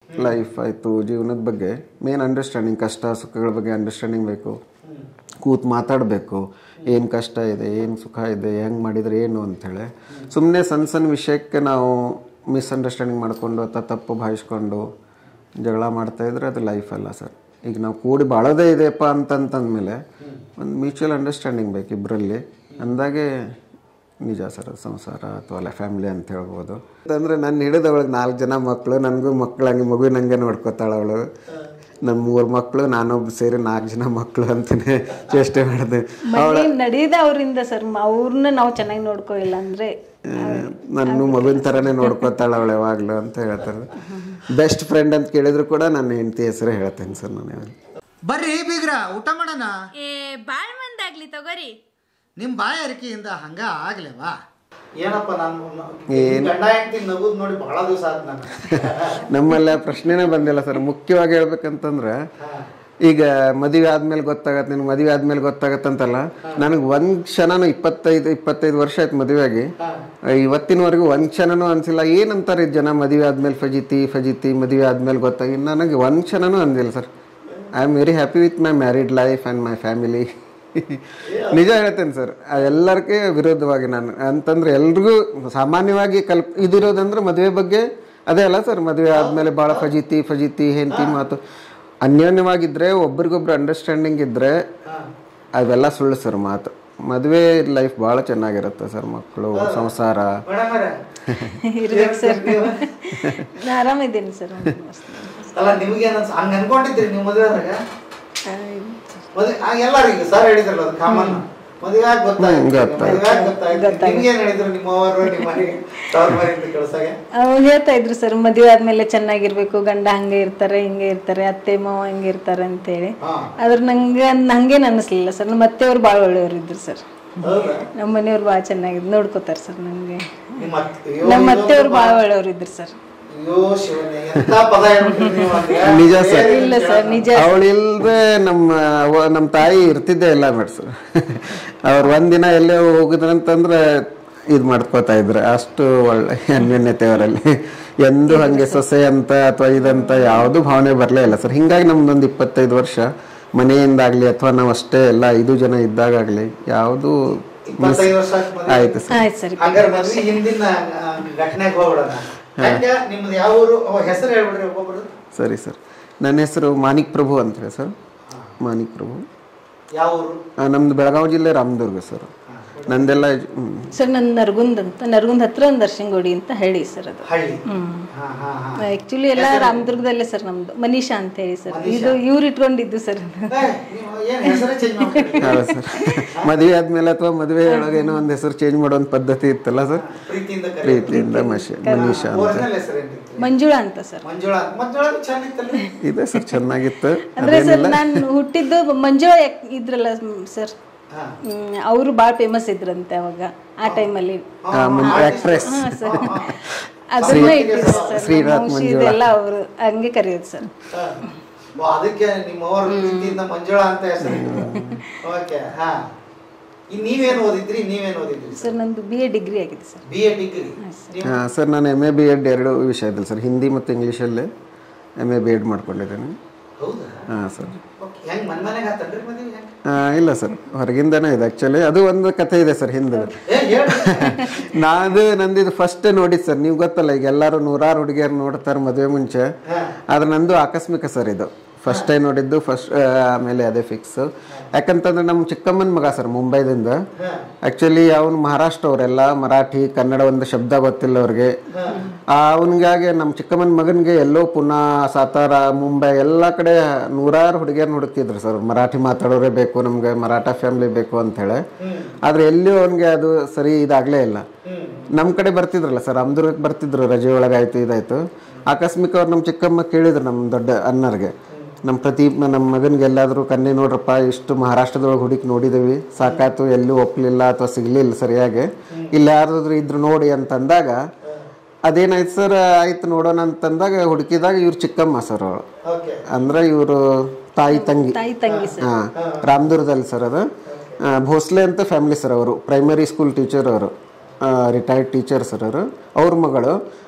Life ಆಯಿತು ಜೀವನದ ಬಗ್ಗೆ ಮೇನ್ ಅಂಡರ್ಸ್ಟ್ಯಾಂಡಿಂಗ್ ಕಷ್ಟ ಸುಖಗಳ ಬಗ್ಗೆ ಅಂಡರ್ಸ್ಟ್ಯಾಂಡಿಂಗ್ ಬೇಕು ಕೂತ್ ಮಾತಾಡಬೇಕು ಏನು ಕಷ್ಟ ಇದೆ ಏನು ಸುಖ ಇದೆ ಹೆಂಗೆ ಮಾಡಿದರೆ ಏನು ಅಂಥೇಳಿ ಸುಮ್ಮನೆ ಸಣ್ಣ ಸಣ್ಣ ವಿಷಯಕ್ಕೆ ನಾವು ಮಿಸ್ಅಂಡರ್ಸ್ಟ್ಯಾಂಡಿಂಗ್ ಮಾಡಿಕೊಂಡು ಅಥವಾ ತಪ್ಪು ಭಾವಿಸ್ಕೊಂಡು ಜಗಳ ಮಾಡ್ತಾ ಇದ್ರೆ ಅದು ಲೈಫ್ ಅಲ್ಲ ಸರ್ ಈಗ ನಾವು ಕೂಡಿ ಬಾಳೋದೇ ಇದೆಯಪ್ಪ ಅಂತಂತಂದಮೇಲೆ ಒಂದು ಮ್ಯೂಚುವಲ್ ಅಂಡರ್ಸ್ಟ್ಯಾಂಡಿಂಗ್ ಬೇಕು ಇಬ್ಬರಲ್ಲಿ ಅಂದಾಗೆ ನಿಜ ಸರ್ ಅದು ಸಂಸಾರ ಅಥವಾ ಅಲ್ಲ ಫ್ಯಾಮಿಲಿ ಅಂತ ಹೇಳ್ಬೋದು ಅಂದರೆ ನಾನು ಹಿಡಿದವಳಿಗೆ ನಾಲ್ಕು ಜನ ಮಕ್ಕಳು ನನಗೂ ಮಕ್ಕಳು ಹಂಗೆ ಮಗುವಿನಂಗೆ ನೋಡ್ಕೋತಾಳೆ ಅವಳು ನಮ್ಮ ಮೂರು ಮಕ್ಕಳು ನಾನೊಬ್ಬ ಸೇರಿ ನಾಲ್ಕು ಜನ ಮಕ್ಕಳು ಅಂತಲೇ ಚೇಷ್ಟೆ ಮಾಡಿದೆ ಮನೆ ನಡೆಯದ ಅವರಿಂದ ಸರ್ ಅವ್ರನ್ನ ನಾವು ಚೆನ್ನಾಗಿ ನೋಡ್ಕೊಳ್ಳಿಲ್ಲ ಅಂದ್ರೆ ನನ್ನ ಮಗುವಿನ ಥರನೇ ನೋಡ್ಕೋತಾಳೆ ಅವಳು ಯಾವಾಗಲೂ ಅಂತ ಹೇಳ್ತಾರೆ ಬೆಸ್ಟ್ ಫ್ರೆಂಡ್ ಅಂತ ಕೇಳಿದ್ರು ಕೂಡ ನನ್ನ ಹೆಂಡತಿ ಹೆಸರೇ ಹೇಳ್ತೇನೆ ಸರ್ ನಾನು ಯಾವಾಗ ಬರ್ರಿ ಬೀಗ್ರ ಊಟ ಮಾಡೋಣ ಏ ಬಾಳ್ ಮಂದಾಗ್ಲಿ ತಗೋರಿ ನಿಮ್ಮ ಬಾಯ ಅರಿಕೆಯಿಂದ ಹಂಗ ಆಗ್ಲೇವಾ ಏನಪ್ಪ ನಾನು ಏನ್- ಗಂಡ ಹೆಂಡತಿ ನಗುದ್ ನೋಡಿ ಬಹಳ ದಿವಸ ಆಯ್ತು ನಾನು ನಮ್ಮಲ್ಲ ಪ್ರಶ್ನೆನೇ ಬಂದಿಲ್ಲ ಸರ್ ಮುಖ್ಯವಾಗಿ ಹೇಳ್ಬೇಕಂತಂದ್ರೆ ಈಗ ಮದುವೆ ಆದ್ಮೇಲೆ ಗೊತ್ತಾಗತ್ತೆ ನಿನ್ಗೆ ಮದುವೆ ಆದ್ಮೇಲೆ ಗೊತ್ತಾಗತ್ತಂತಲ್ಲ ನನಗೆ ಒಂದ್ ಕ್ಷಣನೂ ಇಪ್ಪತ್ತೈದು ಇಪ್ಪತ್ತೈದು ವರ್ಷ ಆಯ್ತು ಮದುವೆಯಾಗಿ ಇವತ್ತಿನವರೆಗೂ ಒಂದ್ ಕ್ಷಣನೂ ಅನ್ಸಿಲ್ಲ ಏನಂತಾರೆ ಈ ಜನ ಮದುವೆ ಆದ್ಮೇಲೆ ಫಜಿತಿ ಫಜಿತಿ ಮದುವೆ ಆದ್ಮೇಲೆ ಗೊತ್ತಾಗಿ ನನಗೆ ಒಂದ್ ಕ್ಷಣನೂ ಅಂದಿಲ್ಲ sir I am very happy with my married life and my family ನಿಜ ಹೇಳ್ತೇನೆ ಸರ್ ಎಲ್ಲರಿಗೆ ವಿರೋಧವಾಗಿ ನಾನು ಅಂತಂದ್ರೆ ಎಲ್ರಿಗೂ ಸಾಮಾನ್ಯವಾಗಿ ಕಲ್ಪ್ ಇದಿರೋದಂದ್ರೆ ಮದುವೆ ಬಗ್ಗೆ ಅದೇ ಅಲ್ಲ ಸರ್ ಮದುವೆ ಆದ್ಮೇಲೆ ಭಾಳ ಫಜಿತಿ ಫಜಿತಿ ಹೆಂಡತಿ ಮಾತು ಅನ್ಯೋನ್ಯವಾಗಿದ್ರೆ ಒಬ್ರಿಗೊಬ್ರು ಅಂಡರ್ಸ್ಟ್ಯಾಂಡಿಂಗ್ ಇದ್ರೆ ಅವೆಲ್ಲ ಸುಳ್ಳು ಸರ್ ಮಾತು ಮದುವೆ ಲೈಫ್ ಭಾಳ ಚೆನ್ನಾಗಿರುತ್ತೆ ಸರ್ ಮಕ್ಕಳು ಸಂಸಾರ ಮೇಡಮ್ ಇರ್ಬೇಕು ಸರ್ ನಾ ಆರಾಮಿದ್ದೀನಿ ಸರ್ ಅಲ್ಲ ನಿಮ್ಗೆ ಹಂಗ ಅನ್ಕೊಂಡಿದ್ರಿ ನೀವು ಮದುವೆದಾಗ ಮದುವೆ ಎಲ್ಲರಿಗೂ ಸರ್ ಹೇಳಿದ್ರಲ್ಲ ಅದು ಕಾಮನ್ ಮದುವೆ ಆಗಿ ಗೊತ್ತಾಯ್ತು ಗೊತ್ತಾಯ್ತು. ಮದುವೆ ಆಗಿ ಗೊತ್ತಾಯ್ತು ನಿಮ್ಗೆ ಏನ್ ಹೇಳಿದ್ರು ನಿಮ್ಮ ಅವರು ನಿಮ್ಮ ಮನೆಗೆ ತವ್ರ ಮನೆಯಿಂದ ಕಳ್ಸಾಗೆ ಅವ್ರು ಹೇಳ್ತಾ ಇದ್ರು ಸರ್ ಮದುವೆ ಆದ್ಮೇಲೆ ಚೆನ್ನಾಗಿರ್ಬೇಕು ಗಂಡ ಹಂಗೆ ಇರ್ತಾರೆ ಹಿಂಗೆ ಇರ್ತಾರೆ ಅತ್ತೆ ಮಾವ ಹಿಂಗೆ ಇರ್ತಾರೆ ಅಂತೇಳಿ ಹಾ ಆದ್ರೆ ನಂಗೆ ಹಂಗೇನು ಅನ್ನಿಸ್ಲಿಲ್ಲ ಸರ್ ನಮ್ಮ ಅತ್ತೆಯವ್ರು ಭಾಳ ಒಳ್ಳೆಯವ್ರು ಇದ್ರು ಸರ್ ಹೌದಾ ನಮ್ಮ ಮನೆಯವ್ರು ಭಾಳ ಚೆನ್ನಾಗಿದ್ದು ನೋಡ್ಕೋತಾರೆ ಸರ್ ನನಗೆ ನಿಮ್ಮ ಅತ್ತೆ- ಅಯ್ಯೋ, ನಮ್ಮ ಇದೊಂದು ಅತ್ತೆಯವ್ರು ಭಾಳ ಬಾ- ಒಳ್ಳೆಯವ್ರು ಇದ್ರು ಸರ್ ಅಯ್ಯೋ ಶಿವನೇ ಎಂತ ಪದ ಹೇಳ್ಬಿಟ್ರಿ ನೀವು ಅಂದ್ರೆ. ನಿಜ ಸರ್. ಇಲ್ಲ ಸರ್ ನಿಜ ಅವಳಿಲ್ದೆ ನಮ್ಮ ಅವ್ವ- ನಮ್ಮ ತಾಯಿ ಇರ್ತಿದ್ದೇ ಇಲ್ಲ ಮೇಡ್ಸು ಅವ್ರು ಒಂದಿನ ಎಲ್ಲೇ ಹೋಗುದ್ರಂತಂದ್ರೆ ಇದು ಮಾಡ್ಕೋತಾ ಇದ್ರು ಅಷ್ಟು ಒಳ್ಳೆ ಅನ್ಯೋನ್ಯತೆ ಅವರಲ್ಲಿ ಎಂದು ಹಂಗೆ ಸೊಸೆ ಅಂತ ಅಥವಾ ಇದಂತ ಯಾವುದು ಭಾವನೆ ಬರಲೇ ಇಲ್ಲ ಸರ್ ಹಿಂಗಾಗಿ ನಮ್ದೊಂದು ಇಪ್ಪತ್ತೈದು ವರ್ಷ ಮನೆಯಿಂದಾಗ್ಲಿ ಅಥವಾ ನಾವು ಅಷ್ಟೇ ಎಲ್ಲ ಐದು ಜನ ಇದ್ದಾಗಲಿ ಯಾವುದು ಇಪ್ಪತ್ತೈದು ವರ್ಷ ಆಯ್ತು ಮದುವೆ. ಆಯ್ತು ಸರ್ ಆಯ್ತು ಸರ್ ಹಂಗಾರೆ ಮದ್ವೆ ಹಿಂದಿನ ಆ, ಘಟನೆಗೆ ಹೋಗ್ಬಿಡೋಣ ಹೆಂಗ ನಿಮ್ದು ಯಾವ ಊರು ಅವ ಹೆಸರು ಹೇಳ್ಬಿಡ್ರಿ ಒಬ್ಬೊಬ್ರು ಸರಿ ಸರ್ ನನ್ನ ಹೆಸರು ಮಾಣಿಕ್ ಪ್ರಭು ಅಂತ ಹೇಳಿ ಸರ್ ಮಾಣಿಕ್ ಪ್ರಭು ಯಾವ ಊರು ಆ, ನಮ್ದು ಬೆಳಗಾವಿ ಜಿಲ್ಲೆ ರಾಮದುರ್ಗ ಸರ್ ನಂದೆಲ್ಲ ಹ್ಮ್. ಸರ್ ನನ್ನ ನರಗುಂದ್ ಅಂತ ನರಗುಂದ್ ಹತ್ರ ಒಂದು ದರ್ಶನಗೋಡಿ ಅಂತ ಹೇಳಿ ಸರ್ ಅದು ಹಳ್ಳಿ ಹಾ ಹಾ ಹಾ ಆಕ್ಚುಲಿ ಎಲ್ಲ ರಾಮದುರ್ಗದಲ್ಲೇ ಸರ್ ನಮ್ದು ಮನೀಷಾ ಅಂತ ಹೇಳಿ ಸರ್ ಇದು ಇವ್ರು ಇಟ್ಕೊಂಡಿದ್ದು ಸರ್ ಏ, ನೀವು ಏನ್ ಹೆಸರೇ ಚೇಂಜ್ ಮಾಡ್ಬಿಟ್ರಿ ಹೌದು ಸರ್ ಮದುವೆ ಆದ್ಮೇಲೆ ಅಥವಾ ಮದುವೆ ಒಳಗೆ ಏನೋ ಒಂದು ಹೆಸರು ಚೇಂಜ್ ಮಾಡೋ ಒಂದು ಪದ್ಧತಿ ಇತ್ತಲ್ಲ ಸರ್ ಪ್ರೀತಿಯಿಂದ ಕರಿ ಪ್ರೀತಿಯಿಂದ ಮಶ ಮನೀಷಾ ಅಂತ ಒರಿಜಿನಲ್ ಹೆಸರು ಏನಿತ್ತು ಮಂಜುಳಾ ಅಂತ ಸರ್ ಮಂಜುಳಾ ಮಂಜುಳಾ ಚೆನ್ನಾಗಿತ್ತಲ್ಲ ಇದೆ ಸರ್ ಚೆನ್ನಾಗಿತ್ತು ಅಂದ್ರೆ ಸರ್ ನಾನು ಹುಟ್ಟಿದ್ದು ಮಂಜುಳಾ ಯಾಕ್- ಇದ್ರಲ್ಲ ಸರ್ ಹಾ ಅವರು ಭಾಳ ಫೇಮಸ್ ಇದ್ರಂತೆ ಅವಾಗ ಆ ಟೈಮಲ್ಲಿ ಆಕ್ಟ್ರೆಸ್ ಹಾ ಸರ್ ಅದನ್ನ ಇಟ್ಟಿದ್ರು ಸರ್ ಶ್ರೀನಾಥ್ ನಮ್ಮ ವಂಶ ಇದೆಲ್ಲ ಅವರು ಹಂಗೆ ಕರೆಯೋದು ಸರ್ ಹಾ. ಓ, ಅದಕ್ಕೆ ನಿಮ್ಮವ್ರ ಪ್ರೀತಿಯಿಂದ ಮಂಜುಳಾ ಅಂತ ಹೆಸರು ಓಕೆ ಹಾ ಈ ನೀವೇನು ಓದಿದ್ರಿ ನೀವೇನು ಓದಿದ್ರಿ ಸರ್ ನಂದು ಬಿ ಎ ಡಿಗ್ರಿ ಆಗಿದೆ ಸರ್ ಬಿ ಎ ಡಿಗ್ರಿ ಹಾಂ ಸರ್ ನಾನು ಎಮ್ ಎ ಬಿ ಎಡ್ ಎರಡು ವಿಷಯದಲ್ಲಿ ಸರ್ ಹಿಂದಿ ಮತ್ತು ಇಂಗ್ಲೀಷಲ್ಲೇ ಎಮ್ ಎ ಬಿ ಎಡ್ ಮಾಡ್ಕೊಂಡಿದ್ದೇನೆ ಹೌದಾ ಹಾಂ ಸರ್ ಓಕೆ ಹೆಂಗ್ ಮನ್ ಮನೆಗೆ ಆತನ್ರಿ ಮದುವೆ ಹೆಂಗ್ ಆ, ಇಲ್ಲ ಸರ್ ಹೊರಗಿಂದನೇ ಇದೆ ಆ್ಯಕ್ಚುಲಿ ಅದು ಒಂದು ಕಥೆ ಇದೆ ಸರ್ ಹಿಂದೆ ಏ ಹೇಳ್ ನಾನು ನಂದಿದು ಫಸ್ಟ್ ನೋಡಿದ್ದು ಸರ್ ನೀವು ಗೊತ್ತಲ್ಲ ಈಗ ಎಲ್ಲರೂ ನೂರಾರು ಹುಡುಗಿಯರು ನೋಡ್ತಾರೆ ಮದುವೆ ಮುಂಚೆ ಆದ್ರೆ ನಂದು ಆಕಸ್ಮಿಕ ಸರ್ ಇದು ಫಸ್ಟ್ ಟೈಮ್ ನೋಡಿದ್ದು ಫಸ್ಟ್ ಆಮೇಲೆ ಅದೇ ಫಿಕ್ಸ್ ಯಾಕಂತಂದ್ರೆ ನಮ್ಮ ಚಿಕ್ಕಮ್ಮನ ಮಗ ಸರ್ ಮುಂಬೈದಿಂದ ಆ್ಯಕ್ಚುಲಿ ಅವನು ಮಹಾರಾಷ್ಟ್ರ ಅವರೆಲ್ಲ ಮರಾಠಿ ಕನ್ನಡ ಒಂದು ಶಬ್ದ ಗೊತ್ತಿಲ್ಲ ಅವ್ರಿಗೆ ಅವನಿಗಾಗಿ ನಮ್ಮ ಚಿಕ್ಕಮ್ಮನ ಮಗನಿಗೆ ಎಲ್ಲೋ ಪುನಾ ಸಾತಾರ ಮುಂಬೈ ಎಲ್ಲ ಕಡೆ ನೂರಾರು ಹುಡುಗಿಯರು ಹುಡುಕ್ತಿದ್ರು ಸರ್ ಮರಾಠಿ ಮಾತಾಡೋರೇ ಬೇಕು ನಮ್ಗೆ ಮರಾಠ ಫ್ಯಾಮಿಲಿ ಬೇಕು ಅಂತ ಹೇಳಿ ಆದ್ರೆ ಎಲ್ಲಿಯೂ ಅವನಿಗೆ ಅದು ಸರಿ ಇದಾಗಲೇ ಇಲ್ಲ ನಮ್ಮ ಕಡೆ ಬರ್ತಿದ್ರಲ್ಲ ಸರ್ ಅಮ್ದುರ್ಗಕ್ಕೆ ಬರ್ತಿದ್ರು ರಜೆ ಒಳಗಾಯ್ತು ಇದಾಯ್ತು ಆಕಸ್ಮಿಕ ಅವ್ರು ನಮ್ಮ ಚಿಕ್ಕಮ್ಮ ಕೇಳಿದ್ರು ನಮ್ಮ ದೊಡ್ಡ ಅಣ್ಣರಿಗೆ ನಮ್ಮ ಪ್ರದೀಪ್ ನಮ್ಮ ಮಗನಿಗೆ ಎಲ್ಲಾದರೂ ಕನ್ನೆ ನೋಡ್ರಪ್ಪ ಇಷ್ಟು ಮಹಾರಾಷ್ಟ್ರದೊಳಗೆ ಹುಡುಕಿ ನೋಡಿದ್ದೀವಿ ಸಾಕಾಯ್ತು ಎಲ್ಲೂ ಒಪ್ಪಲಿಲ್ಲ ಅಥವಾ ಸಿಗ್ಲಿಲ್ಲ ಸರಿಯಾಗಿ ಇಲ್ಲಿ ಯಾರಾದ್ರೂ ಇದ್ರು ನೋಡಿ ಅಂತಂದಾಗ ಅದೇನಾಯ್ತು ಸರ್ ಆಯ್ತು ನೋಡೋಣ ಅಂತಂದಾಗ ಹುಡುಕಿದಾಗ ಇವ್ರು ಚಿಕ್ಕಮ್ಮ ಸರ್ ಅವಳು ಓಕೆ ಅಂದ್ರೆ ಇವರು ತಾಯಿ ತಂಗಿ ತಾಯಿ ತಂಗಿ ಸರ್ ಹಾ ರಾಮದುರ್ಗದಲ್ಲಿ ಸರ್ ಅದು ಆ, ಭೋಸ್ಲೆ ಅಂತ ಫ್ಯಾಮಿಲಿ ಸರ್ ಅವರು ಪ್ರೈಮರಿ ಸ್ಕೂಲ್ ಟೀಚರ್ ಅವರು ರಿಟೈರ್ಡ್ ಟೀಚರ್ ಸರ್ ಅವರು ಅವ್ರ ಮಗಳು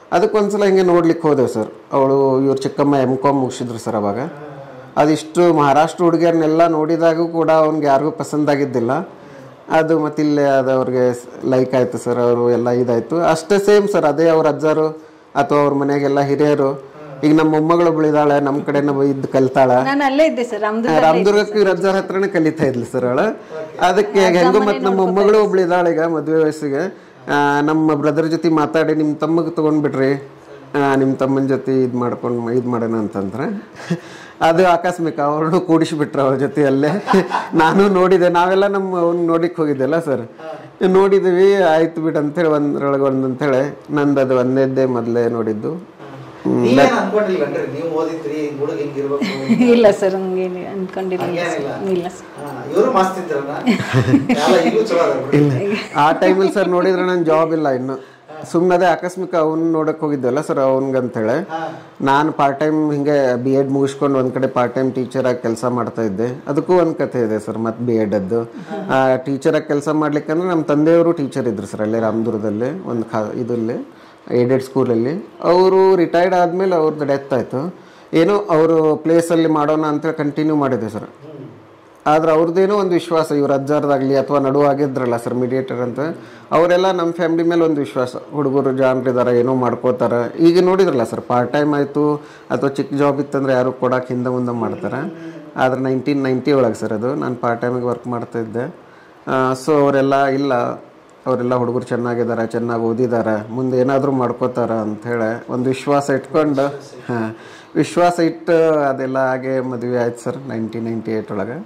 ಅದಕ್ಕೊಂದ್ಸಲ ಹಿಂಗೆ ನೋಡ್ಲಿಕ್ಕೆ ಹೋದೆವು ಸರ್ ಅವಳು ಇವ್ರು ಚಿಕ್ಕಮ್ಮ ಎಮ್ ಕಾಮ್ ಮುಗಿಸಿದ್ರು ಸರ್ ಅವಾಗ ಅದಿಷ್ಟು ಮಹಾರಾಷ್ಟ್ರ ಹುಡುಗಿಯರನ್ನೆಲ್ಲ ನೋಡಿದಾಗೂ ಕೂಡ ಅವ್ನಿಗೆ ಯಾರಿಗೂ ಪಸಂದಾಗಿದ್ದಿಲ್ಲ ಅದು ಮತ್ತೆ ಇಲ್ಲೇ ಅದು ಅವ್ರಿಗೆ ಲೈಕ್ ಆಯ್ತು ಸರ್ ಅವರು ಎಲ್ಲ ಇದಾಯ್ತು ಅಷ್ಟೇ ಸೇಮ್ ಸರ್ ಅದೇ ಅವ್ರ ಅಜ್ಜರು ಅಥವಾ ಅವ್ರ ಮನೆಯಾಗೆಲ್ಲ ಹಿರಿಯರು ಈಗ ನಮ್ಮ ಮೊಮ್ಮಗಳು ಬೆಳಿದಾಳೆ ನಮ್ಮ ಕಡೆನ ಇದ್ದು ಕಲ್ತಾಳ ನಾನು ಅಲ್ಲೇ ಇದ್ದೆ ಸರ್ ನಮ್ದು ರಾಮದುರ್ಗಕ್ಕೆ ಇವ್ರ ಅಜ್ಜರ ಹತ್ರನೇ ಕಲಿತಾ ಇದ್ಲು ಸರ್ ಅವಳು ಅದಕ್ಕೆ ಹೆಂಗೋ ಮತ್ತೆ ನಮ್ಮ ಮೊಮ್ಮಗಳು ಒಬ್ಳು ಇದ್ದಾಳೆ ಈಗ ಮದುವೆ ವಯಸ್ಸಿಗೆ ಆ, ನಮ್ಮ ಬ್ರದರ್ ಜೊತೆ ಮಾತಾಡಿ ನಿಮ್ಮ ತಮ್ಮಗೆ ತಗೊಂಡ್ಬಿಟ್ರಿ ಆ, ನಿಮ್ಮ ತಮ್ಮನ ಜೊತೆ ಇದು ಮಾಡ್ಕೊಂಡು ಇದು ಮಾಡೋಣ ಅಂತಂದ್ರೆ ಅದು ಆಕಸ್ಮಿಕ ಅವ್ರನ್ನು ಕೂಡಿಸಿಬಿಟ್ರು ಅವ್ರ ಜೊತೆ ಅಲ್ಲೇ ನಾನು ನೋಡಿದೆ ನಾವೆಲ್ಲ ನಮ್ಮ ಅವ್ನು ನೋಡಿಕ್ ಹೋಗಿದ್ದೆಲ್ಲ ಸರ್ ನೋಡಿದ್ವಿ ಆಯ್ತು ಬಿಡು ಅಂತೇಳಿ ಒಂದ್ರೊಳಗೆ ಒಂದು ಅಂತೇಳಿ ನಂದು ಅದು ಒಂದೇದ್ದೇ ಮೊದಲೇ ನೋಡಿದ್ದು ನೀವೇನ್ ಅನ್ಕೊಂಡಿಲ್ವನ್ರಿ ನೀವು ಓದಿದ್ರಿ ಹಿಂಗ್ ಹುಡುಗ ಹಿಂಗಿರ್ಬೇಕು ಇಲ್ಲ ಸರ್ ಹಂಗೇನು ಅನ್ಕೊಂಡಿರಲಿಲ್ಲ ಹಂಗೇನಿಲ್ಲ ಇಲ್ಲ ಸರ್ ಇವರು ಮಸ್ತ್ ಇದ್ರಲ್ಲ ಎಲ್ಲ ಈಗೂ ಚಲೋ ಅದ ಬಿಡ್ರಿ. ಆ ಟೈಮಲ್ಲಿ ಸರ್ ನೋಡಿದ್ರೆ ನನ್ನ ಜಾಬ್ ಇಲ್ಲ ಇನ್ನು ಸುಮ್ಮನೆ ಅದೇ ಆಕಸ್ಮಿಕ ಅವ್ನು ನೋಡಕ್ ಹೋಗಿದ್ದೆಲ್ಲ ಸರ್ ಅವನ್ಗಂತೇಳಿ ನಾನು ಪಾರ್ಟ್ ಟೈಮ್ ಹಿಂಗೆ ಬಿ ಎಡ್ ಮುಗಿಸ್ಕೊಂಡು ಒಂದ್ ಕಡೆ ಪಾರ್ಟ್ ಟೈಮ್ ಟೀಚರ್ ಆಗಿ ಕೆಲಸ ಮಾಡ್ತಾ ಇದ್ದೆ ಅದಕ್ಕೂ ಒಂದು ಕಥೆ ಇದೆ ಸರ್ ಮತ್ತೆ ಬಿ ಎಡ್ ಅದ್ದು ಟೀಚರ್ ಆಗಿ ಕೆಲಸ ಮಾಡ್ಲಿಕ್ಕಂದ್ರೆ ನಮ್ಮ ತಂದೆಯವರು ಟೀಚರ್ ಇದ್ರು ಸರ್ ಅಲ್ಲೇ ರಾಮದುರ್ಗದಲ್ಲಿ ಒಂದು ಖಾ ಇದಲ್ಲಿ ಏಡೆಡ್ ಸ್ಕೂಲಲ್ಲಿ ಅವರು ರಿಟೈರ್ಡ್ ಆದಮೇಲೆ ಅವ್ರದ್ದು ಡೆತ್ ಆಯಿತು ಏನೋ ಅವರು ಪ್ಲೇಸಲ್ಲಿ ಮಾಡೋಣ ಅಂತ ಕಂಟಿನ್ಯೂ ಮಾಡಿದೆ ಸರ್ ಆದ್ರೆ ಅವ್ರದ್ದೇನೋ ಒಂದು ವಿಶ್ವಾಸ ಇವ್ರ ಅಜ್ಜಾರ್ದಾಗ್ಲಿ ಅಥವಾ ನಡುವಾಗಿದ್ರಲ್ಲ ಸರ್ ಮೀಡಿಯೇಟರ್ ಅಂತ ಅವರೆಲ್ಲ ನಮ್ಮ ಫ್ಯಾಮಿಲಿ ಮೇಲೆ ಒಂದು ವಿಶ್ವಾಸ ಹುಡುಗರು ಜಾನ್ರಿದಾರ ಏನೋ ಮಾಡ್ಕೋತಾರ ಈಗ ನೋಡಿದ್ರಲ್ಲ ಸರ್ ಪಾರ್ಟ್ ಟೈಮ್ ಆಯಿತು ಅಥವಾ ಚಿಕ್ಕ ಜಾಬ್ ಇತ್ತಂದ್ರೆ ಯಾರು ಕೊಡಕ್ಕೆ ಹಿಂದೆ ಮುಂದೆ ಮಾಡ್ತಾರೆ ಆದ್ರೆ ನೈನ್ಟೀನ್ ನೈಂಟಿ ಒಳಗೆ ಸರ್ ಅದು ನಾನು ಪಾರ್ಟ್ ಟೈಮಿಗೆ ವರ್ಕ್ ಮಾಡ್ತಾ ಇದ್ದೆ ಸೊ ಅವರೆಲ್ಲ ಇಲ್ಲ ಅವರೆಲ್ಲ ಹುಡುಗರು ಚೆನ್ನಾಗಿದ್ದಾರೆ ಚೆನ್ನಾಗಿ ಓದಿದ್ದಾರೆ ಮುಂದೆ ಏನಾದರೂ ಮಾಡ್ಕೋತಾರ ಅಂಥೇಳಿ ಒಂದು ವಿಶ್ವಾಸ ಇಟ್ಕೊಂಡು ಹಾಂ ವಿಶ್ವಾಸ ಇಟ್ಟು ಅದೆಲ್ಲ ಹಾಗೆ ಮದುವೆ ಆಯ್ತು ಸರ್ ನೈನ್ಟೀನ್ ನೈಂಟಿ ಏಯ್ಟ್ ಒಳಗೆ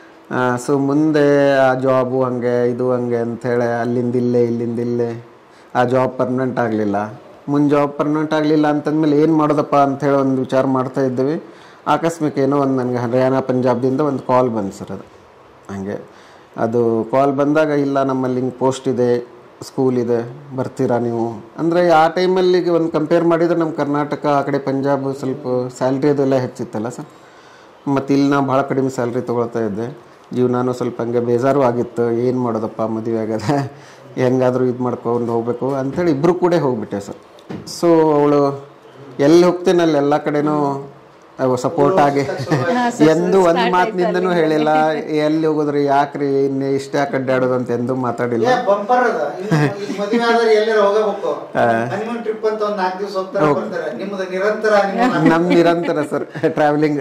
ಸೊ ಮುಂದೆ ಆ ಜಾಬು ಹಂಗೆ ಇದು ಹಂಗೆ ಅಂಥೇಳಿ ಅಲ್ಲಿಂದ ಇಲ್ಲೇ ಇಲ್ಲಿಂದ ಇಲ್ಲೇ ಆ ಜಾಬ್ ಪರ್ಮನೆಂಟ್ ಆಗಲಿಲ್ಲ ಮುಂದೆ ಜಾಬ್ ಪರ್ಮನೆಂಟ್ ಆಗಲಿಲ್ಲ ಅಂತಂದ್ಮೇಲೆ ಏನು ಮಾಡೋದಪ್ಪ ಅಂಥೇಳಿ ಒಂದು ವಿಚಾರ ಮಾಡ್ತಾ ಇದ್ದೀವಿ ಆಕಸ್ಮಿಕ ಏನೋ ಒಂದು ನನಗೆ ಹರಿಯಾಣ ಪಂಜಾಬ್ದಿಂದ ಒಂದು ಕಾಲ್ ಬಂತು ಸರ್ ಅದು ಹಂಗೆ ಅದು ಕಾಲ್ ಬಂದಾಗ ಇಲ್ಲ ನಮ್ಮಲ್ಲಿ ಹಿಂಗೆ ಪೋಸ್ಟ್ ಇದೆ ಸ್ಕೂಲ್ ಇದೆ ಬರ್ತೀರಾ ನೀವು ಅಂದರೆ ಆ ಟೈಮಲ್ಲಿ ಒಂದು ಕಂಪೇರ್ ಮಾಡಿದರೆ ನಮ್ಮ ಕರ್ನಾಟಕ ಆ ಕಡೆ ಪಂಜಾಬ್ ಸ್ವಲ್ಪ ಸ್ಯಾಲ್ರಿ ಅದೆಲ್ಲ ಹೆಚ್ಚಿತ್ತಲ್ಲ ಸರ್ ಮತ್ತು ಇಲ್ಲಿ ನಾವು ಭಾಳ ಕಡಿಮೆ ಸ್ಯಾಲ್ರಿ ತೊಗೊಳ್ತಾ ಇದ್ದೆ ಜೀವನಾನು ಸ್ವಲ್ಪ ಹಂಗೆ ಬೇಜಾರು ಆಗಿತ್ತು ಏನು ಮಾಡೋದಪ್ಪ ಮದುವೆ ಆಗದ ಹೆಂಗಾದರೂ ಇದು ಮಾಡ್ಕೊಂಡು ಹೋಗ್ಬೇಕು ಅಂಥೇಳಿ ಇಬ್ಬರು ಕೂಡ ಹೋಗ್ಬಿಟ್ಟೆ ಸರ್ ಸೊ ಅವಳು ಎಲ್ಲಿ ಹೋಗ್ತೇನೆ ಅಲ್ಲಿ ಎಲ್ಲ ಕಡೆನೂ ಸಪೋರ್ಟ್ ಆಗಿ ಎಂದು ಒಂದು ಮಾತಿನಿಂದನೂ ಹೇಳಿಲ್ಲ ಎಲ್ಲಿ ಹೋಗೋದ್ರಿ ಯಾಕ್ರಿ ಇನ್ನೇ ಇಷ್ಟ ಯಾಕೆ ಅಡ್ಡಾಡೋದು ಅಂತ ಎಂದೂ ಮಾತಾಡಿಲ್ಲ ಏ ಬಂಪರ್ ಅದ ಇನ್ನು ಈಗ ಮದುವೆ ಆದ್ರೆ ಎಲ್ಲರೂ ಹೋಗಬೇಕು ಹನಿಮೂನ್ ಟ್ರಿಪ್ ಅಂತ ಒಂದ್ ನಾಲ್ಕು ದಿವಸ ಹೋಗ್ತಾರೆ ಬರ್ತಾರೆ ನಿಮ್ಮದು ನಿರಂತರ honeymoon. ನಮ್ ನಿರಂತರ ಸರ್ ಟ್ರಾವೆಲಿಂಗ್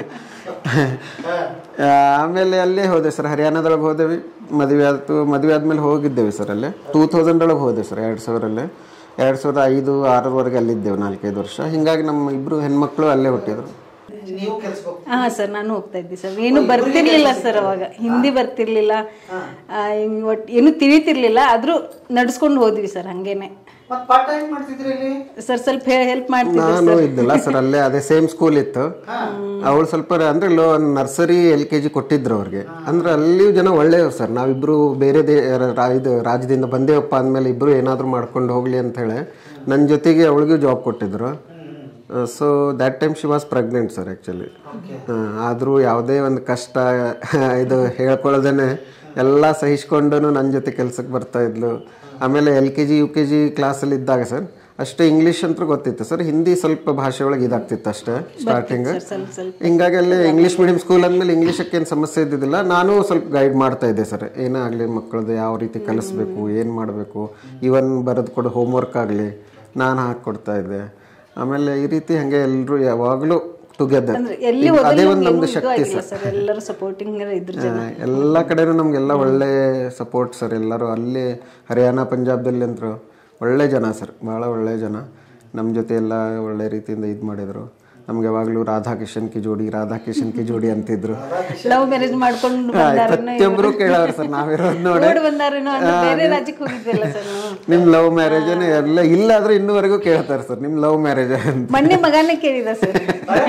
ಆಮೇಲೆ ಅಲ್ಲೇ ಹೋದೆ ಸರ್ ಹರಿಯಾಣದೊಳಗೆ ಹೋದೆವಿ ಮದುವೆ ಆಯ್ತು ಮದುವೆ ಆದ್ಮೇಲೆ ಹೋಗಿದ್ದೇವೆ ಸರ್ ಅಲ್ಲೇ ಟೂ ತೌಸಂಡ್ ಒಳಗೆ ಹೋದೆ ಸರ್ ಎರಡು ಸಾವಿರಲ್ಲೇ ಎರಡು ಸಾವಿರದ ಐದು ಆರರವರೆಗೆ ಅಲ್ಲಿದ್ದೇವೆ ನಾಲ್ಕೈದು ವರ್ಷ ಹಿಂಗಾಗಿ ನಮ್ಮ ಇಬ್ರು ಹೆಣ್ಮಕ್ಳು ಅಲ್ಲೇ ಹುಟ್ಟಿದ್ರು ನೀವು ಕೆಲ್ಸಕ್ಕೆ ಹೋಗ್ತೀರಿ. ಹಾ ಸರ್ ನಾನು ಹೋಗ್ತಾ ಇದ್ದೆ ಸರ್ ಏನು ಬರ್ತಿರ್ಲಿಲ್ಲ ಸರ್ ಅವಾಗ ಹಿಂದಿ ಬರ್ತಿರ್ಲಿಲ್ಲ ಆ, ಹಿಂಗ್ ಒಟ್ ಏನು ತಿಳಿತಿರ್ಲಿಲ್ಲ ಆದ್ರೂ ನಡ್ಸ್ಕೊಂಡು ಹೋದ್ವಿ ಸರ್ ಹಂಗೇನೆ ಮತ್ ಪಾಠ ಹೆಂಗ್ ಮಾಡ್ತಿದ್ರಿ ಇಲ್ಲಿ ಸರ್ ಸ್ವಲ್ಪ ಹೆಲ್ಪ್ ಮಾಡ್ತಿದ್ವಿ ನಾನು ಇದ್ದಲ್ಲ ಸರ್ ಅಲ್ಲೇ ಅದೇ ಸೇಮ್ ಸ್ಕೂಲ್ ಇತ್ತು ಅವಳು ಸ್ವಲ್ಪ ಅಂದ್ರೆ low nursery L K G ಕೊಟ್ಟಿದ್ರು ಅವ್ರಿಗೆ ಅಂದ್ರೆ ಅಲ್ಲಿಯೂ ಜನ ಒಳ್ಳೆಯವ್ರು ಸರ್ ನಾವಿಬ್ರು ಬೇರೆ ದೇ ರಾ- ಇದು ರಾಜ್ಯದಿಂದ ಬಂದೇವಪ್ಪ ಅಂದಮೇಲೆ ಇಬ್ರು ಏನಾದರೂ ಮಾಡ್ಕೊಂಡು ಹೋಗ್ಲಿ ಅಂತ ಹೇಳಿ ನನ್ನ ಜೊತೆಗೆ ಅವಳಿಗೂ ಜಾಬ್ ಕೊಟ್ಟಿದ್ರು so that time she was pregnant sir actually ಆದರೂ ಯಾವುದೇ ಒಂದು ಕಷ್ಟ ಇದು ಹೇಳ್ಕೊಳ್ಳೋದೇನೆ ಎಲ್ಲ ಸಹಿಸ್ಕೊಂಡು ನನ್ನ ಜೊತೆ ಕೆಲ್ಸಕ್ಕೆ ಬರ್ತಾ ಇದ್ಲು ಆಮೇಲೆ L K G U K G ಕ್ಲಾಸಲ್ಲಿ ಇದ್ದಾಗ ಸರ್ ಅಷ್ಟೇ ಇಂಗ್ಲೀಷ್ ಅಂತ ಗೊತ್ತಿತ್ತು ಸರ್ ಹಿಂದಿ ಸ್ವಲ್ಪ ಭಾಷೆ ಒಳಗೆ ಇದಾಗ್ತಿತ್ತು ಅಷ್ಟೇ ಸ್ಟಾರ್ಟಿಂಗ್ ಸ್ವಲ್ಪ ಸ್ವಲ್ಪ ಹಿಂಗಾಗಿ ಅಲ್ಲಿ ಇಂಗ್ಲೀಷ್ ಮೀಡಿಯಂ ಸ್ಕೂಲ್ ಅಂದಮೇಲೆ ಇಂಗ್ಲೀಷಕ್ಕೆ ಏನು ಸಮಸ್ಯೆ ಇದ್ದಿದ್ದಿಲ್ಲ ನಾನು ಸ್ವಲ್ಪ ಗೈಡ್ ಮಾಡ್ತಾ ಇದ್ದೆ ಸರ್ ಏನೇ ಆಗಲಿ ಮಕ್ಕಳದ್ದು ಯಾವ ರೀತಿ ಕಲಿಸ್ಬೇಕು ಏನು ಮಾಡಬೇಕು ಇವನ್ ಬರೆದು ಕೊಡು ಹೋಮ್ವರ್ಕ್ ಆಗಲಿ ನಾನು ಹಾಕ್ಕೊಡ್ತಾ ಇದ್ದೆ ಆಮೇಲೆ ಈ ರೀತಿ ಹಾಗೆ ಎಲ್ಲರೂ ಯಾವಾಗಲೂ ಟುಗೆದರ್ ಅಂದ್ರೆ ಎಲ್ಲಿ ಅದೇ ಹೋದಲ್ಲಿ ಒಂದು ನಮ್ಗೆ ನಮ್ದು ಇದು ಶಕ್ತಿ ಆಗಿಲ್ಲ ಸರ್ ಸರ್ ಎಲ್ಲರೂ ಸಪೋರ್ಟಿಂಗ್ ಇದ್ರು ಜನ ಎಲ್ಲ ಕಡೆನೂ ನಮಗೆಲ್ಲ ಒಳ್ಳೆ ಸಪೋರ್ಟ್ ಸರ್ ಎಲ್ಲರೂ ಅಲ್ಲಿ ಹರಿಯಾಣ ಪಂಜಾಬ್ದಲ್ಲಿ ಅಂತರು ಒಳ್ಳೆ ಜನ ಸರ್ ಭಾಳ ಒಳ್ಳೆ ಜನ ನಮ್ಮ ಜೊತೆ ಎಲ್ಲ ಒಳ್ಳೆ ರೀತಿಯಿಂದ ಇದು ಮಾಡಿದರು ನಮ್ಗೆ ಯಾವಾಗಲೂ ರಾಧಾಕಿಶನ್ ಕಿ ಜೋಡಿ ರಾಧಾಕಿಶನ್ ಕಿ ಜೋಡಿ ಅಂತಿದ್ರು ಲವ್ ಮ್ಯಾರೇಜ್ ಮಾಡ್ಕೊಂಡು ಪ್ರತಿಯೊಬ್ಬರು ಕೇಳೋರು ಸರ್ ನಾವಿರೋದು ನೋಡಿ ನೋಡಿ ಬಂದಾರೇನೋ ಅಂತ ಬೇರೆ ರಾಜ್ಯಕ್ಕೆ ಹೋಗಿದ್ವಲ್ಲ ಸರ್ ನಾವು ನಿಮ್ ಲವ್ ಮ್ಯಾರೇಜ್ ಎಲ್ಲ ಇಲ್ಲ ಆದ್ರೂ ಇನ್ನೂವರೆಗೂ ಕೇಳ್ತಾರೆ ಸರ್ ನಿಮ್ ಲವ್ ಮ್ಯಾರೇಜ್ ಅಂತ ಮೊನ್ನೆ ಮಗನೇ ಕೇಳಿದ ಸರ್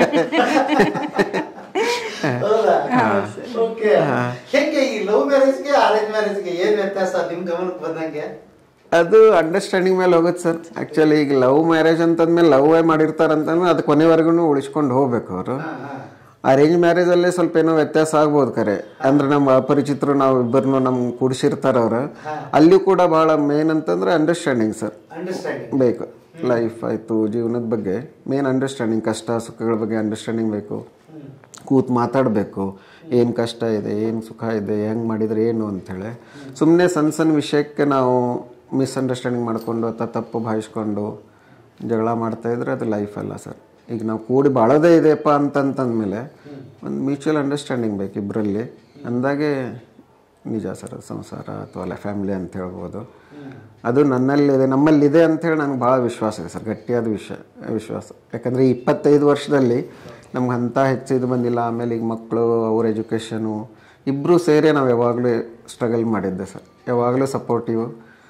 ಹೌದಾ ಓಕೆ ಹೆಂಗೆ ಈ ಲವ್ ಮ್ಯಾರೇಜ್ಗೆ ಅರೇಂಜ್ ಮ್ಯಾರೇಜ್ಗೆ ಏನ್ ವ್ಯತ್ಯಾಸ ನಿಮ್ ಗಮನಕ್ಕೆ ಬಂದಂಗೆ ಅದು ಅಂಡರ್ಸ್ಟ್ಯಾಂಡಿಂಗ್ ಮೇಲೆ ಹೋಗುತ್ತೆ ಸರ್ ಆಕ್ಚುಲಿ ಈಗ ಲವ್ ಮ್ಯಾರೇಜ್ ಅಂತಂದ್ಮೇಲೆ ಲವ್ ಮಾಡಿರ್ತಾರೆ ಅಂತಂದ್ರೆ ಅದು ಕೊನೆವರೆಗೂ ಉಳಿಸ್ಕೊಂಡು ಹೋಗ್ಬೇಕು ಅವರು ಅರೇಂಜ್ ಮ್ಯಾರೇಜ್ ಅಲ್ಲೇ ಸ್ವಲ್ಪ ಏನೋ ವ್ಯತ್ಯಾಸ ಆಗ್ಬೋದು ಕರೆ ಅಂದ್ರೆ ನಮ್ಮ ಅಪರಿಚಿತರು ನಾವು ಇಬ್ಬರನ್ನು ನಮ್ ಕೂಡಿಸಿರ್ತಾರ ಅವ್ರು ಅಲ್ಲಿಯೂ ಕೂಡ ಬಹಳ ಮೇನ್ ಅಂತಂದ್ರೆ ಅಂಡರ್ಸ್ಟ್ಯಾಂಡಿಂಗ್ ಸರ್ ಅಂಡರ್ಸ್ಟ್ಯಾಂಡಿಂಗ್ ಬೇಕು ಲೈಫ್ ಆಯಿತು ಜೀವನದ ಬಗ್ಗೆ ಮೇನ್ ಅಂಡರ್ಸ್ಟ್ಯಾಂಡಿಂಗ್ ಕಷ್ಟ ಸುಖಗಳ ಬಗ್ಗೆ ಅಂಡರ್ಸ್ಟ್ಯಾಂಡಿಂಗ್ ಬೇಕು ಕೂತ್ ಮಾತಾಡಬೇಕು ಏನು ಕಷ್ಟ ಇದೆ ಏನು ಸುಖ ಇದೆ ಹೆಂಗೆ ಮಾಡಿದರೆ ಏನು ಅಂಥೇಳಿ ಸುಮ್ಮನೆ ಸಣ್ಣ ಸಣ್ಣ ವಿಷಯಕ್ಕೆ ನಾವು ಮಿಸ್ಅಂಡರ್ಸ್ಟ್ಯಾಂಡಿಂಗ್ ಮಾಡಿಕೊಂಡು ಅಥವಾ ತಪ್ಪು ಭಾವಿಸ್ಕೊಂಡು ಜಗಳ ಮಾಡ್ತಾ ಇದ್ರೆ ಅದು ಲೈಫ್ ಅಲ್ಲ ಸರ್ ಈಗ ನಾವು ಕೂಡಿ ಬಾಳೋದೇ ಇದೆಯಪ್ಪ ಅಂತಂತಂದಮೇಲೆ ಒಂದು ಮ್ಯೂಚುವಲ್ ಅಂಡರ್ಸ್ಟ್ಯಾಂಡಿಂಗ್ ಬೇಕು ಇಬ್ಬರಲ್ಲಿ ಅಂದಾಗೆ ನಿಜ ಸರ್ ಅದು ಸಂಸಾರ ಅಥವಾ ಅಲ್ಲ ಫ್ಯಾಮಿಲಿ ಅಂತ ಹೇಳ್ಬೋದು ಅದು ನನ್ನಲ್ಲಿದೆ ನಮ್ಮಲ್ಲಿದೆ ಅಂಥೇಳಿ ನನಗೆ ಭಾಳ ವಿಶ್ವಾಸ ಇದೆ ಸರ್ ಗಟ್ಟಿಯಾದ ವಿಷಯ ವಿಶ್ವಾಸ ಯಾಕಂದರೆ ಈ ಇಪ್ಪತ್ತೈದು ವರ್ಷದಲ್ಲಿ ನಮ್ಗೆ ಅಂಥ ಹೆಚ್ಚು ಇದು ಬಂದಿಲ್ಲ ಆಮೇಲೆ ಈಗ ಮಕ್ಕಳು ಅವ್ರ ಎಜುಕೇಷನು ಇಬ್ಬರು ಸೇರಿ ನಾವು ಯಾವಾಗಲೂ ಸ್ಟ್ರಗಲ್ ಮಾಡಿದ್ದೆ ಸರ್ ಯಾವಾಗಲೂ ಸಪೋರ್ಟಿವ್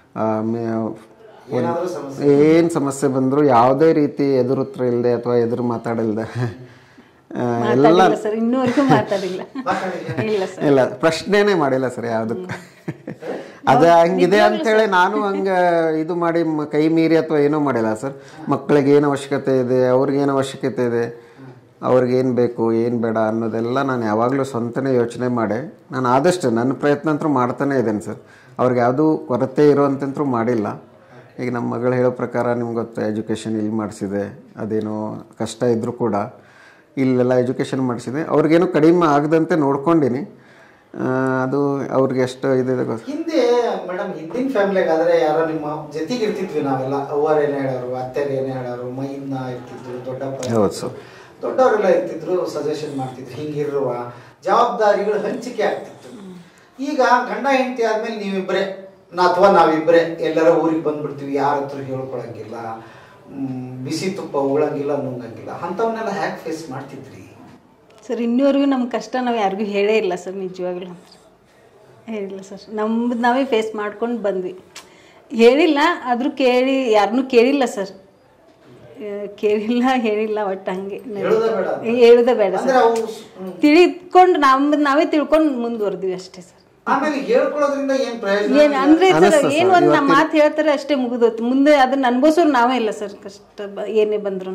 ಏನಾದ್ರೂ ಸಮಸ್ಯೆ ಏನು ಸಮಸ್ಯೆ ಬಂದರೂ ಯಾವುದೇ ರೀತಿ ಎದುರುತ್ರ ಇಲ್ಲದೆ ಅಥವಾ ಎದುರು ಮಾತಾಡಲ್ದೆ ಆ, ಎಲ್ಲ ಮಾತಾಡಿಲ್ಲ ಸರ್ ಇನ್ನೂವರೆಗೂ ಮಾತಾಡಿಲ್ಲ ಮಾತಾಡಿಲ್ಲ. ಇಲ್ಲ ಸರ್ ಇಲ್ಲ ಪ್ರಶ್ನೆನೇ ಮಾಡಿಲ್ಲ ಸರ್ ಯಾವುದಕ್ಕೂ ಅದ ಹಂಗಿದೆ ಅಂತೇಳಿ ನಾನು ಹಂಗ ಇದು ಮಾಡಿ ಮ- ಕೈ ಮೀರಿ ಅಥವಾ ಏನೂ ಮಾಡಿಲ್ಲ ಸರ್ ಮಕ್ಕಳಿಗೆ ಏನು ಅವಶ್ಯಕತೆ ಇದೆ ಅವ್ರಿಗೇನು ಅವಶ್ಯಕತೆ ಇದೆ ಅವ್ರಿಗೇನು ಬೇಕು ಏನು ಬೇಡ ಅನ್ನೋದೆಲ್ಲ ನಾನು ಯಾವಾಗಲೂ ಸ್ವಂತನೇ ಯೋಚನೆ ಮಾಡಿ ನಾನು ಆದಷ್ಟು ನನ್ನ ಪ್ರಯತ್ನ ಅಂತೂ ಮಾಡ್ತಾನೆ ಇದ್ದೇನೆ ಸರ್ ಅವ್ರಿಗೆ ಯಾವುದೂ ಕೊರತೆ ಇರೋಂತಂತೂ ಮಾಡಿಲ್ಲ ಈಗ ನಮ್ಮ ಮಗಳು ಹೇಳೋ ಪ್ರಕಾರ ನಿಮ್ಗೆ ಗೊತ್ತು ಎಜುಕೇಷನ್ ಇಲ್ಲಿ ಮಾಡಿಸಿದೆ ಅದೇನೋ ಕಷ್ಟ ಇದ್ದರೂ ಕೂಡ ಇಲ್ಲೆಲ್ಲ ಎಜುಕೇಷನ್ ಮಾಡಿಸಿದೆ ಅವ್ರಿಗೇನು ಕಡಿಮೆ ಆಗದಂತೆ ನೋಡ್ಕೊಂಡಿನಿ ಆ, ಅದು ಅವ್ರಿಗೆ ಎಷ್ಟು ಇದಿದೆ ಗೊತ್ತು ಹಿಂದೆ ಮೇಡಮ್ ಹಿಂದಿನ ಫ್ಯಾಮಿಲಿಗೆ ಆದ್ರೆ ಯಾರೋ ನಿಮ್ಮ ಜೊತೆಗೆ ಇರ್ತಿದ್ವಿ ನಾವೆಲ್ಲ ಅವ್ವರು ಏನೇ ಹೇಳೋರು ಅತ್ತೆರು ಏನೇ ಹೇಳೋರು ಮೈನ್ನ ಇರ್ತಿದ್ರು ದೊಡ್ಡಪ್ಪ ಹೌದು ಸರ್. ದೊಡ್ಡವರೆಲ್ಲ ಇರ್ತಿದ್ರು ಸಜೆಷನ್ ಮಾಡ್ತಿದ್ರು ಹಿಂಗಿರುವ ಜವಾಬ್ದಾರಿಗಳು ಹಂಚಿಕೆ ಆಗ್ತಿತ್ತು ಈಗ ಗಂಡ ಹೆಂಡತಿ ಆದ್ಮೇಲೆ ನೀವಿಬ್ರೆ ಅಥವಾ ನಾವಿಬ್ರೆ ಎಲ್ಲರ ಊರಿಗೆ ಬಂದ್ಬಿಡ್ತೀವಿ ಯಾರ ಹತ್ರ ಹೇಳ್ಕೊಳಂಗಿಲ್ಲ ಮ್, ಬಿಸಿ ತುಪ್ಪ ಉಳಂಗಿಲ್ಲ ನುಂಗಂಗಿಲ್ಲ ಅಂಥವನ್ನೆಲ್ಲ ಹ್ಯಾಕ್ ಫೇಸ್ ಮಾಡ್ತಿದ್ರಿ ಸರ್ ಇನ್ನೂವರೆಗೂ ನಮ್ಮ ಕಷ್ಟ ನಾವು ಯಾರಿಗೂ ಹೇಳೇ ಇಲ್ಲ ಸರ್ ನಿಜವಾಗ್ಲೂ ಹೇಳಿಲ್ಲ ಸರ್ ನಮ್ದು ನಾವೇ ಫೇಸ್ ಮಾಡ್ಕೊಂಡು ಬಂದ್ವಿ ಹೇಳಿಲ್ಲ ಆದರೂ ಕೇಳಿ ಯಾರನ್ನೂ ಕೇಳಿಲ್ಲ ಸರ್ ಆ, ಕೇಳಿಲ್ಲ ಹೇಳಿಲ್ಲ ಒಟ್ಟು ಹಂಗೆ ಹೇಳೋದೇ ಬೇಡ ಅಂತ. ಹೇಳುದೇ ಬೇಡ ಅಂದ್ರೆ ಸರ್ ಅವು ಹ್ಮ್. ತಿಳಿದ್ಕೊಂಡು ನಮ್ದು ನಾವೇ ತಿಳ್ಕೊಂಡು ಮುಂದುವರೆದ್ವಿ ಅಷ್ಟೇ ಸರ್ ಆಮೇಲೆ ಹೇಳ್ಕೊಳ್ಳೋದ್ರಿಂದ ಏನ್ ಪ್ರಯೋಜನ ಏನ್ ಅಂದ್ರೆ ಸರ್ ಅನಿಸ್ತು ಏನ್ ಸರ್, ಒಂದ್ ಇವತ್ತಿನ- ಮಾತು ಹೇಳ್ತಾರೆ ಅಷ್ಟೇ ಮುಗಿದೋಯ್ತು ಮುಂದೆ ಅದನ್ನ ಅನ್ಭವಿಸೋರು ನಾವೇ ಇಲ್ಲ ಸರ್ ಕಷ್ಟ ಬ- ಏನೇ ಬಂದ್ರು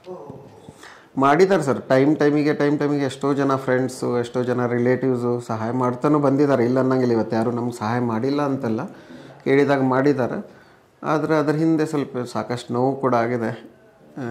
ಮಾಡಿದ್ದಾರೆ ಸರ್ ಟೈಮ್ ಟೈಮಿಗೆ ಟೈಮ್ ಟೈಮಿಗೆ ಎಷ್ಟೋ ಜನ ಫ್ರೆಂಡ್ಸು ಎಷ್ಟೋ ಜನ ರಿಲೇಟಿವ್ಸು ಸಹಾಯ ಮಾಡ್ತಾನೂ ಬಂದಿದ್ದಾರೆ ಇಲ್ಲ ಅನ್ನಂಗಿಲ್ಲ ಇವತ್ತು ಯಾರು ನಮ್ಗೆ ಸಹಾಯ ಮಾಡಿಲ್ಲ ಅಂತಲ್ಲ ಕೇಳಿದಾಗ ಮಾಡಿದ್ದಾರೆ ಆದರೆ ಅದ್ರ ಹಿಂದೆ ಸ್ವಲ್ಪ ಸಾಕಷ್ಟು ನೋವು ಕೂಡ ಆಗಿದೆ ಆ,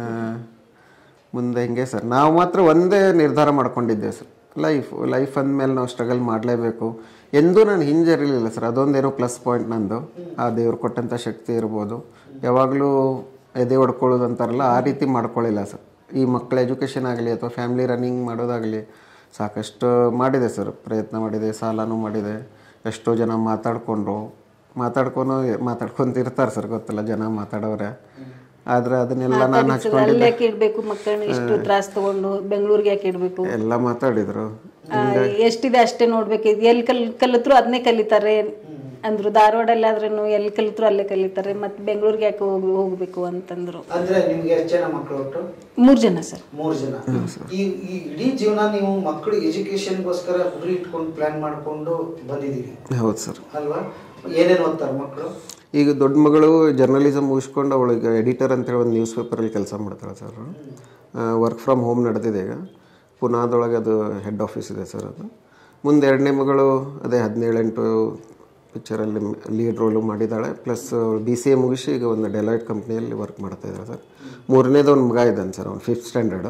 ಮುಂದೆ ಹಿಂಗೆ ಸರ್ ನಾವು ಮಾತ್ರ ಒಂದೇ ನಿರ್ಧಾರ ಮಾಡ್ಕೊಂಡಿದ್ದೆ ಸರ್ ಲೈಫ್ ಲೈಫ್ ಅಂದಮೇಲೆ ನಾವು ಸ್ಟ್ರಗಲ್ ಮಾಡಲೇಬೇಕು ಎಂದೂ ನಾನು ಹಿಂಜರಿಲಿಲ್ಲ ಸರ್ ಅದೊಂದೇನೋ ಪ್ಲಸ್ ಪಾಯಿಂಟ್ ನಂದು ಆ ದೇವ್ರು ಕೊಟ್ಟಂಥ ಶಕ್ತಿ ಇರ್ಬೋದು ಯಾವಾಗಲೂ ಎದೆ ಹೊಡ್ಕೊಳ್ಳೋದು ಅಂತಾರಲ್ಲ ಆ ರೀತಿ ಮಾಡ್ಕೊಳ್ಳಿಲ್ಲ ಸರ್ ಈ ಮಕ್ಕಳ ಎಜುಕೇಷನ್ ಆಗಲಿ ಅಥವಾ ಫ್ಯಾಮಿಲಿ ರನ್ನಿಂಗ್ ಮಾಡೋದಾಗಲಿ ಸಾಕಷ್ಟು ಮಾಡಿದೆ ಸರ್ ಪ್ರಯತ್ನ ಮಾಡಿದೆ ಸಾಲನೂ ಮಾಡಿದೆ ಎಷ್ಟೋ ಜನ ಮಾತಾಡ್ಕೊಂಡ್ರು ಮಾತಾಡ್ಕೊಂಡು ಮಾತಾಡ್ಕೊಂತಿರ್ತಾರೆ ಸರ್ ಗೊತ್ತಿಲ್ಲ ಜನ ಮಾತಾಡೋರೆ ಆದ್ರೆ ಅದನ್ನೆಲ್ಲ ನಾನು ಹಚ್ಕೊಂಡಿದ್ದೆ ಅಲ್ಲೇ ಇಡ್ಬೇಕು ಮಕ್ಕಳನ್ನ ಇಷ್ಟು ತ್ರಾಸ್ ತಗೊಂಡು ಬೆಂಗಳೂರಿಗೆ ಯಾಕೆ ಇಡ್ಬೇಕು ಎಲ್ಲ ಮಾತಾಡಿದ್ರು ಆ, ಎಷ್ಟಿದೆ ಅಷ್ಟೇ ನೋಡ್ಬೇಕು ಇದು ಎಲ್ಲಿ ಕಲ್ ಕಲಿತ್ರು ಅದನ್ನೇ ಕಲಿತಾರೆ ಅಂದ್ರು ಧಾರವಾಡಲ್ಲಿ ಆದ್ರೂ ಎಲ್ಲಿ ಕಲಿತ್ರು ಅಲ್ಲೇ ಕಲಿತಾರೆ ಮತ್ತೆ ಬೆಂಗಳೂರಿಗೆ ಯಾಕೆ ಹೋಗಿ ಹೋಗ್ಬೇಕು ಅಂತಂದ್ರು ಅಂದ್ರೆ ನಿಮ್ಗೆ ಎಷ್ಟು ಜನ ಮಕ್ಕಳು ಒಟ್ಟು ಮೂರ್ ಜನ ಸರ್ ಮೂರು ಜನ ಈ ಈ ಇಡೀ ಜೀವನ ನೀವು ಮಕ್ಕಳು ಎಜುಕೇಶನ್ಗೋಸ್ಕರ ಗುರಿ ಇಟ್ಕೊಂಡು ಪ್ಲಾನ್ ಮಾಡ್ಕೊಂಡು ಬಂದಿದ್ದೀರಿ ಹೌದು ಸರ್ ಅಲ್ವಾ ಏನೇನು ಓದ್ತಾರೆ ಮಕ್ಕಳು ಈಗ ದೊಡ್ಡ ಮಗಳು ಜರ್ನಲಿಸಮ್ ಮುಗಿಸ್ಕೊಂಡು ಅವಳಿಗೆ ಎಡಿಟರ್ ಅಂತೇಳಿ ಒಂದು ನ್ಯೂಸ್ ಪೇಪರಲ್ಲಿ ಕೆಲಸ ಮಾಡ್ತಾಳೆ ಸರ್ ವರ್ಕ್ ಫ್ರಮ್ ಹೋಮ್ ನಡೆದಿದೆ ಈಗ ಪುನಾದೊಳಗೆ ಅದು ಹೆಡ್ ಆಫೀಸ್ ಇದೆ ಸರ್ ಅದು ಮುಂದೆ ಎರಡನೇ ಮಗಳು ಅದೇ ಹದಿನೇಳೆಂಟು ಪಿಕ್ಚರಲ್ಲಿ ಲೀಡ್ ರೋಲು ಮಾಡಿದ್ದಾಳೆ ಪ್ಲಸ್ ಬಿ ಸಿ ಎ ಮುಗಿಸಿ ಈಗ ಒಂದು ಡೆಲೈಟ್ ಕಂಪ್ನಿಯಲ್ಲಿ ವರ್ಕ್ ಮಾಡ್ತಾ ಇದ್ದಾರೆ ಸರ್ ಮೂರನೇದು ಒಂದು ಮಗ ಇದ್ದಾನೆ ಸರ್ ಅವ್ನು ಫಿಫ್ತ್ ಸ್ಟ್ಯಾಂಡರ್ಡು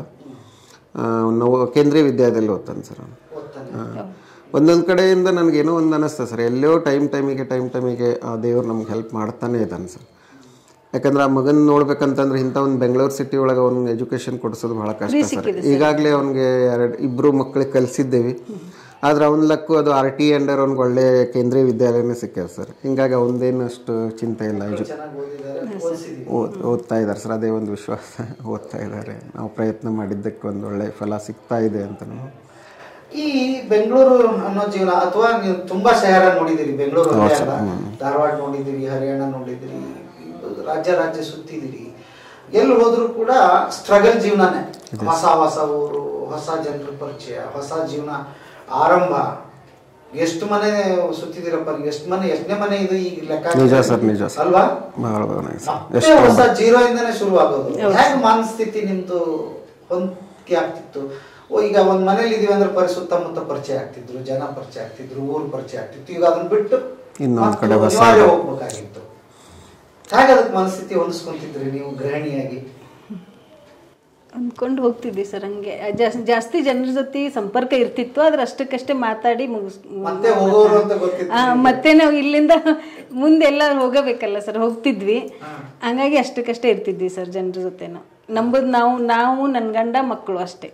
ನಾವು ಕೇಂದ್ರೀಯ ವಿದ್ಯಾಲಯದಲ್ಲಿ ಓದ್ತಾನೆ ಸರ್ ಅವನು ಓದ್ತಾನೆ ಒಂದೊಂದು ಕಡೆಯಿಂದ ನನಗೇನೋ ಒಂದು ಅನ್ನಿಸ್ತದೆ ಸರ್ ಎಲ್ಲೋ ಟೈಮ್ ಟೈಮಿಗೆ ಟೈಮ್ ಟೈಮಿಗೆ ಆ ದೇವ್ರು ನಮ್ಗೆ ಹೆಲ್ಪ್ ಮಾಡ್ತಾನೆ ಇದ್ದಾನೆ ಸರ್ ಯಾಕಂದ್ರೆ ಆ ಮಗನ ನೋಡ್ಬೇಕಂತಂದ್ರೆ ಇಂಥ ಒಂದು ಬೆಂಗಳೂರು ಸಿಟಿ ಒಳಗೆ ಅವ್ನಿಗೆ ಎಜುಕೇಶನ್ ಕೊಡಿಸೋದು ಬಹಳ ಕಷ್ಟ ಸರ್ ಈಗಾಗಲೇ ಅವ್ನಿಗೆ ಎರಡು ಇಬ್ಬರು ಮಕ್ಕಳಿಗೆ ಕಲಿಸಿದ್ದೇವೆ ಆದ್ರೆ ಅವ್ನ ಲಕ್ಕು ಅದು ಆರ್ ಟಿ ಅಂಡರ್ ಅವ್ನಿಗೆ ಒಳ್ಳೆ ಕೇಂದ್ರೀಯ ವಿದ್ಯಾಲಯನೇ ಸಿಕ್ಕ್ಯಾವ ಸರ್ ಹಿಂಗಾಗಿ ಅವನದೇನು ಅಷ್ಟು ಚಿಂತೆ ಇಲ್ಲ ಎಜು ಚೆನ್ನಾಗಿ ಓದಿದ್ದಾರೆ ಓದಿಸಿದೀವಿ ಓದ್ ಓದ್ತಾ ಇದ್ದಾರೆ ಸರ್ ಅದೇ ಒಂದು ವಿಶ್ವಾಸ ಓದ್ತಾ ಇದ್ದಾರೆ ನಾವು ಪ್ರಯತ್ನ ಮಾಡಿದ್ದಕ್ಕೆ ಒಂದು ಒಳ್ಳೆ ಫಲ ಸಿಗ್ತಾ ಇದೆ ಅಂತ ನಾವು ಈ ಬೆಂಗಳೂರು ಅನ್ನೋ ಜೀವನ ಅಥವಾ ನೀವು ತುಂಬಾ ಶಹರ ನೋಡಿದಿರಿ ಬೆಂಗಳೂರು ಒಂದೇ ಅಲ್ಲ ಧಾರವಾಡ ನೋಡಿದಿರಿ ಹರಿಯಾಣ ನೋಡಿದಿರಿ ರಾಜ್ಯ ರಾಜ್ಯ ಸುತ್ತಿದಿರಿ ಎಲ್ಲಿ ಹೋದ್ರು ಕೂಡ ಸ್ಟ್ರಗಲ್ ಜೀವನನೇ ಹೊಸ ಹೊಸ ಊರು ಹೊಸ ಜನರ ಪರಿಚಯ ಹೊಸ ಜೀವನ ಆರಂಭ ಎಷ್ಟು ಮನೆ ಸುತ್ತಿದಿರಪ್ಪ ನೀವು ಎಷ್ಟು ಮನೆ ಎಷ್ಟನೇ ಮನೆ ಇದು ಈಗ ಲೆಕ್ಕ ನಿಜ ಸರ್, ನಿಜ ಸರ್. ಅಲ್ವಾ ಬಹಳ ಚೆನ್ನಾಗಿ ಸರ್ ಮತ್ತೆ ಹೊಸ ಜೀರೋ ಇಂದನೇ ಶುರು ಆಗೋದು ಹೇಗೆ ಮನಸ್ಥಿತಿ ನಿಮ್ದು ಹೊಂದಿಕೆ ಆಗ್ತಿತ್ತು ಓ ಈಗ ಒಂದ್ ಮನೇಲಿ ಇದೀವಿ ಅಂದ್ರೆ ಪರಿ ಸುತ್ತಮುತ್ತ ಪರಿಚಯ ಆಗ್ತಿದ್ರು ಜನ ಪರಿಚಯ ಆಗ್ತಿದ್ರು ಊರು ಪರಿಚಯ ಆಗ್ತಿತ್ತು ಈಗ ಅದನ್ನ ಬಿಟ್ಟು ಇನ್ನೊಂದ್ ಮತ್ತೆ ಕಡೆ ಹೊಸ ಅನಿವಾರ್ಯ ಹೋಗ್ಬೇಕಾಗಿತ್ತು ಹೇಗೆ ಅದಕ್ಕೆ ಮನಸ್ಥಿತಿ ಹೊಂದಿಸ್ಕೊಂತಿದ್ರಿ ನೀವು ಗೃಹಿಣಿಯಾಗಿ ಅಂದ್ಕೊಂಡು ಹೋಗ್ತಿದ್ವಿ ಸರ್ ಹಂಗೆ ಜಾಸ್ತಿ ಜಾಸ್ತಿ ಜನರ ಜೊತೆ ಸಂಪರ್ಕ ಇರ್ತಿತ್ತು ಆದ್ರೆ ಅಷ್ಟಕ್ಕಷ್ಟೇ ಮಾತಾಡಿ ಮುಗಿಸ್ ಮತ್ತೆ ಹೋಗೋರು ಅಂತ ಗೊತ್ತಿತ್ತು ಆ, ಮತ್ತೆ ನಾವು ಇಲ್ಲಿಂದ ಮುಂದೆಲ್ಲ ಹೋಗಬೇಕಲ್ಲ ಸರ್ ಹೋಗ್ತಿದ್ವಿ ಹಂಗಾಗಿ ಅಷ್ಟಕ್ಕಷ್ಟೇ ಇರ್ತಿದ್ವಿ ಸರ್ ಜನರ ಜೊತೆನೂ ನಂಬುದು ನಾವು ನಾವು ನನ್ನ ಗಂಡ ಮಕ್ಕಳು ಅಷ್ಟೇ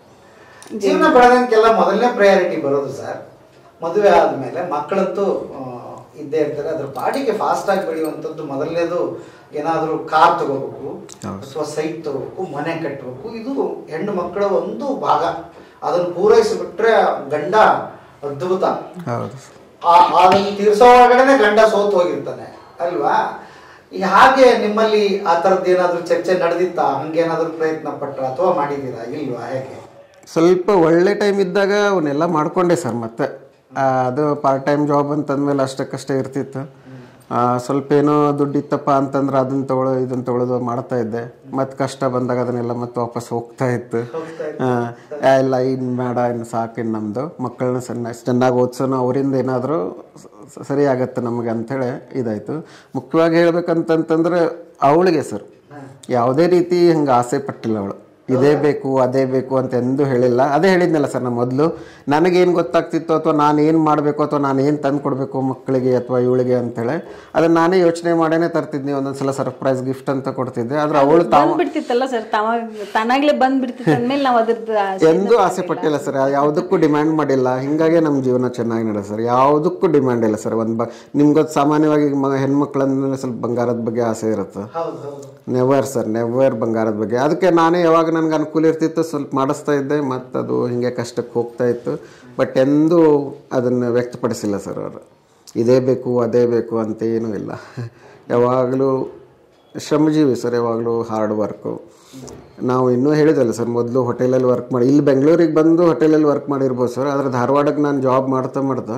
ಜೀವನ ಬೆಳೆದಂಗೆಲ್ಲ ಮೊದಲನೇ ಪ್ರಯಾರಿಟಿ ಬರೋದು ಸರ್ ಮದುವೆ ಆದ್ಮೇಲೆ ಮಕ್ಕಳಂತೂ ಆ, ಇದ್ದೇ ಇರ್ತಾರೆ ಅದ್ರ ಪಾಡಿಗೆ ಫಾಸ್ಟ್ ಆಗಿ ಬೆಳೆಯುವಂಥದ್ದು ಮೊದಲನೇದು ಏನಾದರೂ ಕಾರ್ ತಗೋಬೇಕು ಅಥವಾ ಸೈಟ್ ತಗೋಬೇಕು ಮನೆ ಕಟ್ಟಬೇಕು ಇದು ಹೆಣ್ಣು ಮಕ್ಕಳ ಒಂದು ಭಾಗ ಅದನ್ನು ಪೂರೈಸಿಬಿಟ್ರೆ ಗಂಡ ಅದ್ಭುತ ಹೌದು ಆ- ಅದನ್ನು ತೀರ್ಸೋ ಒಳಗಡೆನೆ ಗಂಡ ಸೋತು ಹೋಗಿರ್ತಾನೆ ಅಲ್ವಾ ಈ ಹಾಗೆ ನಿಮ್ಮಲ್ಲಿ ಆ ಥರದ್ದು ಏನಾದರೂ ಚರ್ಚೆ ನಡೆದಿತ್ತಾ ಹಂಗೇನಾದ್ರೂ ಪ್ರಯತ್ನ ಪಟ್ರ ಅಥವಾ ಮಾಡಿದ್ದೀರಾ ಇಲ್ವಾ ಹೇಗೆ ಸ್ವಲ್ಪ ಒಳ್ಳೆ ಟೈಮ್ ಇದ್ದಾಗ ಅವನ್ನೆಲ್ಲ ಮಾಡ್ಕೊಂಡೆ ಸರ್ ಮತ್ತೆ ಆ, ಅದು ಪಾರ್ಟ್ ಟೈಮ್ ಜಾಬ್ ಅಂತಂದ್ಮೇಲೆ ಅಷ್ಟಕ್ಕಷ್ಟೇ ಇರ್ತಿತ್ತು ಆ, ಸ್ವಲ್ಪ ಏನೋ ದುಡ್ಡು ಇತ್ತಪ್ಪ ಅಂತಂದ್ರೆ ಅದನ್ನ ತಗೊಳ್ಳೋ ಇದನ್ನ ತಗೊಳ್ಳೋದು ಮಾಡ್ತಾ ಇದ್ದೆ ಮತ್ತೆ ಕಷ್ಟ ಬಂದಾಗ ಅದನ್ನೆಲ್ಲ ಮತ್ತೆ ವಾಪಸ್ ಹೋಗ್ತಾ ಇತ್ತು ಆ, ಇಲ್ಲ ಇನ್ನು ಬೇಡ ಇನ್ನು ಸಾಕು ಇನ್ನು ನಮ್ಮದು ಮಕ್ಕಳನ್ನ ಸಣ್ಣ ಚೆನ್ನಾಗಿ ಓದಿಸೋನು ಅವರಿಂದ ಏನಾದರೂ ಸರಿ ಆಗತ್ತೆ ನಮಗೆ ಅಂಥೇಳಿ ಇದಾಯಿತು ಮುಖ್ಯವಾಗಿ ಹೇಳ್ಬೇಕಂತಂತಂದ್ರೆ ಅವಳಿಗೆ ಸರ್ ಯಾವುದೇ ರೀತಿ ಹಂಗೆ ಆಸೆ ಪಟ್ಟಿಲ್ಲ ಅವಳು ಇದೇ ಬೇಕು ಅದೇ ಬೇಕು ಅಂತ ಎಂದೂ ಹೇಳಿಲ್ಲ ಅದೇ ಹೇಳಿದ್ನಲ್ಲ ಸರ್ ನಾನು ಮೊದಲು ನನಗೇನು ಗೊತ್ತಾಗ್ತಿತ್ತು ಅಥವಾ ನಾನು ಏನು ಮಾಡಬೇಕು ಅಥವಾ ನಾನು ಏನು ತಂದು ಕೊಡಬೇಕು ಮಕ್ಕಳಿಗೆ ಅಥವಾ ಇವಳಿಗೆ ಅಂತೇಳಿ ಅದನ್ನ ನಾನೇ ಯೋಚನೆ ಮಾಡೇನೆ ತರ್ತಿದ್ನಿ ಒಂದೊಂದ್ಸಲ ಸರ್ಪ್ರೈಸ್ ಗಿಫ್ಟ್ ಅಂತ ಕೊಡ್ತಿದ್ದೆ ಆದ್ರೆ ಅವಳು ತಾವು ಬಂದ್ಬಿಡ್ತಿತ್ತಲ್ಲ ಸರ್ ತಾವಾಗ ತಾನಾಗ್ಲೇ ಬಂದ್ಬಿಡ್ತಿತ್ತು ಅಂದ್ಮೇಲೆ ನಾವು ಅದ್ರದ್ದು ಆಸೆ- ಎಂದೂ ಆಸೆ ಪಟ್ಟಿಲ್ಲ ಸರ್ ಯಾವುದಕ್ಕೂ ಡಿಮ್ಯಾಂಡ್ ಮಾಡಿಲ್ಲ ಹಿಂಗಾಗಿ ನಮ್ಮ ಜೀವನ ಚೆನ್ನಾಗಿ ನಡೆದ ಸರ್ ಯಾವುದಕ್ಕೂ ಡಿಮ್ಯಾಂಡ್ ಇಲ್ಲ ಸರ್ ಒಂದು ಬ ನಿಮ್ಗೊತ್ತು ಸಾಮಾನ್ಯವಾಗಿ ಮ ಹೆಣ್ಮಕ್ಳಂದ್ರೆ ಸ್ವಲ್ಪ ಬಂಗಾರದ ಬಗ್ಗೆ ಆಸೆ ಇರುತ್ತೆ ಹೌದು ಹೌದು ನೆವರ್ ಸರ್ ನೆವರ್ ಬಂಗಾರದ ಬಗ್ಗೆ ಅದಕ್ಕೆ ನಾನೇ ಯಾವಾಗ ನನಗೆ ಅನುಕೂಲ ಇರ್ತಿತ್ತು ಸ್ವಲ್ಪ ಮಾಡಿಸ್ತಾ ಇದ್ದೆ ಮತ್ತು ಅದು ಹಿಂಗೆ ಕಷ್ಟಕ್ಕೆ ಹೋಗ್ತಾ ಇತ್ತು ಬಟ್ ಎಂದೂ ಅದನ್ನು ವ್ಯಕ್ತಪಡಿಸಿಲ್ಲ ಸರ್ ಅವರು ಇದೇ ಬೇಕು ಅದೇ ಬೇಕು ಅಂತ ಏನೂ ಇಲ್ಲ ಯಾವಾಗಲೂ ಶ್ರಮಜೀವಿ ಸರ್ ಯಾವಾಗಲೂ ಹಾರ್ಡ್ ವರ್ಕು ನಾವು ಇನ್ನೂ ಹೇಳಿದಲ್ಲ ಸರ್ ಮೊದಲು ಹೋಟೆಲಲ್ಲಿ ವರ್ಕ್ ಮಾಡಿ ಇಲ್ಲಿ ಬೆಂಗಳೂರಿಗೆ ಬಂದು ಹೋಟೆಲಲ್ಲಿ ವರ್ಕ್ ಮಾಡಿರ್ಬೋದು ಸರ್ ಆದರೆ ಧಾರವಾಡಕ್ಕೆ ನಾನು ಜಾಬ್ ಮಾಡ್ತಾ ಮಾಡ್ತಾ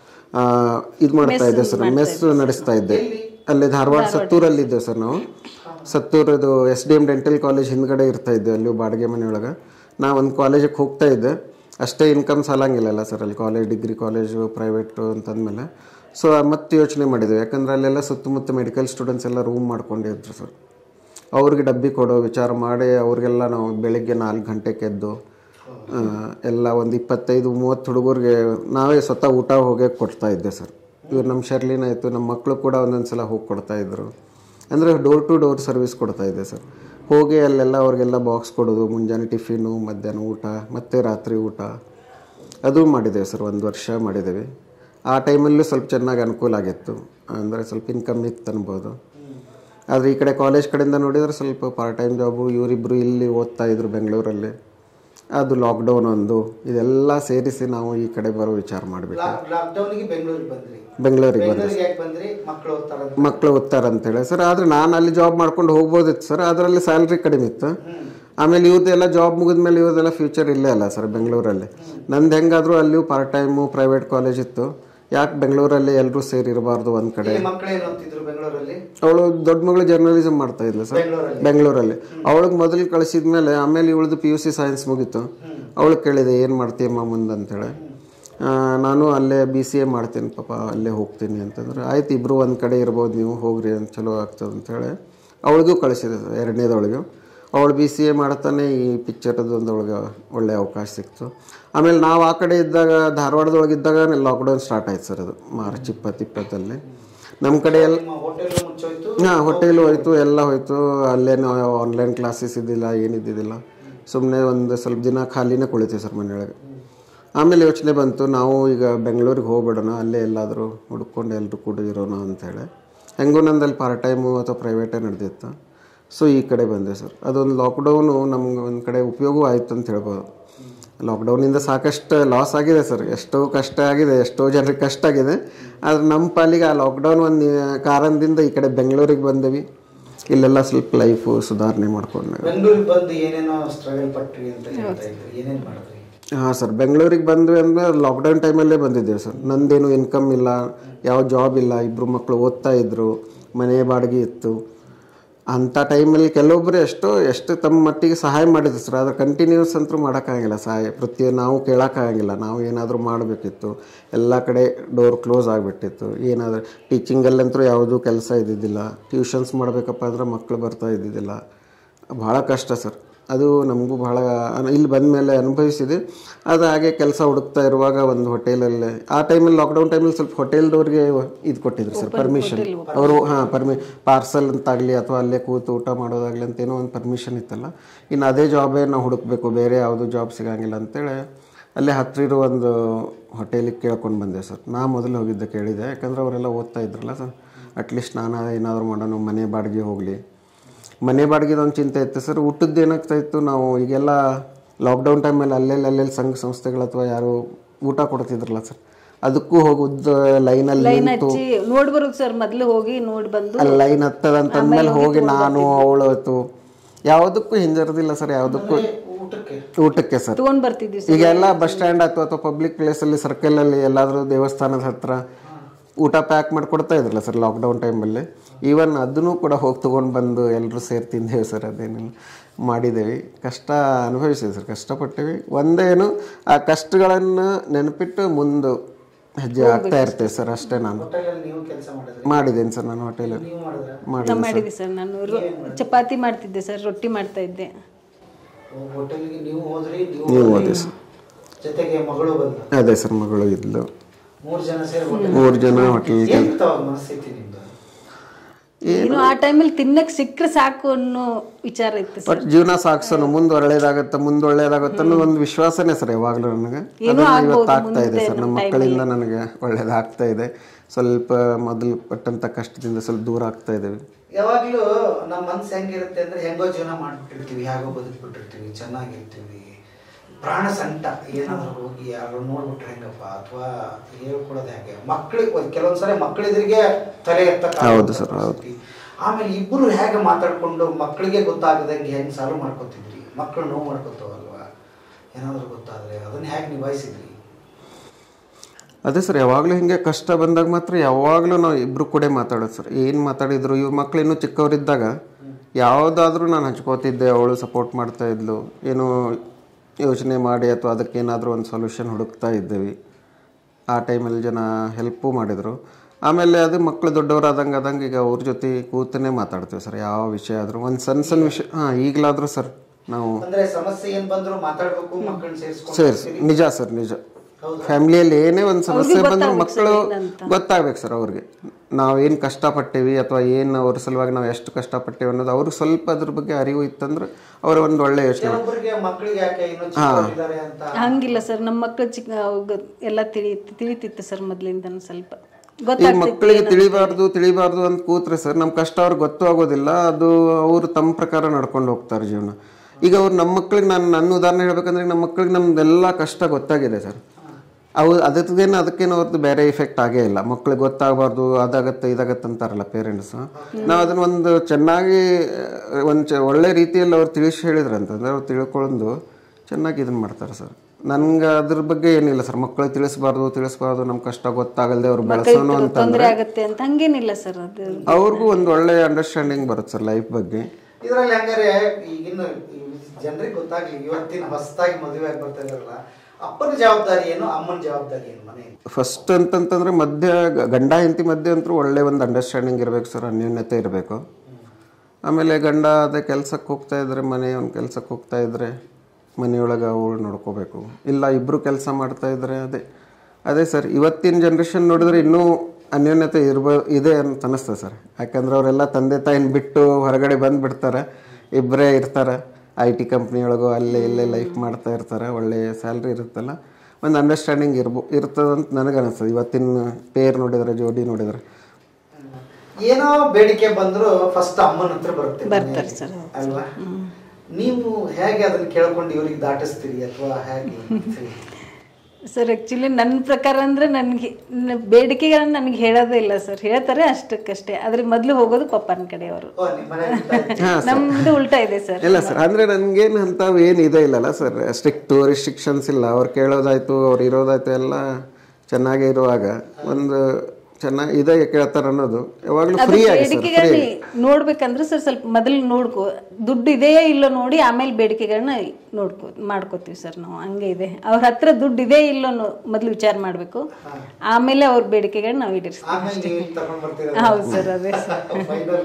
ಇದು ಮಾಡ್ತಾ ಇದ್ದೆ ಸರ್ ಮೆಸ್ ನಡೆಸ್ತಾ ಇದ್ದೆ ಅಲ್ಲಿ ಧಾರವಾಡ ಸತ್ತೂರಲ್ಲಿದ್ದೆ ಸರ್ ನಾವು ಸತ್ತೂರದು S D M dental college ಹಿಂದ್ಗಡೆ ಇರ್ತಾ ಇದ್ದೆ ಅಲ್ಲಿ ಬಾಡಿಗೆ ಮನೆಯೊಳಗೆ ನಾ ಒಂದು ಕಾಲೇಜಿಗೆ ಹೋಗ್ತಾ ಇದ್ದೆ ಅಷ್ಟೇ ಇನ್ಕಮ್ ಸಾಲಂಗಿಲ್ಲಲ್ಲ ಸರ್ ಅಲ್ಲಿ ಕಾಲೇಜ್ ಡಿಗ್ರಿ ಕಾಲೇಜು ಪ್ರೈವೇಟು ಅಂತಂದಮೇಲೆ ಸೊ ಮತ್ತೆ ಯೋಚನೆ ಮಾಡಿದ್ವಿ ಯಾಕಂದ್ರೆ ಅಲ್ಲೆಲ್ಲ ಸುತ್ತಮುತ್ತ ಮೆಡಿಕಲ್ ಸ್ಟೂಡೆಂಟ್ಸ್ ಎಲ್ಲ ರೂಮ್ ಮಾಡ್ಕೊಂಡಿದ್ರು ಸರ್ ಅವ್ರಿಗೆ ಡಬ್ಬಿ ಕೊಡೋ ವಿಚಾರ ಮಾಡಿ ಅವ್ರಿಗೆಲ್ಲ ನಾವು ಬೆಳಿಗ್ಗೆ ನಾಲ್ಕು ಗಂಟೆಗೆ ಎದ್ದು ಆ, ಎಲ್ಲ ಒಂದು ಇಪ್ಪತ್ತೈದು ಮೂವತ್ತು ಹುಡುಗರಿಗೆ ನಾವೇ ಸ್ವತಃ ಊಟ ಹೋಗೇ ಕೊಡ್ತಾ ಇದ್ದೆ ಸರ್ ಇವ್ರು ನಮ್ಮ ಶರ್ಲಿನ್ ಆಯಿತು ನಮ್ಮ ಮಕ್ಕಳು ಕೂಡ ಒಂದೊಂದು ಸಲ ಹೋಗಿ ಕೊಡ್ತಾ ಇದ್ರು ಅಂದರೆ ಡೋರ್ ಟು ಡೋರ್ ಸರ್ವಿಸ್ ಕೊಡ್ತಾ ಇದ್ದೆ ಸರ್ ಹೋಗಿ ಅಲ್ಲೆಲ್ಲ ಅವ್ರಿಗೆಲ್ಲ ಬಾಕ್ಸ್ ಕೊಡೋದು ಮುಂಜಾನೆ ಟಿಫಿನು ಮಧ್ಯಾಹ್ನ ಊಟ ಮತ್ತು ರಾತ್ರಿ ಊಟ ಅದು ಮಾಡಿದ್ದೇವೆ ಸರ್ ಒಂದು ವರ್ಷ ಮಾಡಿದ್ದೇವೆ ಆ ಟೈಮಲ್ಲೂ ಸ್ವಲ್ಪ ಚೆನ್ನಾಗಿ ಅನುಕೂಲ ಆಗಿತ್ತು ಅಂದರೆ ಸ್ವಲ್ಪ ಇನ್ಕಮ್ ಇತ್ತು ಅನ್ಬೋದು ಆದರೆ ಈ ಕಡೆ ಕಾಲೇಜ್ ಕಡೆಯಿಂದ ನೋಡಿದ್ರೆ ಸ್ವಲ್ಪ ಪಾರ್ಟ್ ಟೈಮ್ ಜಾಬು ಇವರಿಬ್ಬರು ಇಲ್ಲಿ ಓದ್ತಾ ಇದ್ರು ಬೆಂಗಳೂರಲ್ಲಿ ಅದು ಲಾಕ್ಡೌನ್ ಒಂದು ಇದೆಲ್ಲ ಸೇರಿಸಿ ನಾವು ಈ ಕಡೆ ಬರೋ ವಿಚಾರ ಮಾಡಿಬಿಟ್ಟು ಲಾಕ್ಡೌನ್ಗೆ ಬೆಂಗಳೂರಿಗೆ ಬಂದ್ರಿ ಬೆಂಗಳೂರಿಗೆ ಬಂದೆ ಬೆಂಗಳೂರಿಗೆ ಯಾಕೆ ಬಂದ್ರಿ ಮಕ್ಕಳು ಓದ್ತಾರಂತ ಮಕ್ಕಳು ಓದ್ತಾರೆ ಅಂತೇಳಿ ಸರ್ ಆದರೆ ನಾನು ಅಲ್ಲಿ ಜಾಬ್ ಮಾಡ್ಕೊಂಡು ಹೋಗ್ಬೋದಿತ್ತು ಸರ್ ಅದರಲ್ಲಿ ಸ್ಯಾಲ್ರಿ ಕಡಿಮೆ ಇತ್ತು ಆಮೇಲೆ ಇವ್ರದ್ದೆಲ್ಲ ಜಾಬ್ ಮುಗಿದ್ಮೇಲೆ ಇವ್ರದ್ದೆಲ್ಲ ಫ್ಯೂಚರ್ ಇಲ್ಲೇ ಅಲ್ಲ ಸರ್ ಬೆಂಗಳೂರಲ್ಲಿ ನಂದು ಹೆಂಗಾದ್ರೂ ಅಲ್ಲಿಯೂ ಪಾರ್ಟ್ ಟೈಮು ಪ್ರೈವೇಟ್ ಕಾಲೇಜ್ ಇತ್ತು ಯಾಕೆ ಬೆಂಗಳೂರಲ್ಲಿ ಎಲ್ಲರೂ ಸೇರಿರಬಾರ್ದು ಒಂದು ಕಡೆ ಇಲ್ಲಿ ಮಕ್ಕಳು ಏನು ಓದ್ತಿದ್ರು ಬೆಂಗಳೂರಲ್ಲಿ ಅವಳು ದೊಡ್ಡ ಮಗಳು ಜರ್ನಲಿಸಮ್ ಮಾಡ್ತಾ ಇದ್ಲು ಸರ್ ಬೆಂಗಳೂರಲ್ಲಿ ಬೆಂಗಳೂರಲ್ಲಿ ಅವಳಿಗೆ ಮೊದಲು ಕಳಿಸಿದ್ಮೇಲೆ ಆಮೇಲೆ ಇವಳದು ಪಿ ಯು ಸಿ ಸೈನ್ಸ್ ಮುಗೀತು ಅವಳು ಕೇಳಿದೆ ಏನು ಮಾಡ್ತೀಯಮ್ಮ ಮುಂದೆ ಅಂತೇಳಿ ಆ, ನಾನು ಅಲ್ಲೇ ಬಿ ಸಿ ಎ ಮಾಡ್ತೀನಿ ಪಾಪ ಅಲ್ಲೇ ಹೋಗ್ತೀನಿ ಅಂತಂದ್ರೆ ಆಯ್ತು ಇಬ್ಬರು ಒಂದು ಕಡೆ ಇರ್ಬೋದು ನೀವು ಹೋಗ್ರಿ ಅಂತ ಚಲೋ ಆಗ್ತದೆ ಅಂತೇಳಿ ಅವಳಿಗೂ ಕಳಿಸಿದೆ ಸರ್ ಎರಡನೇದವಳಿಗೆ ಅವಳು ಬಿ ಸಿ ಎ ಮಾಡ್ತಾನೆ ಈ ಪಿಕ್ಚರ್ದು ಒಂದು ಒಳಗೆ ಒಳ್ಳೆ ಅವಕಾಶ ಸಿಕ್ತು ಆಮೇಲೆ ನಾವು ಆ ಕಡೆ ಇದ್ದಾಗ ಧಾರವಾಡದೊಳಗೆ ಇದ್ದಾಗ ಲಾಕ್ಡೌನ್ ಸ್ಟಾರ್ಟ್ ಆಯ್ತು ಸರ್ ಅದು ಮಾರ್ಚ್ ಇಪ್ಪತ್ತು ಇಪ್ಪತ್ತಲ್ಲಿ ನಮ್ಮ ಕಡೆ ಎಲ್ಲ ನಿಮ್ಮ ಹೋಟೆಲ್ ಮುಚ್ಚೋಯ್ತು ಹಾಂ ಹೋಟೆಲ್ ಹೋಯ್ತು ಎಲ್ಲ ಹೋಯ್ತು ಅಲ್ಲೇನು ಆನ್ಲೈನ್ ಕ್ಲಾಸಸ್ ಇದ್ದಿಲ್ಲ ಏನಿದ್ದಿದ್ದಿಲ್ಲ ಸುಮ್ಮನೆ ಒಂದು ಸ್ವಲ್ಪ ದಿನ ಖಾಲಿನೇ ಕುಳಿತೀವಿ ಸರ್ ಮನೆಯೊಳಗೆ ಆಮೇಲೆ ಯೋಚನೆ ಬಂತು ನಾವು ಈಗ ಬೆಂಗಳೂರಿಗೆ ಹೋಗ್ಬಿಡೋಣ ಅಲ್ಲೇ ಎಲ್ಲಾದರೂ ಹುಡ್ಕೊಂಡು ಎಲ್ಲರೂ ಕೂಡ ಇರೋಣ ಅಂಥೇಳಿ ಹೆಂಗೂ ನಂದಲ್ಲಿ ಪಾರ್ಟ್ ಟೈಮು ಅಥವಾ ಪ್ರೈವೇಟೇ ನಡೆದಿತ್ತು ಸೊ ಈ ಕಡೆ ಬಂದೆ ಸರ್ ಅದೊಂದು ಲಾಕ್ಡೌನು ನಮ್ಗೆ ಒಂದು ಕಡೆ ಉಪಯೋಗ ಆಯಿತು ಅಂತ ಹೇಳ್ಬೋದು ಲಾಕ್ಡೌನಿಂದ ಸಾಕಷ್ಟು ಲಾಸ್ ಆಗಿದೆ ಸರ್ ಎಷ್ಟೋ ಕಷ್ಟ ಆಗಿದೆ ಎಷ್ಟೋ ಜನರಿಗೆ ಕಷ್ಟ ಆಗಿದೆ ಆದರೆ ನಮ್ಮ ಪಾಲಿಗೆ ಆ ಲಾಕ್ಡೌನ್ ಒಂದು ಕಾರಣದಿಂದ ಈ ಕಡೆ ಬೆಂಗಳೂರಿಗೆ ಬಂದೇವಿ ಇಲ್ಲೆಲ್ಲ ಸ್ವಲ್ಪ ಲೈಫು ಸುಧಾರಣೆ ಮಾಡ್ಕೊಂಡು ಬೆಂಗಳೂರಿಗೆ ಬಂದು ಏನೇನೋ ಸ್ಟ್ರಗಲ್ ಪಟ್ರಿ ಅಂತ ಹೇಳ್ತಾ ಇದ್ರಿ ಏನೇನ್ ಮಾಡಿದ್ರಿ ಹಾಂ ಸರ್ ಬೆಂಗಳೂರಿಗೆ ಬಂದ್ವಿ ಅಂದರೆ ಲಾಕ್ಡೌನ್ ಟೈಮಲ್ಲೇ ಬಂದಿದ್ದೇವೆ ಸರ್ ನಂದೇನು ಇನ್ಕಮ್ ಇಲ್ಲ ಯಾವ ಜಾಬ್ ಇಲ್ಲ ಇಬ್ಬರು ಮಕ್ಕಳು ಓದ್ತಾ ಇದ್ದರು ಮನೆ ಬಾಡಿಗೆ ಇತ್ತು ಅಂಥ ಟೈಮಲ್ಲಿ ಕೆಲವೊಬ್ಬರು ಎಷ್ಟೋ ಎಷ್ಟು ತಮ್ಮ ಮಟ್ಟಿಗೆ ಸಹಾಯ ಮಾಡಿದ್ರು ಸರ್ ಆದರೆ ಕಂಟಿನ್ಯೂಸ್ ಅಂತೂ ಮಾಡೋಕ್ಕಾಗಿಲ್ಲ ಸಹಾಯ ಪ್ರತಿ ನಾವು ಕೇಳೋಕ್ಕಾಗಿಲ್ಲ ನಾವು ಏನಾದರೂ ಮಾಡಬೇಕಿತ್ತು ಎಲ್ಲ ಕಡೆ ಡೋರ್ ಕ್ಲೋಸ್ ಆಗಿಬಿಟ್ಟಿತ್ತು ಏನಾದರೂ ಟೀಚಿಂಗಲ್ಲಂತೂ ಯಾವುದೂ ಕೆಲಸ ಇದ್ದಿದ್ದಿಲ್ಲ ಟ್ಯೂಷನ್ಸ್ ಮಾಡಬೇಕಪ್ಪ ಅಂದ್ರೆ ಮಕ್ಕಳು ಬರ್ತಾ ಇದ್ದಿದ್ದಿಲ್ಲ ಭಾಳ ಕಷ್ಟ ಸರ್ ಅದು ನಮಗೂ ಭಾಳ ಅನ- ಇಲ್ಲಿ ಬಂದ ಮೇಲೆ ಅನುಭವಿಸಿದೆ ಅದು ಹಾಗೆ ಕೆಲಸ ಹುಡುಕ್ತಾ ಇರುವಾಗ ಒಂದು ಹೋಟೆಲಲ್ಲಿ ಆ ಟೈಮಲ್ಲಿ ಲಾಕ್ಡೌನ್ ಟೈಮಲ್ಲಿ ಸ್ವಲ್ಪ ಹೋಟೆಲ್ದವ್ರಿಗೆ ಇದು ಕೊಟ್ಟಿದ್ರು ಸರ್ ಪರ್ಮಿಷನ್ ಅವರು ಹಾಂ ಪರ್ಮಿ ಪಾರ್ಸಲ್ ಅಂತಾಗಲಿ ಅಥವಾ ಅಲ್ಲೇ ಕೂತು ಊಟ ಮಾಡೋದಾಗಲಿ ಅಂತ ಏನೋ ಒಂದು ಪರ್ಮಿಷನ್ ಇತ್ತಲ್ಲ ಇನ್ನು ಅದೇ ಜಾಬೇ ನಾವು ಹುಡುಕ್ಬೇಕು ಬೇರೆ ಯಾವುದೂ ಜಾಬ್ ಸಿಗಂಗಿಲ್ಲ ಅಂತೇಳಿ ಅಲ್ಲೇ ಹತ್ತಿರ ಇರೋ ಒಂದು ಹೋಟೆಲಿಗೆ ಕೇಳ್ಕೊಂಡು ಬಂದೆ ಸರ್ ನಾ ಮೊದಲು ಹೋಗಿದ್ದೆ ಕೇಳಿದೆ ಯಾಕಂದ್ರೆ ಅವರೆಲ್ಲ ಓದ್ತಾ ಇದ್ರಲ್ಲ ಸರ್ ಅಟ್ಲೀಸ್ಟ್ ನಾನು ಏನಾದರೂ ಮಾಡೋಣ ಮನೆ ಬಾಡಿಗೆ ಹೋಗಲಿ ಮನೆ ಬಾಡಿಗೆದ ಒಂದು ಚಿಂತೆ ಇತ್ತು ಸರ್ ಊಟದ್ದು ಏನಾಗ್ತಾ ಇತ್ತು ನಾವು ಈಗೆಲ್ಲ ಲಾಕ್ಡೌನ್ ಟೈಮಲ್ಲಿ ಅಲ್ಲೆಲ್ಲಿ ಅಲ್ಲೆಲ್ಲಿ ಸಂಘ ಸಂಸ್ಥೆಗಳು ಅಥವಾ ಯಾರು ಊಟ ಕೊಡ್ತಿದ್ರಲ್ಲ ಸರ್ ಅದಕ್ಕೂ ಹೋಗುದು ಲೈನಲ್ಲಿ ಲೈನ್ ಹಚ್ಚಿ ನೋಡ್ ಬರೋದು ಸರ್ ಮೊದ್ಲು ಹೋಗಿ ನೋಡಿ ಬಂದು ಅಲ್ಲಿ ಲೈನ್ ಹತ್ತದ ಅಂತಂದ್ಮೇಲೆ ಹೋಗಿ ನಾನು ಅವಳು ಆಯ್ತು ಯಾವುದಕ್ಕೂ ಹಿಂಜರದಿಲ್ಲ ಸರ್ ಯಾವುದಕ್ಕೂ ಊಟಕ್ಕೆ ಊಟಕ್ಕೆ ಸರ್ ತಗೊಂಡ್ ಬರ್ತಿದ್ವಿ ಈಗ ಎಲ್ಲ ಬಸ್ ಸ್ಟ್ಯಾಂಡ್ ಆಯ್ತು ಅಥವಾ ಪಬ್ಲಿಕ್ ಪ್ಲೇಸಲ್ಲಿ ಸರ್ಕಲಲ್ಲಿ ಎಲ್ಲಾದರೂ ದೇವಸ್ಥಾನದ ಹತ್ರ ಊಟ ಪ್ಯಾಕ್ ಮಾಡಿ ಕೊಡ್ತಾ ಇದ್ರಲ್ಲ ಸರ್ ಲಾಕ್ಡೌನ್ ಟೈಮಲ್ಲಿ ಈವನ್ ಅದನ್ನು ಕೂಡ ಹೋಗಿ ತೊಗೊಂಡು ಬಂದು ಎಲ್ಲರೂ ಸೇರಿ ತಿಂದೇವೆ ಸರ್ ಅದೇನಿಲ್ಲ ಮಾಡಿದ್ದೇವೆ ಕಷ್ಟ ಅನುಭವಿಸಿದೆ ಸರ್ ಕಷ್ಟಪಟ್ಟಿವಿ ಒಂದೇನು ಆ ಕಷ್ಟಗಳನ್ನು ನೆನಪಿಟ್ಟು ಮುಂದೆ ಹೆಜ್ಜೆ ಆಗ್ತಾ ಇರ್ತೇವೆ ಸರ್ ಅಷ್ಟೇ ನಾನು ಹೋಟೆಲಲ್ಲಿ ನೀವು ಕೆಲಸ ಮಾಡಿದ್ರಿ ಮಾಡಿದ್ದೇನೆ ಸರ್ ನಾನು ಹೋಟೆಲಲ್ಲಿ ನೀವು ಮಾಡಿದ್ರೆ ಮಾಡಿ ನಾ ಮಾಡಿದ್ವಿ ಸರ್ ನಾನು ರೊ- ಚಪಾತಿ ಮಾಡ್ತಿದ್ದೆ ಸರ್ ರೊಟ್ಟಿ ಮಾಡ್ತಾ ಇದ್ದೆ ಹೋಟೆಲ್ಗೆ ನೀವು ಹೋದ್ರಿ ನೀವು ನೀವು ಹೋದೆ ಹೋದ್ರಿ. ಸರ್ ಜೊತೆಗೆ ಮಗಳು ಬಂದ ಅದೇ ಸರ್ ಮಗಳು ಇದ್ಲು ಮೂರು ಜನ ಸೇರಿ ಹೋಟೆಲ್ ಮೂರು ಜನ ಹೋಟೆಲ್ ಏನಿತ್ತು ಅವಾಗ ಮನಸ್ಥಿತಿ ನಿಮ್ದು ಏನು ಆ ಟೈಮಲ್ಲಿ ತಿನ್ನಕ್ ಸಿಕ್ಕರೆ ಸಾಕು ಅನ್ನೋ ವಿಚಾರ ಇತ್ತು ಸರ್ ಬಟ್ ಜೀವನ ಸಾಗಿಸೋನು ಮುಂದೆ ಒಳ್ಳೇದಾಗತ್ತೆ ಮುಂದೆ ಒಳ್ಳೇದಾಗತ್ತೆ ಅನ್ನೋ ಒಂದು ವಿಶ್ವಾಸನೇ ಸರ್ ಯಾವಾಗಲೂ ನನಗೆ ಏನೋ ಅದನ್ನ ಆಗ್ಬೋದು ಇವತ್ತು ಆಗ್ತಾ ಇದೆ ಮುಂದೆ ಸರ್ ನಮ್ಮ ನಮ್ಮ ಮಕ್ಕಳಿಂದ ನನಗೆ ಒಳ್ಳೇದಾಗ್ತಾ ಇದೆ ಸ್ವಲ್ಪ ಮೊದಲು ಪಟ್ಟಂತ ಕಷ್ಟದಿಂದ ಸ್ವಲ್ಪ ದೂರ ಆಗ್ತಾ ಇದ್ದೇವೆ ಯಾವಾಗ್ಲೂ ನಮ್ಮ ಮನ್ಸು ಹೆಂಗಿರುತ್ತೆ ಅಂದ್ರೆ ಹೆಂಗೋ ಜೀವನ ಮಾಡ್ಬಿಟ್ಟಿರ್ತೀವಿ ಹೇಗೋ ಬದುಕ್ಬಿಟ್ಟಿರ್ತೀವಿ ಚೆನ್ನಾಗಿರ್ತೀವಿ ಪ್ರಾಣ ಸಂಕಟ ಏನಾದ್ರು ಹೋಗಿ ಯಾರು ನೋಡ್ಬಿಟ್ರೆ ಹೆಂಗಪ್ಪ ಅಥವಾ ಹೇಳ್ಕೊಡೋದು ಹೇಗೆ ಮಕ್ಳಿಗೆ ಕೆಲವೊಂದ್ಸಲ ಮಕ್ಕಳಿದ್ರಿಗೆ ತಲೆ ಎತ್ತಕ್ಕ ಹೌದು sir, ಹೌದು. ಆಮೇಲೆ ಇಬ್ರು ಹೇಗೆ ಮಾತಾಡ್ಕೊಂಡು ಮಕ್ಕಳಿಗೆ ಗೊತ್ತಾಗದಂಗೆ ಹೆಂಗ್ ಸಾಲ್ವ್ ಮಾಡ್ಕೊತಿದ್ರಿ ಮಕ್ಕಳು ನೋವು ಮಾಡ್ಕೊತಾವಲ್ವಾ ಏನಾದ್ರು ಗೊತ್ತಾದ್ರೆ ಅದನ್ನ ಹೇಗೆ ನಿಭಾಯಿಸಿದ್ರಿ ಅದೇ ಸರ್ ಯಾವಾಗಲೂ ಹಿಂಗೆ ಕಷ್ಟ ಬಂದಾಗ ಮಾತ್ರ ಯಾವಾಗಲೂ ನಾವು ಇಬ್ರು ಕೂಡ ಮಾತಾಡೋದು ಸರ್ ಏನು ಮಾತಾಡಿದ್ರು ಇವ್ರ ಮಕ್ಳು ಇನ್ನೂ ಚಿಕ್ಕವರಿದ್ದಾಗ ಯಾವುದಾದ್ರೂ ನಾನು ಹಂಚ್ಕೋತಿದ್ದೆ ಅವಳು ಸಪೋರ್ಟ್ ಮಾಡ್ತಾ ಇದ್ಲು ಏನು ಯೋಚನೆ ಮಾಡಿ ಅಥವಾ ಅದಕ್ಕೇನಾದರೂ ಒಂದು ಸೊಲ್ಯೂಷನ್ ಹುಡುಕ್ತಾ ಇದ್ದೇವೆ ಆ ಟೈಮಲ್ಲಿ ಜನ ಹೆಲ್ಪು ಮಾಡಿದರು ಆಮೇಲೆ ಅದು ಮಕ್ಕಳು ದೊಡ್ಡವರಾದಂಗೆ ಆದಂಗೆ ಈಗ ಅವ್ರ ಜೊತೆ ಕೂತನೇ ಮಾತಾಡ್ತೀವಿ ಸರ್ ಯಾವ ವಿಷಯ ಆದರೂ ಒಂದು ಸಣ್ಣ ಸಣ್ಣ ವಿಷಯ ಹಾಂ ಈಗಲಾದರೂ ಸರ್ ನಾವು ಅಂದ್ರೆ ಸಮಸ್ಯೆ ಏನ್ ಬಂದ್ರು ಮಾತಾಡ್ಬೇಕು ಮಕ್ಕಳನ್ನ ಸೇರಿಸ್ಕೊಂಡು ಸೇರಿಸಿ ನಿಜ ಸರ್ ನಿಜ ಫ್ಯಾಮಿಲಿಯಲ್ಲಿ ಏನೇ ಒಂದು ಸಮಸ್ಯೆ ಬಂದ್ರೆ ಮಕ್ಕಳು ಗೊತ್ತಾಗ್ಬೇಕು ಸರ್ ಅವ್ರಿಗೆ ನಾವೇನು ಕಷ್ಟಪಟ್ಟೇವಿ ಅಥವಾ ಏನು ಅವ್ರ ಸಲುವಾಗಿ ನಾವು ಎಷ್ಟು ಕಷ್ಟಪಟ್ಟೇವಿ ಅನ್ನೋದು ಅವ್ರಿಗೆ ಸ್ವಲ್ಪ ಅದ್ರ ಬಗ್ಗೆ ಅರಿವು ಇತ್ತಂದ್ರೆ ಅವ್ರ ಒಂದು ಒಳ್ಳೆ ಯೋಚನೆ ಕೆಲವೊಬ್ಬರಿಗೆ ಮಕ್ಕಳಿಗೆ ಯಾಕೆ ಇನ್ನೂ ಚಿಕ್ಕವರಿದ್ದಾರೆ ಅಂತ ಹಂಗಿಲ್ಲ ಸರ್ ನಮ್ಮ ಮಕ್ಕಳು ಚಿಕ್ಕ ಅವ್ಗ ಎಲ್ಲ ತಿಳಿ ತಿಳಿತಿತ್ತು ಸರ್ ಮೊದ್ಲಿಂದ ಸ್ವಲ್ಪ ಈ ಗೊತ್ತಾಗ್ತಿತ್ತು ಮಕ್ಕಳಿಗೆ ತಿಳಿಬಾರ್ದು ತಿಳಿಬಾರ್ದು ಅಂತ ಕೂತ್ರೆ ಸರ್ ನಮ್ಮ ಕಷ್ಟ ಅವ್ರಿಗೆ ಗೊತ್ತೂ ಆಗೋದಿಲ್ಲ ಅದು ಅವರು ತಮ್ಮ ಪ್ರಕಾರ ನಡ್ಕೊಂಡು ಹೋಗ್ತಾರೆ ಜೀವನ ಈಗ ಅವ್ರು ನಮ್ಮ ಮಕ್ಳಿಗೆ ನಾನು ನನ್ನ ಉದಾಹರಣೆ ಹೇಳ್ಬೇಕಂದ್ರೆ ನಮ್ಮ ಮಕ್ಳಿಗೆ ನಮ್ದೆಲ್ಲ ಕಷ್ಟ ಗೊತ್ತಾಗಿದೆ ಸರ್ ಅವು ಅದಕ್ಕೇನು ಅದಕ್ಕೇನು ಅವ್ರದ್ದು ಬೇರೆ ಇಫೆಕ್ಟ್ ಆಗೇ ಇಲ್ಲ ಮಕ್ಳಿಗೆ ಗೊತ್ತಾಗಬಾರ್ದು ಅದಾಗತ್ತೆ ಇದಾಗತ್ತೆ ಅಂತಾರಲ್ಲ ಪೇರೆಂಟ್ಸ್ ನಾವು ಅದನ್ನ ಒಂದು ಚೆನ್ನಾಗಿ ಒಂದು ಚ ಒಳ್ಳೆ ರೀತಿಯಲ್ಲಿ ಅವ್ರು ತಿಳಿಸಿ ಹೇಳಿದ್ರು ಅಂತಂದ್ರೆ ಅವ್ರು ತಿಳ್ಕೊಂಡು ಚೆನ್ನಾಗಿ ಇದನ್ನ ಮಾಡ್ತಾರೆ ಸರ್ ನನ್ಗೆ ಅದ್ರ ಬಗ್ಗೆ ಏನಿಲ್ಲ ಸರ್ ಮಕ್ಕಳಿಗೆ ತಿಳಿಸ್ಬಾರ್ದು ತಿಳಿಸ್ಬಾರ್ದು ನಮ್ಮ ಕಷ್ಟ ಗೊತ್ತಾಗಲ್ದೆ ಅವ್ರು ಬೆಳೆಸೋನು ತೊಂದರೆ ಅಂತಂದ್ರೆ ಆಗತ್ತೆ ಅಂತ ಹಂಗೇನಿಲ್ಲ ಸರ್ ಅದು ಅವ್ರಿಗೂ ಒಂದು ಒಳ್ಳೆ ಅಂಡರ್ಸ್ಟ್ಯಾಂಡಿಂಗ್ ಬರುತ್ತೆ ಸರ್ ಲೈಫ್ ಬಗ್ಗೆ ಇದ್ರಲ್ಲಿ ಹಂಗಾರೆ ಈಗಿನ ಜನರಿಗೆ ಗೊತ್ತಾಗ್ಲಿ ಇವತ್ತಿನ ಹೊಸದಾಗಿ ಮದುವೆ ಆಗಿ ಬರ್ತಾ ಇದಾರಲ್ಲ ಅಪ್ಪನ ಜವಾಬ್ದಾರಿ ಏನು ಅಮ್ಮನ ಜವಾಬ್ದಾರಿ ಏನು ಮನೆಯಲ್ಲಿ ಫಸ್ಟ್ ಅಂತಂತಂದ್ರೆ ಮಧ್ಯ ಗ- ಗಂಡ ಹೆಂಡತಿ ಮಧ್ಯೆ ಅಂತೂ ಒಳ್ಳೆ ಒಂದು ಅಂಡರ್ಸ್ಟ್ಯಾಂಡಿಂಗ್ ಇರಬೇಕು ಸರ್ ಅನ್ಯೋನ್ಯತೆ ಇರಬೇಕು ಆಮೇಲೆ ಗಂಡ ಅದೇ ಕೆಲ್ಸಕ್ಕೆ ಹೋಗ್ತಾ ಇದ್ರೆ ಮನೆ ಒಂದು ಕೆಲ್ಸಕ್ಕೆ ಹೋಗ್ತಾ ಇದ್ರೆ ಮನೆಯೊಳಗೆ ಅವಳು ನೋಡ್ಕೋಬೇಕು ಇಲ್ಲ ಇಬ್ಬರು ಕೆಲಸ ಮಾಡ್ತಾ ಇದ್ರೆ ಅದೇ ಅದೇ ಸರ್ ಇವತ್ತಿನ ಜನ್ರೇಷನ್ ನೋಡಿದ್ರೆ ಇನ್ನೂ ಅನ್ಯೋನ್ಯತೆ ಇರ್ಬ ಇದೆ ಅಂತ ಅನಿಸ್ತದೆ ಸರ್ ಯಾಕಂದ್ರೆ ಅವರೆಲ್ಲ ತಂದೆ ತಾಯಿನ ಬಿಟ್ಟು ಹೊರಗಡೆ ಬಂದುಬಿಡ್ತಾರೆ ಇಬ್ಬರೇ ಇರ್ತಾರೆ ಐ ಟಿ ಕಂಪ್ನಿಯೊಳಗು ಅಲ್ಲೇ ಇಲ್ಲೇ ಲೈಫ್ ಮಾಡ್ತಾ ಇರ್ತಾರೆ ಒಳ್ಳೆ ಸ್ಯಾಲ್ರಿ ಇರುತ್ತಲ್ಲ ಒಂದು ಅಂಡರ್ಸ್ಟ್ಯಾಂಡಿಂಗ್ ಇರ್ಬೋ ಇರ್ತದಂತ ನನಗೆ ಅನಿಸ್ತದೆ ಇವತ್ತಿನ ಪೇರ್ ನೋಡಿದ್ರೆ ಜೋಡಿ ನೋಡಿದ್ರೆ ಏನೋ ಬೇಡಿಕೆ ಬಂದ್ರು ಫಸ್ಟ್ ಅಮ್ಮನ ಹತ್ರ ಬರುತ್ತೆ ಬರ್ತಾರೆ ಮನೆಯಲ್ಲಿ. ಸರ್, ಅಲ್ವಾ ನೀವು ಹೇಗೆ ಅದನ್ನ ಕೇಳ್ಕೊಂಡು ಇವ್ರಿಗೆ ದಾಟಿಸ್ತೀರಿ ಅಥವಾ ಹೇಗೆ ಸರ್ ಆ್ಯಕ್ಚುಲಿ ನನ್ನ ಪ್ರಕಾರ ಅಂದರೆ ನನಗೆ ಬೇಡಿಕೆಗಳನ್ನ ನನಗೆ ಹೇಳೋದೇ ಇಲ್ಲ ಸರ್ ಹೇಳ್ತಾರೆ ಅಷ್ಟಕ್ಕಷ್ಟೇ ಆದರೆ ಮೊದಲು ಹೋಗೋದು ಪಪ್ಪನ ಕಡೆಯವರು ಓ ನಿಮ್ಮ ಮನೆಯಲ್ಲಿ ಊಟ ಆಯ್ತು. ಹಾಂ ಸರ್ ನಮ್ದು ಉಲ್ಟಾ ಇದೆ ಸರ್ ಇಲ್ಲ ಸರ್ ಅಂದ್ರೆ ನನ್ಗೇನು ಅಂಥವು ಏನು ಇದೆ ಇಲ್ಲಲ್ಲ ಸರ್ ಸ್ಟ್ರಿಕ್ಟು ರಿಸ್ಟ್ರಿಕ್ಷನ್ಸ್ ಇಲ್ಲ ಅವ್ರು ಕೇಳೋದಾಯ್ತು ಅವ್ರು ಇರೋದಾಯ್ತು ಎಲ್ಲ ಚೆನ್ನಾಗೇ ಇರುವಾಗ ಒಂದು ಚೆನ್ನಾಗಿ ಇದೇ ಕೇಳ್ತಾರೆ ಅನ್ನೋದು ಯಾವಾಗಲೂ ಅದು ಫ್ರೀ ಆಗಿ ಸರ್ ಬೇಡಿಕೆಗಳನ್ನ ನೋಡ್ಬೇಕಂದ್ರೆ ಸರ್ ಸ್ವಲ್ಪ ಮೊದಲು ನೋಡ್ಕೋ ದುಡ್ಡು ಇದೆಯೇ ಇಲ್ಲೋ ನೋಡಿ ಆಮೇಲೆ ಬೇಡಿಕೆಗಳನ್ನ ನೋಡ್ಕೋ ಮಾಡ್ಕೋತೀವಿ ಸರ್ ನಾವು ಹಂಗೆ ಇದೆ ಅವ್ರ ಹತ್ರ ದುಡ್ಡು ಇದೆ ಇಲ್ಲೋ ಮೊದಲು ವಿಚಾರ ಮಾಡಬೇಕು ಆಮೇಲೆ ಅವ್ರ ಬೇಡಿಕೆಗಳನ್ನ ನಾವು ಈಡೇರಿಸ್ತೀವಿ ಆಮೇಲೆ ನೀವು ಇಲ್ಲಿ ತಗೊಂಡ್ ಬರ್ತೀರಾ ಹೌದು ಸರ್ ಅದೇ ಸರ್ ಫೈನಲ್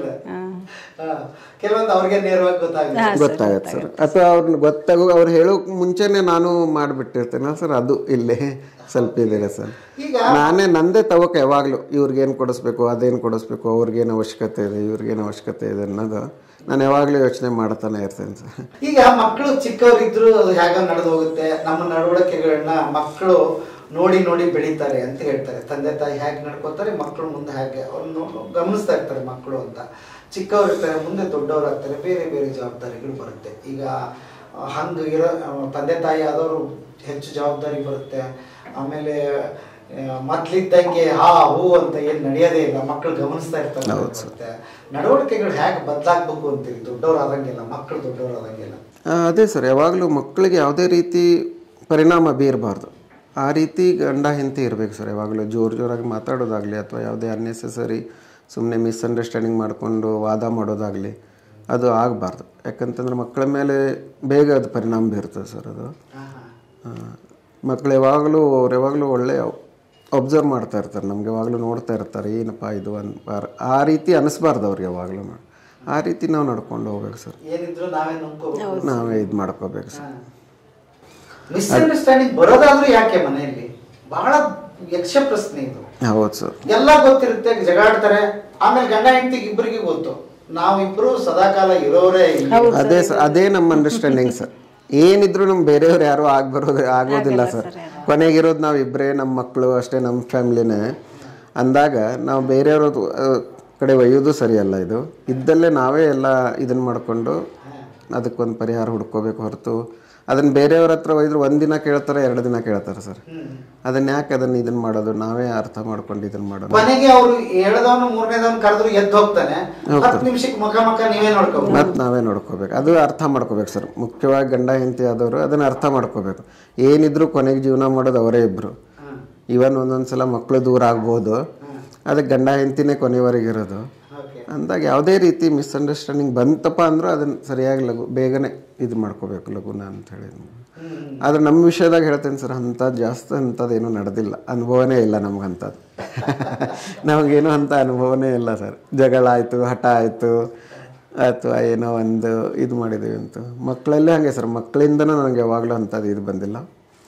ಕೆಲವೊಂದು ಅವ್ರಿಗೆ ನೇರವಾಗಿ ಗೊತ್ತಾಗುತ್ತೆ ಗೊತ್ತಾಗತ್ತೆ ಸರ್ ಅಥವಾ ಅವ್ರನ್ನ ಗೊತ್ತಾಗೋ ಅವ್ರು ಹೇಳೋಕ್ ಮುಂಚೆನೆ ನಾನು ಮಾಡಿಬಿಟ್ಟಿರ್ತೇನೆ ಸರ್ ಅದು ಇಲ್ಲೇ ಸ್ವಲ್ಪ ಇದೆ ಸರ್ ನಾನೇ ನಂದೇ ತಗೋಕ ಯಾವಾಗಲೂ ಇವ್ರಿಗೇನು ಕೊಡಿಸ್ಬೇಕು ಅದೇನು ಕೊಡಿಸ್ಬೇಕು ಅವ್ರಿಗೇನು ಅವಶ್ಯಕತೆ ಇದೆ ಇವ್ರಿಗೇನು ಅವಶ್ಯಕತೆ ಇದೆ ಅನ್ನೋದು ನಾನು ಯಾವಾಗಲೂ ಯೋಚನೆ ಮಾಡ್ತಾನೆ ಇರ್ತೇನೆ ಸರ್ ಈಗ ಮಕ್ಕಳು ಚಿಕ್ಕವರಿದ್ರು ಅದು ಹೇಗ ನಡೆದು ಹೋಗುತ್ತೆ ನಮ್ಮ ನಡವಳಿಕೆಗಳನ್ನ ಮಕ್ಕಳು ನೋಡಿ ನೋಡಿ ಬೆಳೀತಾರೆ ಅಂತ ಹೇಳ್ತಾರೆ ತಂದೆ ತಾಯಿ ಹೇಗೆ ನಡ್ಕೋತಾರೆ ಮಕ್ಕಳು ಮುಂದೆ ಹೇಗೆ ಅವ್ರನ್ನ ಗಮನಿಸ್ತಾ ಇರ್ತಾರೆ ಮಕ್ಕಳು ಅಂತ ಚಿಕ್ಕವ್ರು ಇರ್ತಾರೆ ಮುಂದೆ ದೊಡ್ಡವ್ರು ಆಗ್ತಾರೆ ಬೇರೆ ಬೇರೆ ಜವಾಬ್ದಾರಿಗಳು ಬರುತ್ತೆ ಈಗ ಆ, ಹಂಗ ಇರೋ ಆ, ತಂದೆ ತಾಯಿ ಆದವರು ಹೆಚ್ಚು ಜವಾಬ್ದಾರಿ ಬರುತ್ತೆ ಆಮೇಲೆ ಆ, ಮೊದ್ಲಿದ್ದಂಗೆ ಹಾ ಹೂ ಅಂತ ಏನ್ ನಡೆಯೋದೇ ಇಲ್ಲ ಮಕ್ಕಳು ಗಮನಿಸ್ತಾ ಇರ್ತಾರೆ ಬರುತ್ತೆ ನಡವಳಿಕೆಗಳು ಹೇಗೆ ಬದಲಾಗ್ಬೇಕು ಅಂತೀರಿ ದೊಡ್ಡವ್ರು ಆದಂಗೆಲ್ಲ ಮಕ್ಕಳು ದೊಡ್ಡವ್ರು ಆದಂಗೆಲ್ಲ ಆ, ಅದೇ ಸರ್ ಯಾವಾಗಲೂ ಮಕ್ಕಳಿಗೆ ಯಾವುದೇ ರೀತಿ ಪರಿಣಾಮ ಬೀರಬಾರ್ದು ಆ ರೀತಿ ಗಂಡ ಹೆಂಡತಿ ಇರಬೇಕು ಸರ್ ಯಾವಾಗಲೂ ಜೋರು ಜೋರಾಗಿ ಮಾತಾಡೋದಾಗಲಿ ಅಥವಾ ಯಾವುದೇ ಅನ್ನೆಸೆಸರಿ ಸುಮ್ಮನೆ ಮಿಸ್ಅಂಡರ್ಸ್ಟ್ಯಾಂಡಿಂಗ್ ಮಾಡಿಕೊಂಡು ವಾದ ಮಾಡೋದಾಗಲಿ ಅದು ಆಗಬಾರ್ದು ಯಾಕಂತಂದ್ರೆ ಮಕ್ಕಳ ಮೇಲೆ ಬೇಗ ಅದು ಪರಿಣಾಮ ಬೀರ್ತದೆ ಸರ್ ಅದು ಆ, ಮಕ್ಕಳು ಯಾವಾಗಲೂ ಅವ್ರು ಯಾವಾಗಲೂ ಒಳ್ಳೆ ಅಬ್ಸರ್ವ್ ಮಾಡ್ತಾ ಇರ್ತಾರೆ ನಮ್ಗೆ ಯಾವಾಗಲೂ ನೋಡ್ತಾ ಇರ್ತಾರೆ ಏನಪ್ಪ ಇದು ಅನ್ ಆ ರೀತಿ ಅನಿಸ್ಬಾರ್ದು ಅವ್ರಿಗೆ ಯಾವಾಗಲೂ ಆ ರೀತಿ ನಾವು ನಡ್ಕೊಂಡು ಹೋಗ್ಬೇಕು ಸರ್ ಏನಿದ್ರು ನಾವೇ ನಂಬ್ಕೋಬೇಕು ನಾವೇ ಇದು ಮಾಡ್ಕೋಬೇಕು ಸರ್ ಮಿಸ್ಅಂಡರ್ಸ್ಟ್ಯಾಂಡಿಂಗ್ ಬರೋದಾದ್ರೂ ಯಾಕೆ ಮನೆಯಲ್ಲಿ ಬಹಳ ಯಕ್ಷ ಪ್ರಶ್ನೆ ಇದು ಹೌದು ಸರ್ ಎಲ್ಲ ಗೊತ್ತಿರುತ್ತೆ ಜಗಾಡ್ತಾರೆ ಆಮೇಲೆ ಗಂಡ ಹೆಂಡತಿಗೆ ಇಬ್ಬರಿಗೆ ಗೊತ್ತು ನಾವಿಬ್ರು ಸದಾಕಾಲ ಇರೋರೇ ಇಲ್ಲಿ ಅದೇ ಸರ್ ಅದೇ ನಮ್ಮ ಅಂಡರ್ಸ್ಟ್ಯಾಂಡಿಂಗ್ ಸರ್ ಏನಿದ್ರು ನಮ್ ಬೇರೆಯವ್ರು ಯಾರು ಆಗ್ ಬರೋದು ಆಗೋದಿಲ್ಲ ಸರ್ ಕೊನೆಗಿರೋದು ನಾವು ಇಬ್ಬರೇ ನಮ್ಮ ಮಕ್ಕಳು ಅಷ್ಟೇ ನಮ್ಮ ಫ್ಯಾಮ್ಲಿನೇ ಅಂದಾಗ ನಾವು ಬೇರೆಯವ್ರ ಕಡೆ ಒಯ್ಯೋದು ಸರಿಯಲ್ಲ ಇದು ಇದ್ದಲ್ಲೇ ನಾವೇ ಎಲ್ಲ ಇದನ್ನ ಮಾಡಿಕೊಂಡು ಅದಕ್ಕೊಂದು ಪರಿಹಾರ ಹುಡ್ಕೋಬೇಕು ಹೊರತು ಅದನ್ನ ಬೇರೆಯವ್ರ ಹತ್ರ ಒಯ್ದ್ರೆ ಒಂದಿನ ಕೇಳ್ತಾರೆ ಎರಡು ದಿನ ಕೇಳ್ತಾರೆ ಸರ್ ಅದನ್ನ ಯಾಕೆ ಅದನ್ನ ಇದನ್ನ ಮಾಡೋದು ನಾವೇ ಅರ್ಥ ಮಾಡ್ಕೊಂಡು ಇದನ್ನ ಮಾಡೋದು ಕೊನೆಗೆ ಅವ್ರು ಹೇಳದವನು ಮೂರನೇದವನು ಕರೆದ್ರು ಎದ್ದು ಹೋಗ್ತಾನೆ ಹತ್ತು ನಿಮಿಷಕ್ಕೆ ಮುಖ ಮುಖ ನೀವೇ ನೋಡ್ಕೋಬೇಕು ಮತ್ತು ನಾವೇ ನೋಡ್ಕೋಬೇಕು ಅದು ಅರ್ಥ ಮಾಡ್ಕೋಬೇಕು ಸರ್ ಮುಖ್ಯವಾಗಿ ಗಂಡ ಹೆಂಡತಿ ಆದವರು ಅದನ್ನ ಅರ್ಥ ಮಾಡ್ಕೋಬೇಕು ಏನಿದ್ರು ಕೊನೆಗೆ ಜೀವನ ಮಾಡೋದು ಅವರೇ ಇಬ್ರು ಇವನ್ ಒಂದೊಂದ್ಸಲ ಮಕ್ಕಳು ದೂರ ಆಗ್ಬೋದು ಅದಕ್ಕೆ ಗಂಡ ಹೆಂಡತಿನೇ ಕೊನೆವರೆಗೆ ಇರೋದು ಓಕೆ ಅಂದಾಗ ಯಾವುದೇ ರೀತಿ ಮಿಸ್ಅಂಡರ್ಸ್ಟ್ಯಾಂಡಿಂಗ್ ಬಂತಪ್ಪ ಅಂದ್ರೂ ಅದನ್ನ ಸರಿಯಾಗಿ ಲಘು ಬೇಗನೆ ಇದು ಮಾಡ್ಕೋಬೇಕು ಲಘುನ ಅಂತ ಹೇಳಿ ಆದ್ರೆ ನಮ್ಮ ವಿಷಯದಾಗ ಹೇಳ್ತೇನೆ ಸರ್ ಅಂಥದ್ದು ಜಾಸ್ತಿ ಅಂಥದ್ದೇನು ನಡೆದಿಲ್ಲ ಅನುಭವನೇ ಇಲ್ಲ ನಮ್ಗೆ ಅಂಥದ್ದು ನಮಗೇನು ಅಂಥ ಅನುಭವನೇ ಇಲ್ಲ ಸರ್ ಜಗಳ ಆಯಿತು ಹಠ ಆಯಿತು ಅಥವಾ ಏನೋ ಒಂದು ಇದು ಮಾಡಿದ್ದೀವಿ ಅಂತ ಮಕ್ಕಳಲ್ಲೇ ಹಾಗೆ ಸರ್ ಮಕ್ಕಳಿಂದನೂ ನನಗೆ ಯಾವಾಗಲೂ ಅಂಥದ್ದು ಇದು ಬಂದಿಲ್ಲ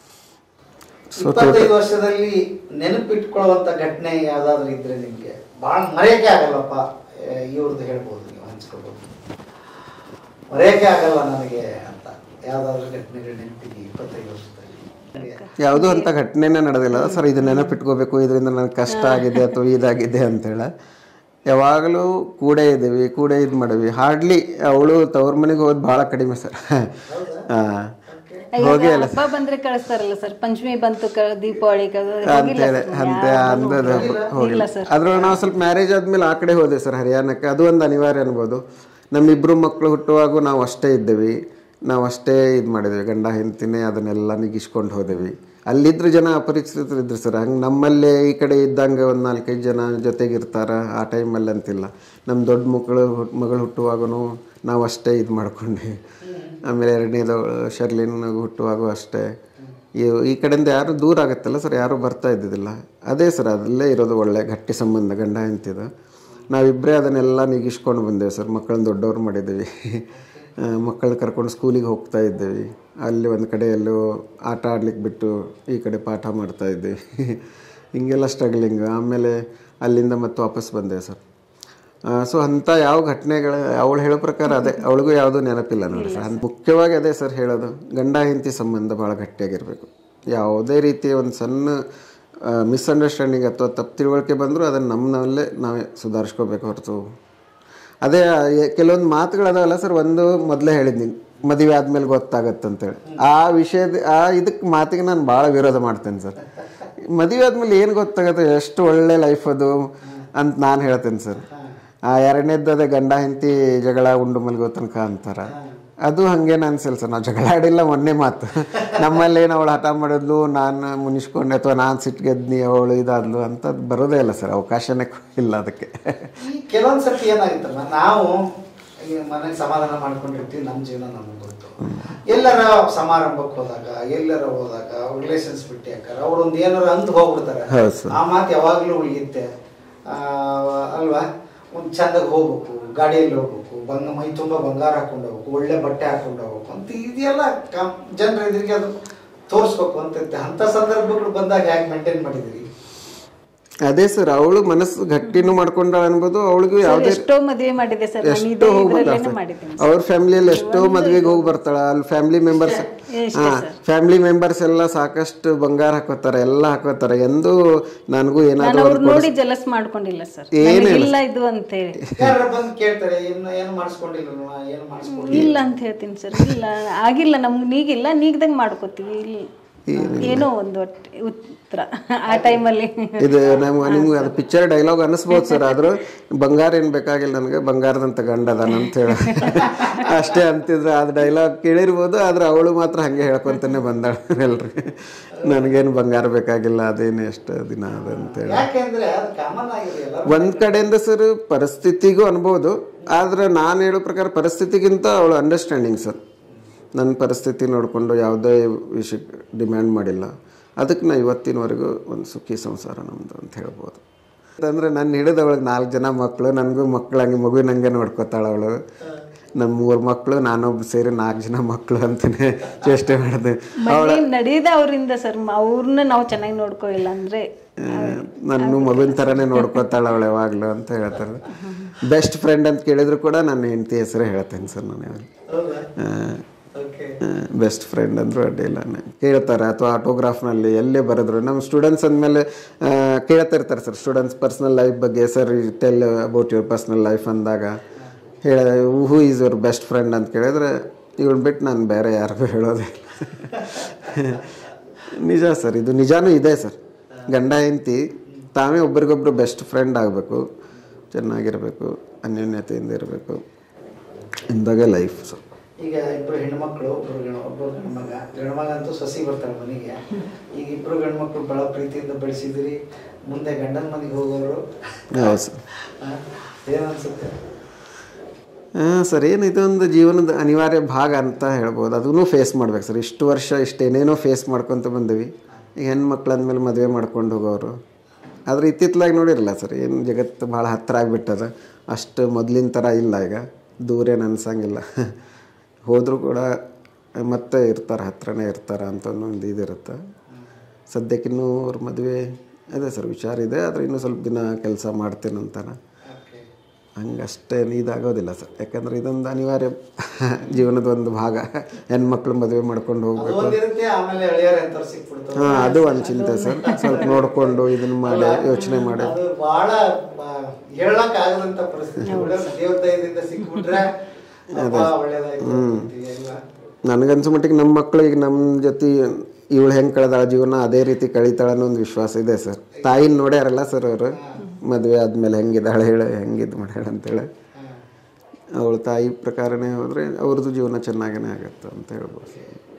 ಇಪ್ಪತ್ತೈದು ವರ್ಷದಲ್ಲಿ ನೆನಪಿಟ್ಕೊಳ್ಳುವಂತ ಘಟನೆ ಯಾವ್ದಾದ್ರು ಇದ್ರೆ ನಿಮ್ಗೆ ಬಹಳ ಮರೆಯಕ್ಕೆ ಆಗಲ್ಲಪ್ಪ ಇವ್ರದ್ದು ಹೇಳ್ಬೋದು ನೀವು ಹಂಚ್ಕೋಬಹುದು ಮರೆಯಕ್ಕೆ ಆಗಲ್ಲ ನನಗೆ ಅಂತ ಯಾವ್ದಾದ್ರು ಘಟನೆಗಳು ನೆನಪಿಗೆ ಇಪ್ಪತ್ತೈದು ವರ್ಷದಲ್ಲಿ ಯಾವುದೂ ಅಂತ ಘಟನೆನೇ ನಡೆದಿಲ್ಲ ಸರ್ ಇದು ನೆನಪಿಟ್ಕೋಬೇಕು ಇದರಿಂದ ನನಗೆ ಕಷ್ಟ ಆಗಿದೆ ಅಥವಾ ಇದಾಗಿದೆ ಅಂತೇಳಿ ಯಾವಾಗಲೂ ಕೂಡೇ ಇದ್ದೀವಿ ಕೂಡೇ ಇದು ಮಾಡೀವಿ ಹಾರ್ಡ್ಲಿ ಅವಳು ತವ್ರ ಮನೆಗೆ ಹೋಗೋದು ಭಾಳ ಕಡಿಮೆ ಸರ್ ಹಾಂ ಹೋಗಿ ಈಗ ಹಬ್ಬ ಬಂದ್ರೆ ಕಳಿಸ್ತಾರಲ್ಲ ಸರ್ ಪಂಚಮಿ ಬಂತು ಕ- ದೀಪಾವಳಿ ಕ- ಹೋಗಿಲ್ಲ ಅಂತೇಳಿ sir, ಅಂತ ಯಾವ್ದು ಅಂದದ ಹೋಗಿಲ್ಲ ಇಲ್ಲ ಸರ್ ಅದ್ರೊಳಗೆ ನಾವು ಸ್ವಲ್ಪ ಮ್ಯಾರೇಜ್ ಆದ್ಮೇಲೆ ಆ ಕಡೆ ಹೋದೆ ಸರ್ ಹರಿಯಾಣಕ್ಕೆ ಅದು ಒಂದು ಅನಿವಾರ್ಯ ಅನ್ಬೋದು ನಮ್ಮಿಬ್ರು ಮಕ್ಕಳು ಹುಟ್ಟುವಾಗೂ ನಾವು ಅಷ್ಟೇ ಇದ್ದೇವೆ ನಾವು ಅಷ್ಟೇ ಇದು ಮಾಡಿದ್ವಿ ಗಂಡ ಹೆಂಡ್ತಿನೇ ಅದನ್ನೆಲ್ಲ ನಿಗಿಸ್ಕೊಂಡು ಹೋದೆವಿ ಅಲ್ಲಿದ್ರು ಜನ ಅಪರಿಚಿತರು ಇದ್ರು ಸರ್ ಹಂಗೆ ನಮ್ಮಲ್ಲೇ ಈ ಕಡೆ ಇದ್ದಂಗೆ ಒಂದು ನಾಲ್ಕೈದು ಜನ ಜೊತೆಗಿರ್ತಾರ ಆ ಟೈಮಲ್ಲಿ ಅಂತಿಲ್ಲ ನಮ್ಮ ದೊಡ್ಡ ಮಕ್ಕಳು ಹುಟ್- ಮಗಳು ಹುಟ್ಟುವಾಗೂ ನಾವು ಅಷ್ಟೇ ಇದು ಮಾಡ್ಕೊಂಡ್ವಿ ಆಮೇಲೆ ಎರಡನೇದು ಶರ್ಲಿನ್ ಹುಟ್ಟುವಾಗೂ ಅಷ್ಟೇ ಈ- ಈ ಕಡೆಯಿಂದ ಯಾರು ದೂರ ಆಗುತ್ತಲ್ಲ ಸರ್ ಯಾರು ಬರ್ತಾ ಇದ್ದಿದ್ದಿಲ್ಲ ಅದೇ ಸರ್ ಅದಲ್ಲೇ ಇರೋದು ಒಳ್ಳೆ ಗಟ್ಟಿ ಸಂಬಂಧ ಗಂಡ ಹೆಂಡ್ತಿದು ನಾವಿಬ್ಬರೇ ಅದನ್ನೆಲ್ಲ ನೀಗಿಸ್ಕೊಂಡು ಬಂದೇವೆ ಸರ್ ಮಕ್ಕಳನ್ನ ದೊಡ್ಡವ್ರು ಮಾಡಿದ್ದೀವಿ ಮಕ್ಕಳು ಕರ್ಕೊಂಡು ಸ್ಕೂಲಿಗೆ ಹೋಗ್ತಾ ಇದ್ದೇವೆ ಅಲ್ಲಿ ಒಂದು ಕಡೆ ಎಲ್ಲೋ ಆಟ ಆಡ್ಲಿಕ್ಕೆ ಬಿಟ್ಟು ಈ ಕಡೆ ಪಾಠ ಮಾಡ್ತಾ ಇದ್ದೀವಿ ಹಿಂಗೆಲ್ಲ ಸ್ಟ್ರಗ್ಲಿಂಗ್ ಆಮೇಲೆ ಅಲ್ಲಿಂದ ಮತ್ತೆ ವಾಪಸ್ ಬಂದೆ ಸರ್ ಸೊ ಅಂಥ ಯಾವ ಘಟನೆಗಳು ಅವಳು ಹೇಳೋ ಪ್ರಕಾರ ಅದೇ ಅವಳಿಗೂ ಯಾವುದೂ ನೆನಪಿಲ್ಲ ನೋಡಿ ಸರ್ ಅಂದ್- ಮುಖ್ಯವಾಗಿ ಅದೇ ಸರ್ ಹೇಳೋದು ಗಂಡ ಹೆಂಡತಿ ಸಂಬಂಧ ಭಾಳ ಗಟ್ಟಿಯಾಗಿರಬೇಕು ಯಾವುದೇ ರೀತಿಯ ಒಂದು ಸಣ್ಣ ಮಿಸ್ಅಂಡರ್ಸ್ಟ್ಯಾಂಡಿಂಗ್ ಅಥವಾ ತಪ್ಪು ತಿಳುವಳಿಕೆ ಬಂದರೂ ಅದನ್ನು ನಮ್ಮನಲ್ಲೇ ನಾವೇ ಸುಧಾರಿಸ್ಕೋಬೇಕು ಹೊರತು ಅದೇ ಎ- ಕೆಲವೊಂದು ಮಾತುಗಳದಾವಲ್ಲ ಸರ್ ಒಂದು ಮೊದಲೇ ಹೇಳಿದ್ದೀನಿ ಮದುವೆ ಆದ್ಮೇಲೆ ಗೊತ್ತಾಗತ್ತಂತೇಳಿ ಆ ವಿಷಯದ ಆ ಇದಕ್ಕೆ ಮಾತಿಗೆ ನಾನು ಭಾಳ ವಿರೋಧ ಮಾಡ್ತೇನೆ ಸರ್ ಮದುವೆ ಆದ್ಮೇಲೆ ಏನು ಗೊತ್ತಾಗುತ್ತೆ ಎಷ್ಟು ಒಳ್ಳೆ ಲೈಫ್ ಅದು ಅಂತ ನಾನು ಹೇಳ್ತೇನೆ ಸರ್ ಆ ಎರಡನೇದ್ದು ಅದೇ ಗಂಡ ಹೆಂಡತಿ ಜಗಳ ಉಂಡು ಮಲ್ಗೋ ತನಕ ಅಂತಾರ ಅದು ಹಂಗೇನು ಅನ್ಸಿಲ್ಲ ಸರ್ ನಾವು ಜಗಳ ಆಡಿಲ್ಲ ಮೊನ್ನೆ ಮಾತು ನಮ್ಮಲ್ಲಿ ಏನು ಅವಳು ಹಠ ಮಾಡಿದ್ಲು ನಾನು ಮುನಿಸ್ಕೊಂಡೆ ಅಥವಾ ನಾನು ಸಿಟ್ಟಿಗೆದ್ನಿ ಅವಳು ಇದಾದ್ಲು ಅಂತದ್ದು ಬರೋದೇ ಇಲ್ಲ ಸರ್ ಅವಕಾಶನೇ ಇಲ್ಲ ಅದಕ್ಕೆ ಈ ಕೆಲವೊಂದ್ ಸರ್ತಿ ಏನಾಗುತ್ತಲ್ಲ ನಾವು ಈ ಮನೆಗೆ ಸಮಾಧಾನ ಮಾಡ್ಕೊಂಡಿರ್ತೀವಿ ನಮ್ಮ ಜೀವನ ನಮ್ಗೆ ಗೊತ್ತು ಎಲ್ಲರ ಸಮಾರಂಭಕ್ಕೆ ಹೋದಾಗ ಎಲ್ಲರ ಹೋದಾಗ ರಿಲೇಷನ್ಸ್ ಬಿಟ್ಟು ಯಾಕಾರ ಅವ್ರೊಂದು ಏನಾರ ಅಂದ್ ಹೋಗ್ಬಿಡ್ತಾರೆ ಹೌದು ಸರ್. ಆ ಮಾತು ಯಾವಾಗ್ಲೂ ಉಳಿಯುತ್ತೆ ಆ, ಅಲ್ವಾ ಒಂದು ಚಂದಾಗಿ ಹೋಗ್ಬೇಕು ಗಾಡಿಯಲ್ಲಿ ಹೋಗ್ಬೇಕು ಬಂಗ ಮೈ ತುಂಬ ಬಂಗಾರ ಹಾಕೊಂಡು ಹೋಗ್ಬೇಕು ಒಳ್ಳೆ ಬಟ್ಟೆ ಹಾಕೊಂಡು ಹೋಗ್ಬೇಕು ಅಂತ ಇದೆಲ್ಲ ಜನರ ಎದುರಿಗೆ ಅದು ತೋರಿಸ್ಬೇಕು ಅಂತ ಇರುತ್ತೆ. ಅಂಥ ಸಂದರ್ಭಗಳು ಬಂದಾಗ ಯಾಕೆ ಮೇಂಟೈನ್ ಮಾಡಿದಿರಿ ಅದೇ ಸರ್ ಅವಳು ಮನಸ್ಸು ಗಟ್ಟಿನೂ ಮಾಡ್ಕೊಂಡಾಳ ಅನ್ಬೋದು ಅವಳಿಗೂ ಯಾವುದೇ ಎಷ್ಟೋ ಮದುವೆ ಮಾಡಿದೆ ಸರ್ ನಾನು ಎಷ್ಟೋ ಇದೇ ಹೋಗಿ ಇದ್ರಲ್ಲೇನೆ ಮಾಡಿದ್ದೀನಿ ಅವ್ರ ಫ್ಯಾಮಿಲಿಯಲ್ಲಿ ಎಷ್ಟೋ ಮದ್ವೆಗೆ ಹೋಗಿ ಬರ್ತಾಳ ಅಲ್ಲಿ ಫ್ಯಾಮಿಲಿ ಮೆಂಬರ್ಸ್ ಹಾ ಫ್ಯಾಮಿಲಿ ಮೆಂಬರ್ಸ್ ಎಲ್ಲ ಸಾಕಷ್ಟು ಬಂಗಾರ ಹಾಕೋತಾರೆ ಎಲ್ಲ ಹಾಕೋತಾರೆ ಎಂದು ನನಗೂ ನಾನು ಏನಾದ್ರು ಅವ್ರು ನೋಡಿ ಜಲಸ್ ಮಾಡ್ಕೊಂಡಿಲ್ಲ ಸರ್ ಇಲ್ಲ ಇದು ಅಂತ ಹೇಳಿ ಯಾರು ಬಂದು ಕೇಳ್ತಾರೆ ಇನ್ನು ಏನು ಮಾಡಿಸ್ಕೊಂಡಿಲ್ಲ ಏನು ಮಾಡಿಸ್ಕೊಂಡಿಲ್ಲ ಇಲ್ಲ ಅಂತ ಹೇಳ್ತೀನಿ ಸರ್ ಇಲ್ಲ ಆಗಿಲ್ಲ ನಮ್ಗೆ ನೀಗಿಲ್ಲ ನೀಗ್ದಂಗೆ ಮಾಡ್ಕೋತೀವಿ ಇಲ್ಲ ಏನೋ ಒಂದು ಒಟ್ಟು ಉತ್ತರ ಆ ಟೈಮಲ್ಲಿ ಇದು ನಮ್ಮ ನಿಮ್ಗೆ ಅದು ಪಿಕ್ಚರ್ ಡೈಲಾಗ್ ಅನಿಸ್ಬೋದು ಸರ್ ಆದ್ರೂ ಬಂಗಾರ ಏನು ಬೇಕಾಗಿಲ್ಲ ನನಗೆ ಬಂಗಾರದಂತ ಗಂಡ ಅದಾನ ಅಂತ ಹೇಳಿ ಅಷ್ಟೇ ಅಂತಿದ್ರೆ ಅದು ಡೈಲಾಗ್ ಕೇಳಿರ್ಬೋದು ಆದ್ರೆ ಅವಳು ಮಾತ್ರ ಹಂಗೆ ಹೇಳ್ಕೊಂತಾನೆ ಬಂದಾಳ ಎಲ್ರಿ ನನಗೇನು ಬಂಗಾರ ಬೇಕಾಗಿಲ್ಲ ಅದೇನು ಎಷ್ಟು ದಿನ ಅದ ಅಂತೇಳಿ ಯಾಕೆಂದ್ರೆ ಅದು ಕಾಮನ್ ಆಗಿದೆ ಎಲ್ಲ ಒಂದ್ ಕಡೆಯಿಂದ ಸರ್ ಪರಿಸ್ಥಿತಿಗೂ ಅನ್ಬೋದು ಆದ್ರೆ ನಾನು ಹೇಳೋ ಪ್ರಕಾರ ಪರಿಸ್ಥಿತಿಗಿಂತ ಅವಳು ಅಂಡರ್ಸ್ಟ್ಯಾಂಡಿಂಗ್ ಸರ್ ನನ್ನ ಪರಿಸ್ಥಿತಿ ನೋಡಿಕೊಂಡು ಯಾವುದೇ ವಿಷಯಕ್ಕೆ ಡಿಮ್ಯಾಂಡ್ ಮಾಡಿಲ್ಲ ಅದಕ್ಕೆ ನಾ ಇವತ್ತಿನವರೆಗೂ ಒಂದು ಸುಖಿ ಸಂಸಾರ ನಮ್ಮದು ಅಂತ ಹೇಳ್ಬೋದು ಅಂದರೆ ನನ್ನ ಹಿಡಿದು ಅವಳಿಗೆ ನಾಲ್ಕು ಜನ ಮಕ್ಕಳು ನನಗೂ ಮಕ್ಕಳು ಹಂಗೆ ಮಗುವಿನಂಗೆ ನೋಡ್ಕೋತಾಳೆ ಅವಳು ನಮ್ಮ ಮೂರು ಮಕ್ಕಳು ನಾನೊಬ್ಬ ಸೇರಿ ನಾಲ್ಕು ಜನ ಮಕ್ಕಳು ಅಂತಲೇ ಚೇಷ್ಟೆ ಮಾಡಿದೆ ಮನೆ ನಡೆಯದ ಅವರಿಂದ ಸರ್ ಅವ್ರನ್ನ ನಾವು ಚೆನ್ನಾಗಿ ನೋಡ್ಕೊಳ್ಳಿಲ್ಲ ಅಂದ್ರೆ ನನ್ನ ಮಗುವಿನ ಥರನೇ ನೋಡ್ಕೋತಾಳೆ ಅವಳು ಯಾವಾಗಲೂ ಅಂತ ಹೇಳ್ತಾರೆ ಬೆಸ್ಟ್ ಫ್ರೆಂಡ್ ಅಂತ ಕೇಳಿದ್ರು ಕೂಡ ನನ್ನ ಹೆಂಡತಿ ಹೆಸರೇ ಹೇಳ್ತೇನೆ ಸರ್ ನಾನು ಯಾವಾಗ ಓಕೆ ಬೆಸ್ಟ್ ಫ್ರೆಂಡ್ ಅಂದ್ರೂ ಅಡ್ಡಿಲ್ಲ ಕೇಳ್ತಾರೆ ಅಥವಾ ಆಟೋಗ್ರಾಫ್ನಲ್ಲಿ ಎಲ್ಲೇ ಬರೆದ್ರು ನಮ್ಮ ಸ್ಟೂಡೆಂಟ್ಸ್ ಅಂದಮೇಲೆ ಕೇಳ್ತಾ ಇರ್ತಾರೆ ಸರ್ ಸ್ಟೂಡೆಂಟ್ಸ್ ಪರ್ಸ್ನಲ್ ಲೈಫ್ ಬಗ್ಗೆ sir tell about your personal life ಅಂದಾಗ ಹೇಳ who is your best friend ಅಂತ ಕೇಳಿದ್ರೆ ಇವಳು ಬಿಟ್ಟು ನಾನು ಬೇರೆ ಯಾರಿಗೂ ಹೇಳೋದೇ ಇಲ್ಲ ನಿಜ ಸರ್ ಇದು ನಿಜಾನೂ ಇದೆ ಸರ್ ಗಂಡ ಹೆಂಡತಿ ತಾವೇ ಒಬ್ರಿಗೊಬ್ರು ಬೆಸ್ಟ್ ಫ್ರೆಂಡ್ ಆಗಬೇಕು ಚೆನ್ನಾಗಿರಬೇಕು ಅನ್ಯೋನ್ಯತೆಯಿಂದ ಇರಬೇಕು ಇಂದಾಗೆ ಲೈಫ್ ಸರ್ ಈಗ ಇಬ್ರು ಹೆಣ್ಮಕ್ಳು ಒಬ್ರು ಗಣ ಒಬ್ಬರು ಗಂಡ್ಮಗ ಗಂಡ್ಮಗ ಅಂತೂ ಸಸಿ ಬರ್ತಾರೆ ಮನೆಗೆ ಈಗ ಇಬ್ರು ಗಂಡ್ಮಕ್ಳು ಬಹಳ ಪ್ರೀತಿಯಿಂದ ಬೆಳೆಸಿದಿರಿ ಮುಂದೆ ಗಂಡನ ಮನೆಗೆ ಹೋಗೋರು ಹೌದು ಸರ್ ಆ, ಏನ್ ಅನ್ಸುತ್ತೆ ಹಾಂ ಸರ್ ಏನು ಇದೊಂದು ಜೀವನದ ಅನಿವಾರ್ಯ ಭಾಗ ಅಂತ ಹೇಳ್ಬೋದು ಅದನ್ನು ಫೇಸ್ ಮಾಡ್ಬೇಕು ಸರ್ ಇಷ್ಟು ವರ್ಷ ಇಷ್ಟೇನೇನೋ ಫೇಸ್ ಮಾಡ್ಕೊತ ಬಂದೀವಿ ಈಗ ಹೆಣ್ಮಕ್ಳು ಅಂದಮೇಲೆ ಮದುವೆ ಮಾಡ್ಕೊಂಡು ಹೋಗೋರು ಆದರೆ ಇತ್ತಿತ್ತಲಾಗಿ ನೋಡಿರಲ್ಲ ಸರ್ ಏನು ಜಗತ್ತು ಭಾಳ ಹತ್ತಿರ ಆಗಿಬಿಟ್ಟದ ಅಷ್ಟು ಮೊದಲಿನ ಥರ ಇಲ್ಲ ಈಗ ದೂರೇನು ಅನ್ಸಂಗಿಲ್ಲ ಹೋದರೂ ಕೂಡ ಮತ್ತೆ ಇರ್ತಾರೆ ಹತ್ರನೇ ಇರ್ತಾರೆ ಅಂತ ಒಂದು ಇದಿರುತ್ತೆ ಸದ್ಯಕ್ಕಿನ್ನೂ ಅವ್ರ ಮದುವೆ ಅದೇ ಸರ್ ವಿಚಾರ ಇದೆ ಆದರೆ ಇನ್ನೂ ಸ್ವಲ್ಪ ದಿನ ಕೆಲಸ ಮಾಡ್ತೇನಂತಾನೆ ಓಕೆ ಹಂಗಷ್ಟೇ ಇದಾಗೋದಿಲ್ಲ ಸರ್ ಯಾಕಂದ್ರೆ ಇದೊಂದು ಅನಿವಾರ್ಯ ಜೀವನದ ಒಂದು ಭಾಗ ಹೆಣ್ಮಕ್ಳು ಮದುವೆ ಮಾಡ್ಕೊಂಡು ಅದು ಹೋಗ್ಬೇಕು ಒಂದಿರುತ್ತೆ ಆಮೇಲೆ ಎಳೆಯರ ಎಂತವ್ರು ಸಿಕ್ಬಿಡ್ತಾರೆ ಹಾಂ ಅದು ಒಂದು ಚಿಂತೆ ಸರ್ ಸ್ವಲ್ಪ ನೋಡಿಕೊಂಡು ಇದನ್ನ ಮಾಡಿ ಯೋಚನೆ ಮಾಡಿ ಅದು ಬಹಳ ಹೇಳಕ್ ಆಗದಂತ ಪರಿಸ್ಥಿತಿ ಒಳ್ಳೆ ದೇವ್ರ ದಯದಿಂದ ಸಿಕ್ಬಿಟ್ರೆ ಅಬ್ಬಾ, ಒಳ್ಳೇದಾಯ್ತು ಅಂತೀವಿ ಅಲ್ವಾ? ನನಗನ್ಸೋ ಮಟ್ಟಿಗೆ ನಮ್ಮ ಮಕ್ಕಳು ಈಗ ನಮ್ಮ ಜೊತೆ ಇವಳು ಹೆಂಗೆ ಕಳೆದಾಳ ಜೀವನ ಅದೇ ರೀತಿ ಕಳೀತಾಳೆ ಅನ್ನೋ ಒಂದು ವಿಶ್ವಾಸ ಇದೆ ಸರ್ ತಾಯಿನ ನೋಡ್ಯಾರಲ್ಲ ಸರ್ ಅವರು ಮದುವೆ ಆದಮೇಲೆ ಹೆಂಗಿದ್ದಾಳೆ ಹೇಳಿ ಹೆಂಗಿದ್ದು ಮಾಡ್ಯಾಳ ಅಂತೇಳಿ ಅವಳ ತಾಯಿ ಪ್ರಕಾರನೇ ಹೋದರೆ ಅವ್ರದ್ದು ಜೀವನ ಚೆನ್ನಾಗೇ ಆಗುತ್ತೆ ಅಂತ ಹೇಳ್ಬೋದು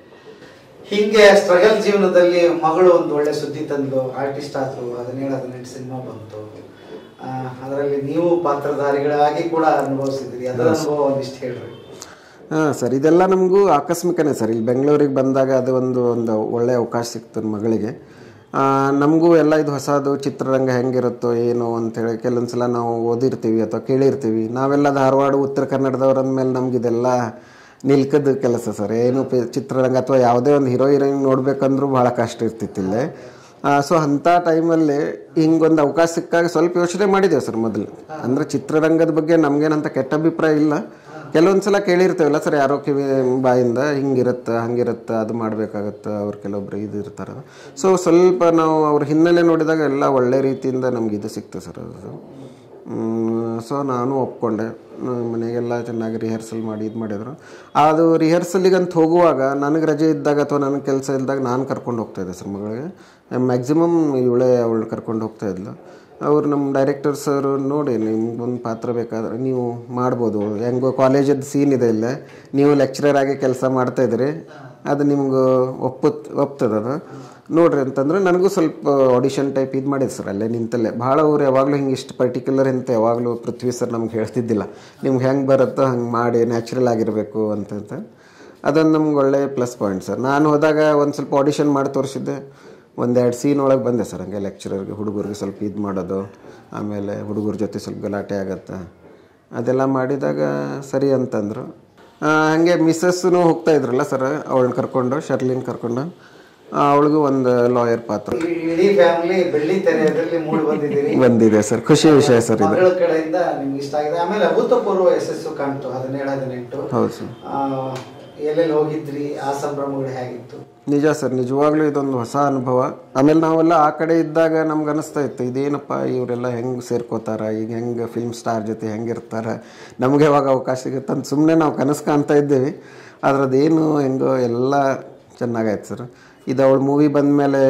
ಹಿಂಗೆ ಸ್ಟ್ರಗಲ್ ಜೀವನದಲ್ಲಿ ಮಗಳು ಒಂದು ಒಳ್ಳೆ ಸುದ್ದಿ ತಂದು ಆರ್ಟಿಸ್ಟ್ ಆದ್ರು ಹದಿನೇಳು ಹದಿನೆಂಟು ಸಿನಿಮಾ ಬಂತು ಅದರಲ್ಲಿ ನೀವು ಪಾತ್ರಧಾರಿಗಳಾಗಿ ಕೂಡ ಅನುಭವಿಸಿದ್ರಿ ಅದರ ಅನುಭವ ಒಂದಿಷ್ಟು ಹೇಳ್ರಿ ಹಾಂ ಸರ್ ಇದೆಲ್ಲ ನಮಗೂ ಆಕಸ್ಮಿಕನೇ ಸರ್ ಇಲ್ಲಿ ಬೆಂಗಳೂರಿಗೆ ಬಂದಾಗ ಅದು ಒಂದು ಒಂದು ಒಳ್ಳೆಯ ಅವಕಾಶ ಸಿಕ್ತು ನನ್ನ ಮಗಳಿಗೆ ಆ, ನಮಗೂ ಎಲ್ಲ ಇದು ಹೊಸದು ಚಿತ್ರರಂಗ ಹೆಂಗಿರುತ್ತೋ ಏನೋ ಅಂತೇಳಿ ಕೆಲವೊಂದು ಸಲ ನಾವು ಓದಿರ್ತೀವಿ ಅಥವಾ ಕೇಳಿರ್ತೀವಿ ನಾವೆಲ್ಲ ಧಾರವಾಡ ಉತ್ತರ ಕನ್ನಡದವ್ರು ಅಂದಮೇಲೆ ನಮ್ಗೆ ಇದೆಲ್ಲ ನಿಲ್ಕದ ಕೆಲಸ ಸರ್ ಏನು ಪಿ- ಚಿತ್ರರಂಗ ಅಥವಾ ಯಾವುದೇ ಒಂದು ಹೀರೋ ಹೀರೋಯಿನ್ ನೋಡ್ಬೇಕಂದ್ರೂ ಭಾಳ ಕಷ್ಟ ಇರ್ತಿತ್ತು ಇಲ್ಲೇ ಸೊ ಅಂಥ ಟೈಮಲ್ಲಿ ಹಿಂಗೊಂದು ಅವಕಾಶ ಸಿಕ್ಕಾಗ ಸ್ವಲ್ಪ ಯೋಚನೆ ಮಾಡಿದ್ದೇವೆ ಸರ್ ಮೊದಲು ಅಂದರೆ ಚಿತ್ರರಂಗದ ಬಗ್ಗೆ ನಮಗೇನಂತ ಕೆಟ್ಟ ಅಭಿಪ್ರಾಯ ಇಲ್ಲ ಕೆಲವೊಂದು ಸಲ ಕೇಳಿರ್ತೇವಲ್ಲ ಸರ್ ಯಾರೋ ಕಿವಿ ಬಾಯಿಂದ ಹಿಂಗಿರುತ್ತೆ ಹಂಗಿರುತ್ತೆ ಅದು ಮಾಡಬೇಕಾಗತ್ತೆ ಅವ್ರು ಕೆಲವೊಬ್ರು ಇದು ಇರ್ತಾರೆ ಸೊ ಸ್ವಲ್ಪ ನಾವು ಅವ್ರ ಹಿನ್ನೆಲೆ ನೋಡಿದಾಗ ಎಲ್ಲ ಒಳ್ಳೆ ರೀತಿಯಿಂದ ನಮ್ಗೆ ಇದು ಸಿಕ್ತು ಸರ್ ಅದು ಸೊ ನಾನು ಒಪ್ಕೊಂಡೆ ನ- ಮನೆಗೆಲ್ಲ ಚೆನ್ನಾಗಿ ರಿಹರ್ಸಲ್ ಮಾಡಿ ಇದು ಮಾಡಿದ್ರು ಅದು ರಿಹರ್ಸಲಿಗಂತ ಹೋಗುವಾಗ ನನಗೆ ರಜೆ ಇದ್ದಾಗ ಅಥವಾ ನನಗೆ ಕೆಲಸ ಇದ್ದಾಗ ನಾನು ಕರ್ಕೊಂಡು ಹೋಗ್ತಾ ಇದ್ದೆ ಸರ್ ಮಗಳಿಗೆ ಮ್ಯಾಕ್ಸಿಮಮ್ ಇವಳೇ ಅವಳು ಕರ್ಕೊಂಡು ಹೋಗ್ತಾ ಇದ್ಲು ಅವ್ರು ನಮ್ಮ ಡೈರೆಕ್ಟರ್ ಸರ್ ನೋಡಿ ನಿಮ್ಗೊಂದು ಪಾತ್ರ ಬೇಕಾದ್ರೆ ನೀವು ಮಾಡ್ಬೋದು ಹೆಂಗೋ ಕಾಲೇಜದ್ದು ಸೀನ್ ಇದೆ ಇಲ್ಲ ನೀವು ಲೆಕ್ಚರರ್ ಆಗಿ ಕೆಲಸ ಮಾಡ್ತಾ ಇದ್ರಿ ಅದು ನಿಮ್ಗೆ ಒಪ್ಪುತ್ ಒಪ್ತದ ಅದು ನೋಡ್ರಿ ಅಂತಂದ್ರೆ ನನಗೂ ಸ್ವಲ್ಪ ಆಡಿಷನ್ ಟೈಪ್ ಇದು ಮಾಡಿದ್ರು ಸರ್ ಅಲ್ಲೇ ನಿಂತಲ್ಲೇ ಭಾಳ ಅವ್ರು ಯಾವಾಗಲೂ ಹಿಂಗೆ ಇಷ್ಟು ಪರ್ಟಿಕ್ಯುಲರ್ ಅಂತ ಯಾವಾಗಲೂ ಪೃಥ್ವಿ ಸರ್ ನಮ್ಗೆ ಹೇಳ್ತಿದ್ದಿಲ್ಲ ನಿಮ್ಗೆ ಹೆಂಗೆ ಬರುತ್ತೋ ಹಂಗೆ ಮಾಡಿ ನ್ಯಾಚುರಲ್ ಆಗಿರಬೇಕು ಅಂತಂತ ಅದೊಂದು ನಮ್ಗೆ ಒಳ್ಳೆ ಪ್ಲಸ್ ಪಾಯಿಂಟ್ ಸರ್ ನಾನು ಹೋದಾಗ ಒಂದು ಸ್ವಲ್ಪ ಆಡಿಷನ್ ಮಾಡಿ ತೋರಿಸಿದ್ದೆ ಒಂದೆರಡು ಸೀನ್ ಒಳಗೆ ಬಂದೆ ಸರ್ ಹಂಗೆ ಲೆಕ್ಚರರ್ಗೆ ಹುಡುಗರಿಗೆ ಸ್ವಲ್ಪ ಇದು ಮಾಡೋದು ಆಮೇಲೆ ಹುಡುಗರ ಜೊತೆ ಸ್ವಲ್ಪ ಗಲಾಟೆ ಆಗತ್ತೆ ಅದೆಲ್ಲ ಮಾಡಿದಾಗ ಸರಿ ಅಂತಂದರು ಹಾಗೆ ಮಿಸ್ಸಸ್ನು ಹೋಗ್ತಾ ಇದ್ರಲ್ಲ ಸರ್ ಅವಳನ್ನ ಕರ್ಕೊಂಡು ಶರ್ಲಿನ್ ಕರ್ಕೊಂಡು ಅವಳಿಗೂ ಒಂದು ಲಾಯರ್ ಪಾತ್ರ ಈ ಇಡೀ ಫ್ಯಾಮಿಲಿ ಬೆಳ್ಳಿ ತೆರೆಯದಲ್ಲಿ ಮೂಡಿ ಬಂದಿದ್ದೀರಿ ಬಂದಿದೆ ಸರ್ ಖುಷಿ ವಿಷಯ ಸರ್ ಇದು ಮಗಳ ಕಡೆಯಿಂದ ನಿಮ್ಗೆ ಇಷ್ಟ ಆಗಿದೆ ಆಮೇಲೆ ಅಭೂತಪೂರ್ವ ಯಶಸ್ಸು ಕಾಣ್ತು ಹದಿನೇಳು ಹದಿನೆಂಟು ಹೌದು ಸರ್ ಆ, ಎಲ್ಲೆಲ್ಲಿ ಹೋಗಿದ್ರಿ ಆ ಸಂಭ್ರಮಗಳು ಹೇಗಿತ್ತು ನಿಜ ಸರ್ ನಿಜವಾಗ್ಲೂ ಇದೊಂದು ಹೊಸ ಅನುಭವ ಆಮೇಲೆ ನಾವೆಲ್ಲ ಆ ಕಡೆ ಇದ್ದಾಗ ನಮ್ಗೆ ಅನಿಸ್ತಾ ಇತ್ತು ಇದೇನಪ್ಪ ಇವರೆಲ್ಲ ಹೆಂಗೆ ಸೇರ್ಕೋತಾರ ಈಗ ಹೆಂಗೆ ಫಿಲ್ಮ್ ಸ್ಟಾರ್ ಜೊತೆ ಹೆಂಗಿರ್ತಾರೆ ನಮಗೆ ಯಾವಾಗ ಅವಕಾಶ ಸಿಗುತ್ತೆ ಅಂತ ಸುಮ್ಮನೆ ನಾವು ಕನಸು ಕಾಣ್ತಾ ಇದ್ದೀವಿ ಆದ್ರೆ ಅದೇನು ಹೆಂಗೋ ಎಲ್ಲ ಚೆನ್ನಾಗಾಯ್ತು ಸರ್ ಇದು ಅವಳ ಮೂವಿ ಬಂದಮೇಲೆ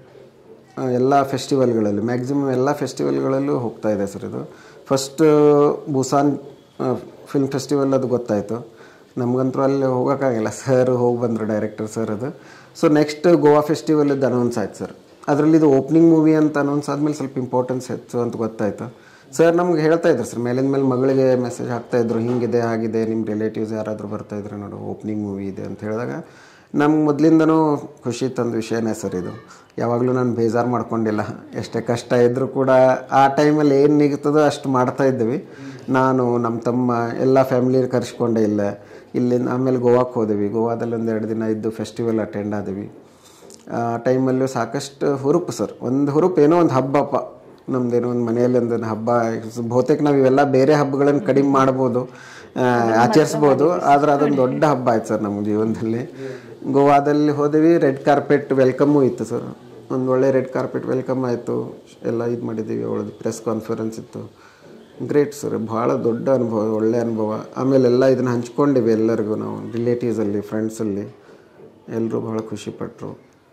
ಎಲ್ಲ ಫೆಸ್ಟಿವಲ್ಗಳಲ್ಲಿ ಮ್ಯಾಕ್ಸಿಮಮ್ ಎಲ್ಲ ಫೆಸ್ಟಿವಲ್ಗಳಲ್ಲೂ ಹೋಗ್ತಾ ಇದೆ ಸರ್ ಇದು ಫಸ್ಟ್ ಬುಸಾನ್ ಫಿಲ್ಮ್ ಫೆಸ್ಟಿವಲ್ ಅದು ಗೊತ್ತಾಯಿತು ನಮಗಂತೂ ಅಲ್ಲಿ ಹೋಗೋಕ್ಕಾಗಿಲ್ಲ ಸರ್ ಹೋಗಿ ಬಂದರು ಡೈರೆಕ್ಟರ್ ಸರ್ ಅದು ಸೊ ನೆಕ್ಸ್ಟ್ ಗೋವಾ ಫೆಸ್ಟಿವಲದ್ದು ಅನೌನ್ಸ್ ಆಯ್ತು ಸರ್ ಅದರಲ್ಲಿ ಇದು ಓಪನಿಂಗ್ ಮೂವಿ ಅಂತ ಅನೌನ್ಸ್ ಆದಮೇಲೆ ಸ್ವಲ್ಪ ಇಂಪಾರ್ಟೆನ್ಸ್ ಹೆಚ್ಚು ಅಂತ ಗೊತ್ತಾಯಿತು ಸರ್ ನಮ್ಗೆ ಹೇಳ್ತಾ ಇದ್ರು ಸರ್ ಮೇಲಿಂದ ಮೇಲೆ ಮಗಳಿಗೆ ಮೆಸೇಜ್ ಹಾಕ್ತಾ ಇದ್ರು ಹಿಂಗಿದೆ ಆಗಿದೆ ನಿಮ್ಮ ರಿಲೇಟಿವ್ಸ್ ಯಾರಾದರೂ ಬರ್ತಾ ಇದ್ರು ನೋಡು ಓಪನಿಂಗ್ ಮೂವಿ ಇದೆ ಅಂತ ಹೇಳಿದಾಗ ನಮ್ಗೆ ಮೊದಲಿಂದನೂ ಖುಷಿ ತಂದ ವಿಷಯನೇ ಸರ್ ಇದು ಯಾವಾಗಲೂ ನಾನು ಬೇಜಾರು ಮಾಡ್ಕೊಂಡಿಲ್ಲ ಎಷ್ಟೇ ಕಷ್ಟ ಇದ್ದರೂ ಕೂಡ ಆ ಟೈಮಲ್ಲಿ ಏನು ನಿಗ್ತದೋ ಅಷ್ಟು ಮಾಡ್ತಾ ಇದ್ವಿ ನಾನು ನಮ್ಮ ತಮ್ಮ ಎಲ್ಲ ಫ್ಯಾಮಿಲಿ ಕರೆಸ್ಕೊಂಡೇ ಇಲ್ಲ ಇಲ್ಲಿಂದ ಆಮೇಲೆ ಗೋವಾಕ್ಕೆ ಹೋದ್ವಿ ಗೋವಾದಲ್ಲಿ ಒಂದು ಎರಡು ದಿನ ಇದ್ದು ಫೆಸ್ಟಿವಲ್ ಅಟೆಂಡ್ ಆದ್ವಿ ಆ ಟೈಮಲ್ಲೂ ಸಾಕಷ್ಟು ಹುರುಪು ಸರ್ ಒಂದು ಹುರುಪು ಏನೋ ಒಂದು ಹಬ್ಬಪ್ಪ ನಮ್ದೇನೋ ಒಂದು ಮನೆಯಲ್ಲಿ ಒಂದು ಹಬ್ಬ ಬಹುತೇಕ ನಾವು ಇವೆಲ್ಲ ಬೇರೆ ಹಬ್ಬಗಳನ್ನು ಕಡಿಮೆ ಮಾಡ್ಬೋದು ಆ, ಆಚರಿಸ್ಬೋದು ಆದ್ರೆ ಅದೊಂದು ದೊಡ್ಡ ಹಬ್ಬ ಆಯ್ತು ಸರ್ ನಮ್ಮ ಜೀವನದಲ್ಲಿ ಗೋವಾದಲ್ಲಿ ಹೋದ್ವಿ ರೆಡ್ ಕಾರ್ಪೆಟ್ ವೆಲ್ಕಮ್ಮು ಇತ್ತು ಸರ್ ಒಂದು ಒಳ್ಳೆ ರೆಡ್ ಕಾರ್ಪೆಟ್ ವೆಲ್ಕಮ್ ಆಯಿತು ಎಲ್ಲ ಇದು ಮಾಡಿದ್ದೀವಿ ಅವಳದು ಪ್ರೆಸ್ ಕಾನ್ಫರೆನ್ಸ್ ಇತ್ತು ಗ್ರೇಟ್ ಸರ್ ಭಾಳ ದೊಡ್ಡ ಅನುಭವ ಒಳ್ಳೆ ಅನುಭವ ಆಮೇಲೆ ಎಲ್ಲ ಇದನ್ನು ಹಂಚ್ಕೊಂಡಿವಿ ಎಲ್ಲರಿಗೂ ನಾವು ರಿಲೇಟಿವ್ಸಲ್ಲಿ ಫ್ರೆಂಡ್ಸಲ್ಲಿ ಎಲ್ಲರೂ ಭಾಳ ಖುಷಿಪಟ್ಟರು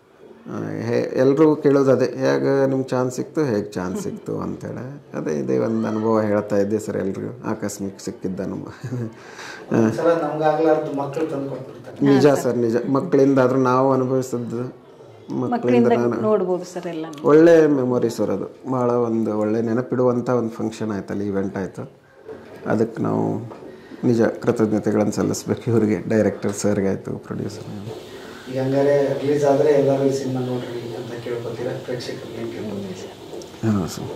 ಹೇ ಎಲ್ಲರೂ ಕೇಳೋದು ಅದೇ ಹೇಗೆ ನಿಮ್ಗೆ ಚಾನ್ಸ್ ಸಿಕ್ತು ಹೇಗೆ ಚಾನ್ಸ್ ಸಿಕ್ತು ಅಂತೇಳಿ ಅದೇ ಇದೇ ಒಂದು ಅನುಭವ ಹೇಳ್ತಾ ಇದ್ದೆ ಸರ್ ಎಲ್ರಿಗೂ ಆಕಸ್ಮಿಕ ಸಿಕ್ಕಿದ್ದ ಅನುಭವ ಒಂದ್ಸಲ ನಮ್ಗಾಗ್ಲಾರ್ದು ಮಕ್ಕಳು ತಂದು ಕೊಟ್ಬಿಡ್ತಾರೆ ನಿಜ ಸರ್ ನಿಜ ಮಕ್ಕಳಿಂದ ಆದ್ರೂ ನಾವು ಅನುಭವಿಸಿದ್ದು ಮಕ್ಕಳಿಂದ ನಾನು ನೋಡ್ಬೋದು ಸರ್ ಎಲ್ಲ ಒಳ್ಳೆ ಮೆಮೊರಿ ಸರ್ ಅದು ಭಾಳ ಒಂದು ಒಳ್ಳೆ ನೆನಪಿಡುವಂಥ ಒಂದು ಫಂಕ್ಷನ್ ಆಯ್ತಲ್ಲ ಈವೆಂಟ್ ಆಯಿತು ಅದಕ್ಕೆ ನಾವು ನಿಜ ಕೃತಜ್ಞತೆಗಳನ್ನು ಸಲ್ಲಿಸ್ಬೇಕು ಇವರಿಗೆ ಡೈರೆಕ್ಟರ್ ಸರ್ಗೆ ಆಯಿತು ಪ್ರೊಡ್ಯೂಸರ್ ಈಗ ಹಂಗಾರೆ ರಿಲೀಸ್ ಆದ್ರೆ ಎಲ್ಲರೂ ಈ ಸಿನಿಮಾ ನೋಡ್ರಿ ಅಂತ ಕೇಳ್ಕೊತೀರಾ ಪ್ರೇಕ್ಷಕರಿಗೆ ಏನ್ ಕೇಳ್ಕೊತೀರಾ ಹಾಂ ಸರ್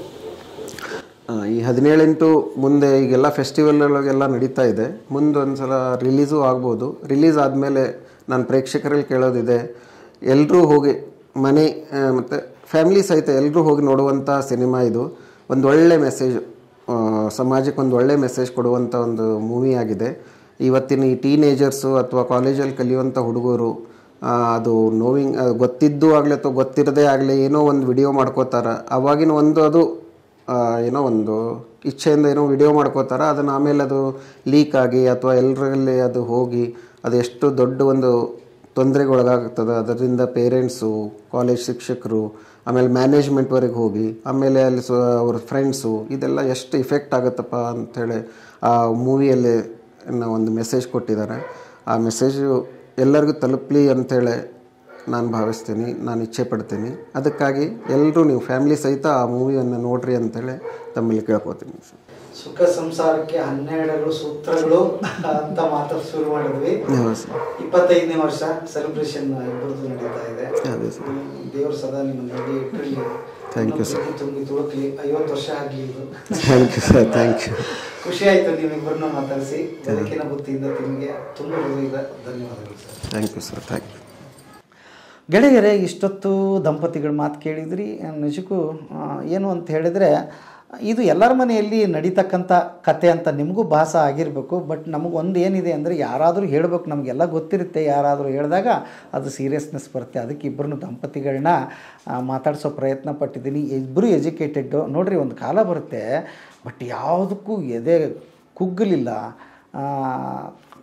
ಆ, ಈ ಹದಿನೇಳೆಂಟು ಮುಂದೆ ಈಗೆಲ್ಲ ಫೆಸ್ಟಿವಲ್ಗಳಿಗೆಲ್ಲ ನಡೀತಾ ಇದೆ ಮುಂದೆ ಒಂದು ಸಲ ರಿಲೀಸು ಆಗ್ಬೋದು ರಿಲೀಸ್ ಆದಮೇಲೆ ನಾನು ಪ್ರೇಕ್ಷಕರಲ್ಲಿ ಕೇಳೋದಿದೆ ಎಲ್ಲರೂ ಹೋಗಿ ಮನೆ ಮತ್ತು ಫ್ಯಾಮಿಲಿ ಸಹಿತ ಎಲ್ಲರೂ ಹೋಗಿ ನೋಡುವಂಥ ಸಿನಿಮಾ ಇದು ಒಂದು ಒಳ್ಳೆ ಮೆಸೇಜ್ ಸಮಾಜಕ್ಕೆ ಒಂದು ಒಳ್ಳೆ ಮೆಸೇಜ್ ಕೊಡುವಂಥ ಒಂದು ಮೂವಿ ಆಗಿದೆ ಇವತ್ತಿನ ಈ ಟೀನೇಜರ್ಸು ಅಥವಾ ಕಾಲೇಜಲ್ಲಿ ಕಲಿಯುವಂಥ ಹುಡುಗರು ಆ, ಅದು ನೋವಿಂಗ್ ಆ, ಗೊತ್ತಿದ್ದು ಆಗಲಿ ಅಥವಾ ಗೊತ್ತಿರದೇ ಆಗಲಿ ಏನೋ ಒಂದು ವಿಡಿಯೋ ಮಾಡ್ಕೋತಾರ ಅವಾಗಿನ ಒಂದು ಅದು ಆ, ಏನೋ ಒಂದು ಇಚ್ಛೆಯಿಂದ ಏನೋ ವಿಡಿಯೋ ಮಾಡ್ಕೋತಾರ ಅದನ್ನು ಆಮೇಲೆ ಅದು ಲೀಕ್ ಆಗಿ ಅಥವಾ ಎಲ್ಲರಲ್ಲಿ ಅದು ಹೋಗಿ ಅದು ಎಷ್ಟು ದೊಡ್ಡ ಒಂದು ತೊಂದರೆಗೆ ಒಳಗಾಗ್ತದೆ ಅದರಿಂದ ಪೇರೆಂಟ್ಸು ಕಾಲೇಜ್ ಶಿಕ್ಷಕರು ಆಮೇಲೆ ಮ್ಯಾನೇಜ್ಮೆಂಟ್ವರೆಗೆ ಹೋಗಿ ಆಮೇಲೆ ಅಲ್ಲಿ ಸೊ ಅವ್ರ ಫ್ರೆಂಡ್ಸು ಇದೆಲ್ಲ ಎಷ್ಟು ಇಫೆಕ್ಟ್ ಆಗುತ್ತಪ್ಪ ಅಂಥೇಳಿ ಆ ಮೂವಿಯಲ್ಲಿ ಒಂದು ಮೆಸೇಜ್ ಕೊಟ್ಟಿದ್ದಾರೆ ಆ ಮೆಸೇಜು ಎಲ್ಲರಿಗೂ ತಲುಪಲಿ ಅಂಥೇಳಿ ನಾನು ಭಾವಿಸ್ತೀನಿ ನಾನು ಇಚ್ಛೆ ಪಡ್ತೀನಿ ಅದಕ್ಕಾಗಿ ಎಲ್ಲರೂ ನೀವು ಫ್ಯಾಮಿಲಿ ಸಹಿತ ಆ ಮೂವಿಯನ್ನು ನೋಡ್ರಿ ಅಂತೇಳಿ ತಮ್ಮಲ್ಲಿ ಕೇಳ್ಕೊತೀನಿ ಸರ್ ಸುಖ ಸಂಸಾರಕ್ಕೆ ಹನ್ನೆರಡು ಸೂತ್ರಗಳು ಅಂತ ಮಾತಾಡ್ ಶುರು ಮಾಡಿದ್ವಿ ಹೌದು ಸರ್ ಇಪ್ಪತ್ತೈದನೇ ವರ್ಷ ಸೆಲೆಬ್ರೇಷನ್ ಇಬ್ಬರದು ನಡೀತಾ ಇದೆ ಅದೇ ಸರ್ ದೇವ್ರು ಸದಾ ನಿಮ್ಮ ನೋಡಿ ಇಟ್ಟಲ್ಲಿ Thank you, sir. ತುಂಬಿ ತುಳುಕ್ಲಿ ಐವತ್ತು ವರ್ಷ ಆಗ್ಲಿ ಇದು thank you sir thank you ಖುಷಿ ಆಯ್ತು ನೀವಿಬ್ಬರನ್ನ ಮಾತಾಡಿಸಿ ಬದುಕಿನ ಬುದ್ಧಿಯಿಂದ ನಿಮಗೆ ತುಂಬ ಹೃದಯದ ಧನ್ಯವಾದಗಳು sir thank you sir thank you ಗೆಳೆಯರೇ ಇಷ್ಟೊತ್ತು ದಂಪತಿಗಳ ಮಾತು ಕೇಳಿದ್ರಿ ನಿಜಕ್ಕೂ ಆ, ಏನು ಅಂತ ಹೇಳಿದರೆ ಇದು ಎಲ್ಲರ ಮನೆಯಲ್ಲಿ ನಡೀತಕ್ಕಂಥ ಕತೆ ಅಂತ ನಿಮಗೂ ಭಾಸ ಆಗಿರಬೇಕು ಬಟ್ ನಮಗೊಂದು ಏನಿದೆ ಅಂದರೆ ಯಾರಾದರೂ ಹೇಳಬೇಕು ನಮಗೆಲ್ಲ ಗೊತ್ತಿರುತ್ತೆ ಯಾರಾದರೂ ಹೇಳಿದಾಗ ಅದು ಸೀರಿಯಸ್ನೆಸ್ ಬರುತ್ತೆ ಅದಕ್ಕೆ ಇಬ್ಬರನ್ನು ದಂಪತಿಗಳನ್ನ ಆ, ಮಾತಾಡಿಸೋ ಪ್ರಯತ್ನ ಪಟ್ಟಿದ್ದೀನಿ ಇಬ್ಬರು ಎಜುಕೇಟೆಡ್ಡು ನೋಡ್ರಿ ಒಂದು ಕಾಲ ಬರುತ್ತೆ ಬಟ್ ಯಾವುದಕ್ಕೂ ಎದೆ ಕುಗ್ಗಲಿಲ್ಲ ಆ,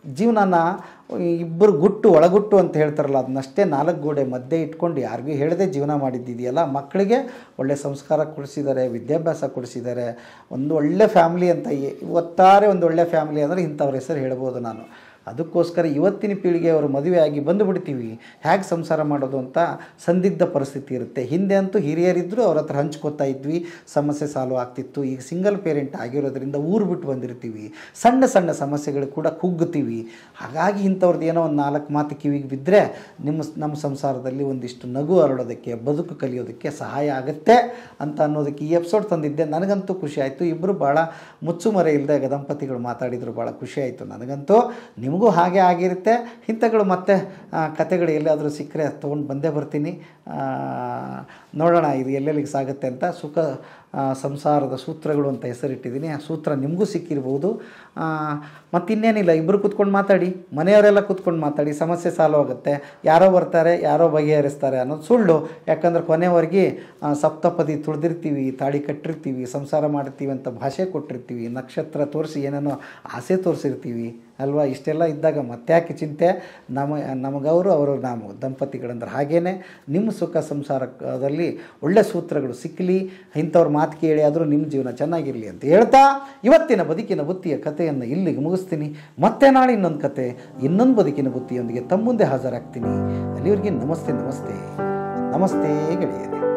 ಜೀವನನ ಇಬ್ಬರು ಗುಟ್ಟು ಒಳಗುಟ್ಟು ಅಂತ ಹೇಳ್ತಾರಲ್ಲ ಅದನ್ನಷ್ಟೇ ನಾಲ್ಕು ಗೋಡೆ ಮಧ್ಯೆ ಇಟ್ಕೊಂಡು ಯಾರಿಗೂ ಹೇಳದೆ ಜೀವನ ಮಾಡಿದ್ದಿದೆಯಲ್ಲ ಮಕ್ಕಳಿಗೆ ಒಳ್ಳೆ ಸಂಸ್ಕಾರ ಕೊಡಿಸಿದ್ದಾರೆ ವಿದ್ಯಾಭ್ಯಾಸ ಕೊಡಿಸಿದ್ದಾರೆ ಒಂದು ಒಳ್ಳೆ ಫ್ಯಾಮ್ಲಿ ಅಂತ ಈ- ಒಟ್ಟಾರೆ ಒಂದು ಒಳ್ಳೆ ಫ್ಯಾಮಿಲಿ ಅಂದರೆ ಇಂಥವ್ರ ಹೆಸರು ಹೇಳ್ಬೋದು ನಾನು ಅದಕ್ಕೋಸ್ಕರ ಇವತ್ತಿನ ಪೀಳಿಗೆಯವರು ಮದುವೆ ಆಗಿ ಬಂದುಬಿಡ್ತೀವಿ ಹೇಗೆ ಸಂಸಾರ ಮಾಡೋದು ಅಂತ ಸಂದಿಗ್ಧ ಪರಿಸ್ಥಿತಿ ಇರುತ್ತೆ ಹಿಂದೆ ಅಂತೂ ಹಿರಿಯರಿದ್ದರು ಅವ್ರ ಹತ್ರ ಹಂಚ್ಕೋತಾ ಇದ್ವಿ ಸಮಸ್ಯೆ ಸಾಲ್ವ್ ಆಗ್ತಿತ್ತು ಈಗ ಸಿಂಗಲ್ ಪೇರೆಂಟ್ ಆಗಿರೋದ್ರಿಂದ ಊರು ಬಿಟ್ಟು ಬಂದಿರ್ತೀವಿ ಸಣ್ಣ ಸಣ್ಣ ಸಮಸ್ಯೆಗಳು ಕೂಡ ಕುಗ್ಗುತ್ತೀವಿ ಹಾಗಾಗಿ ಇಂಥವ್ರದ್ದು ಏನೋ ಒಂದು ನಾಲ್ಕು ಮಾತು ಕಿವಿಗೆ ಬಿದ್ದರೆ ನಿಮ್ಮ ನಮ್ಮ ಸಂಸಾರದಲ್ಲಿ ಒಂದಿಷ್ಟು ನಗು ಹರಡೋದಕ್ಕೆ ಬದುಕು ಕಲಿಯೋದಕ್ಕೆ ಸಹಾಯ ಆಗುತ್ತೆ ಅಂತ ಅನ್ನೋದಕ್ಕೆ ಈ ಎಪಿಸೋಡ್ ತಂದಿದ್ದೆ ನನಗಂತೂ ಖುಷಿ ಆಯಿತು ಇಬ್ಬರು ಭಾಳ ಮುಚ್ಚುಮರೆ ಇಲ್ಲದೆ ದಂಪತಿಗಳು ಮಾತಾಡಿದರು ಭಾಳ ಖುಷಿ ಆಯಿತು ನನಗಂತೂ ನಿಮಗೂ ಹಾಗೆ ಆಗಿರುತ್ತೆ ಇಂಥಗಳು ಮತ್ತೆ ಆ, ಕತೆಗಳು ಎಲ್ಲಾದರೂ ಸಿಕ್ಕರೆ ತೊಗೊಂಡು ಬಂದೇ ಬರ್ತೀನಿ ಆ, ನೋಡೋಣ ಇದು ಎಲ್ಲೆಲ್ಲಿಗೆ ಸಾಗುತ್ತೆ ಅಂತ ಸುಖ ಆ, ಸಂಸಾರದ ಸೂತ್ರಗಳು ಅಂತ ಹೆಸರಿಟ್ಟಿದ್ದೀನಿ ಆ ಸೂತ್ರ ನಿಮಗೂ ಸಿಕ್ಕಿರ್ಬೋದು ಮತ್ತು ಇನ್ನೇನಿಲ್ಲ ಇಬ್ಬರು ಕೂತ್ಕೊಂಡು ಮಾತಾಡಿ ಮನೆಯವರೆಲ್ಲ ಕೂತ್ಕೊಂಡು ಮಾತಾಡಿ ಸಮಸ್ಯೆ ಸಾಲ್ವ್ ಆಗುತ್ತೆ ಯಾರೋ ಬರ್ತಾರೆ ಯಾರೋ ಬಗೆಹರಿಸ್ತಾರೆ ಅನ್ನೋದು ಸುಳ್ಳು ಯಾಕಂದ್ರೆ ಕೊನೆವರೆಗೆ ಆ, ಸಪ್ತಪದಿ ತುಳಿದಿರ್ತೀವಿ ತಾಳಿ ಕಟ್ಟಿರ್ತೀವಿ ಸಂಸಾರ ಮಾಡಿರ್ತೀವಿ ಅಂತ ಭಾಷೆ ಕೊಟ್ಟಿರ್ತೀವಿ ನಕ್ಷತ್ರ ತೋರಿಸಿ ಏನೇನೋ ಆಸೆ ತೋರಿಸಿರ್ತೀವಿ ಅಲ್ವಾ ಇಷ್ಟೆಲ್ಲ ಇದ್ದಾಗ ಮತ್ತ್ಯಾಕೆ ಚಿಂತೆ ನಮ್ಮ ನಮಗವರು ಅವರು ನಾವು ದಂಪತಿಗಳಂದ್ರೆ ಹಾಗೇನೆ ನಿಮ್ಮ ಸುಖ ಸಂಸಾರದಲ್ಲಿ ಒಳ್ಳೆ ಸೂತ್ರಗಳು ಸಿಕ್ಕಲಿ ಇಂಥವ್ರ ಮಾತು ಕೇಳಿ ಆದರೂ ನಿಮ್ಮ ಜೀವನ ಚೆನ್ನಾಗಿರಲಿ ಅಂತ ಹೇಳ್ತಾ ಇವತ್ತಿನ ಬದುಕಿನ ಬುತ್ತಿಯ ಕಥೆಯನ್ನು ಇಲ್ಲಿಗೆ ಮುಗಿಸ್ತೀನಿ ಮತ್ತೆ ನಾಳೆ ಇನ್ನೊಂದು ಕತೆ ಇನ್ನೊಂದು ಬದುಕಿನ ಬುತ್ತಿಯೊಂದಿಗೆ ತಮ್ಮ ಮುಂದೆ ಹಾಜರಾಗ್ತೀನಿ ಅಲ್ಲಿವರೆಗೆ ನಮಸ್ತೆ ನಮಸ್ತೆ ನಮಸ್ತೆ ಗೆಳೆಯರೇ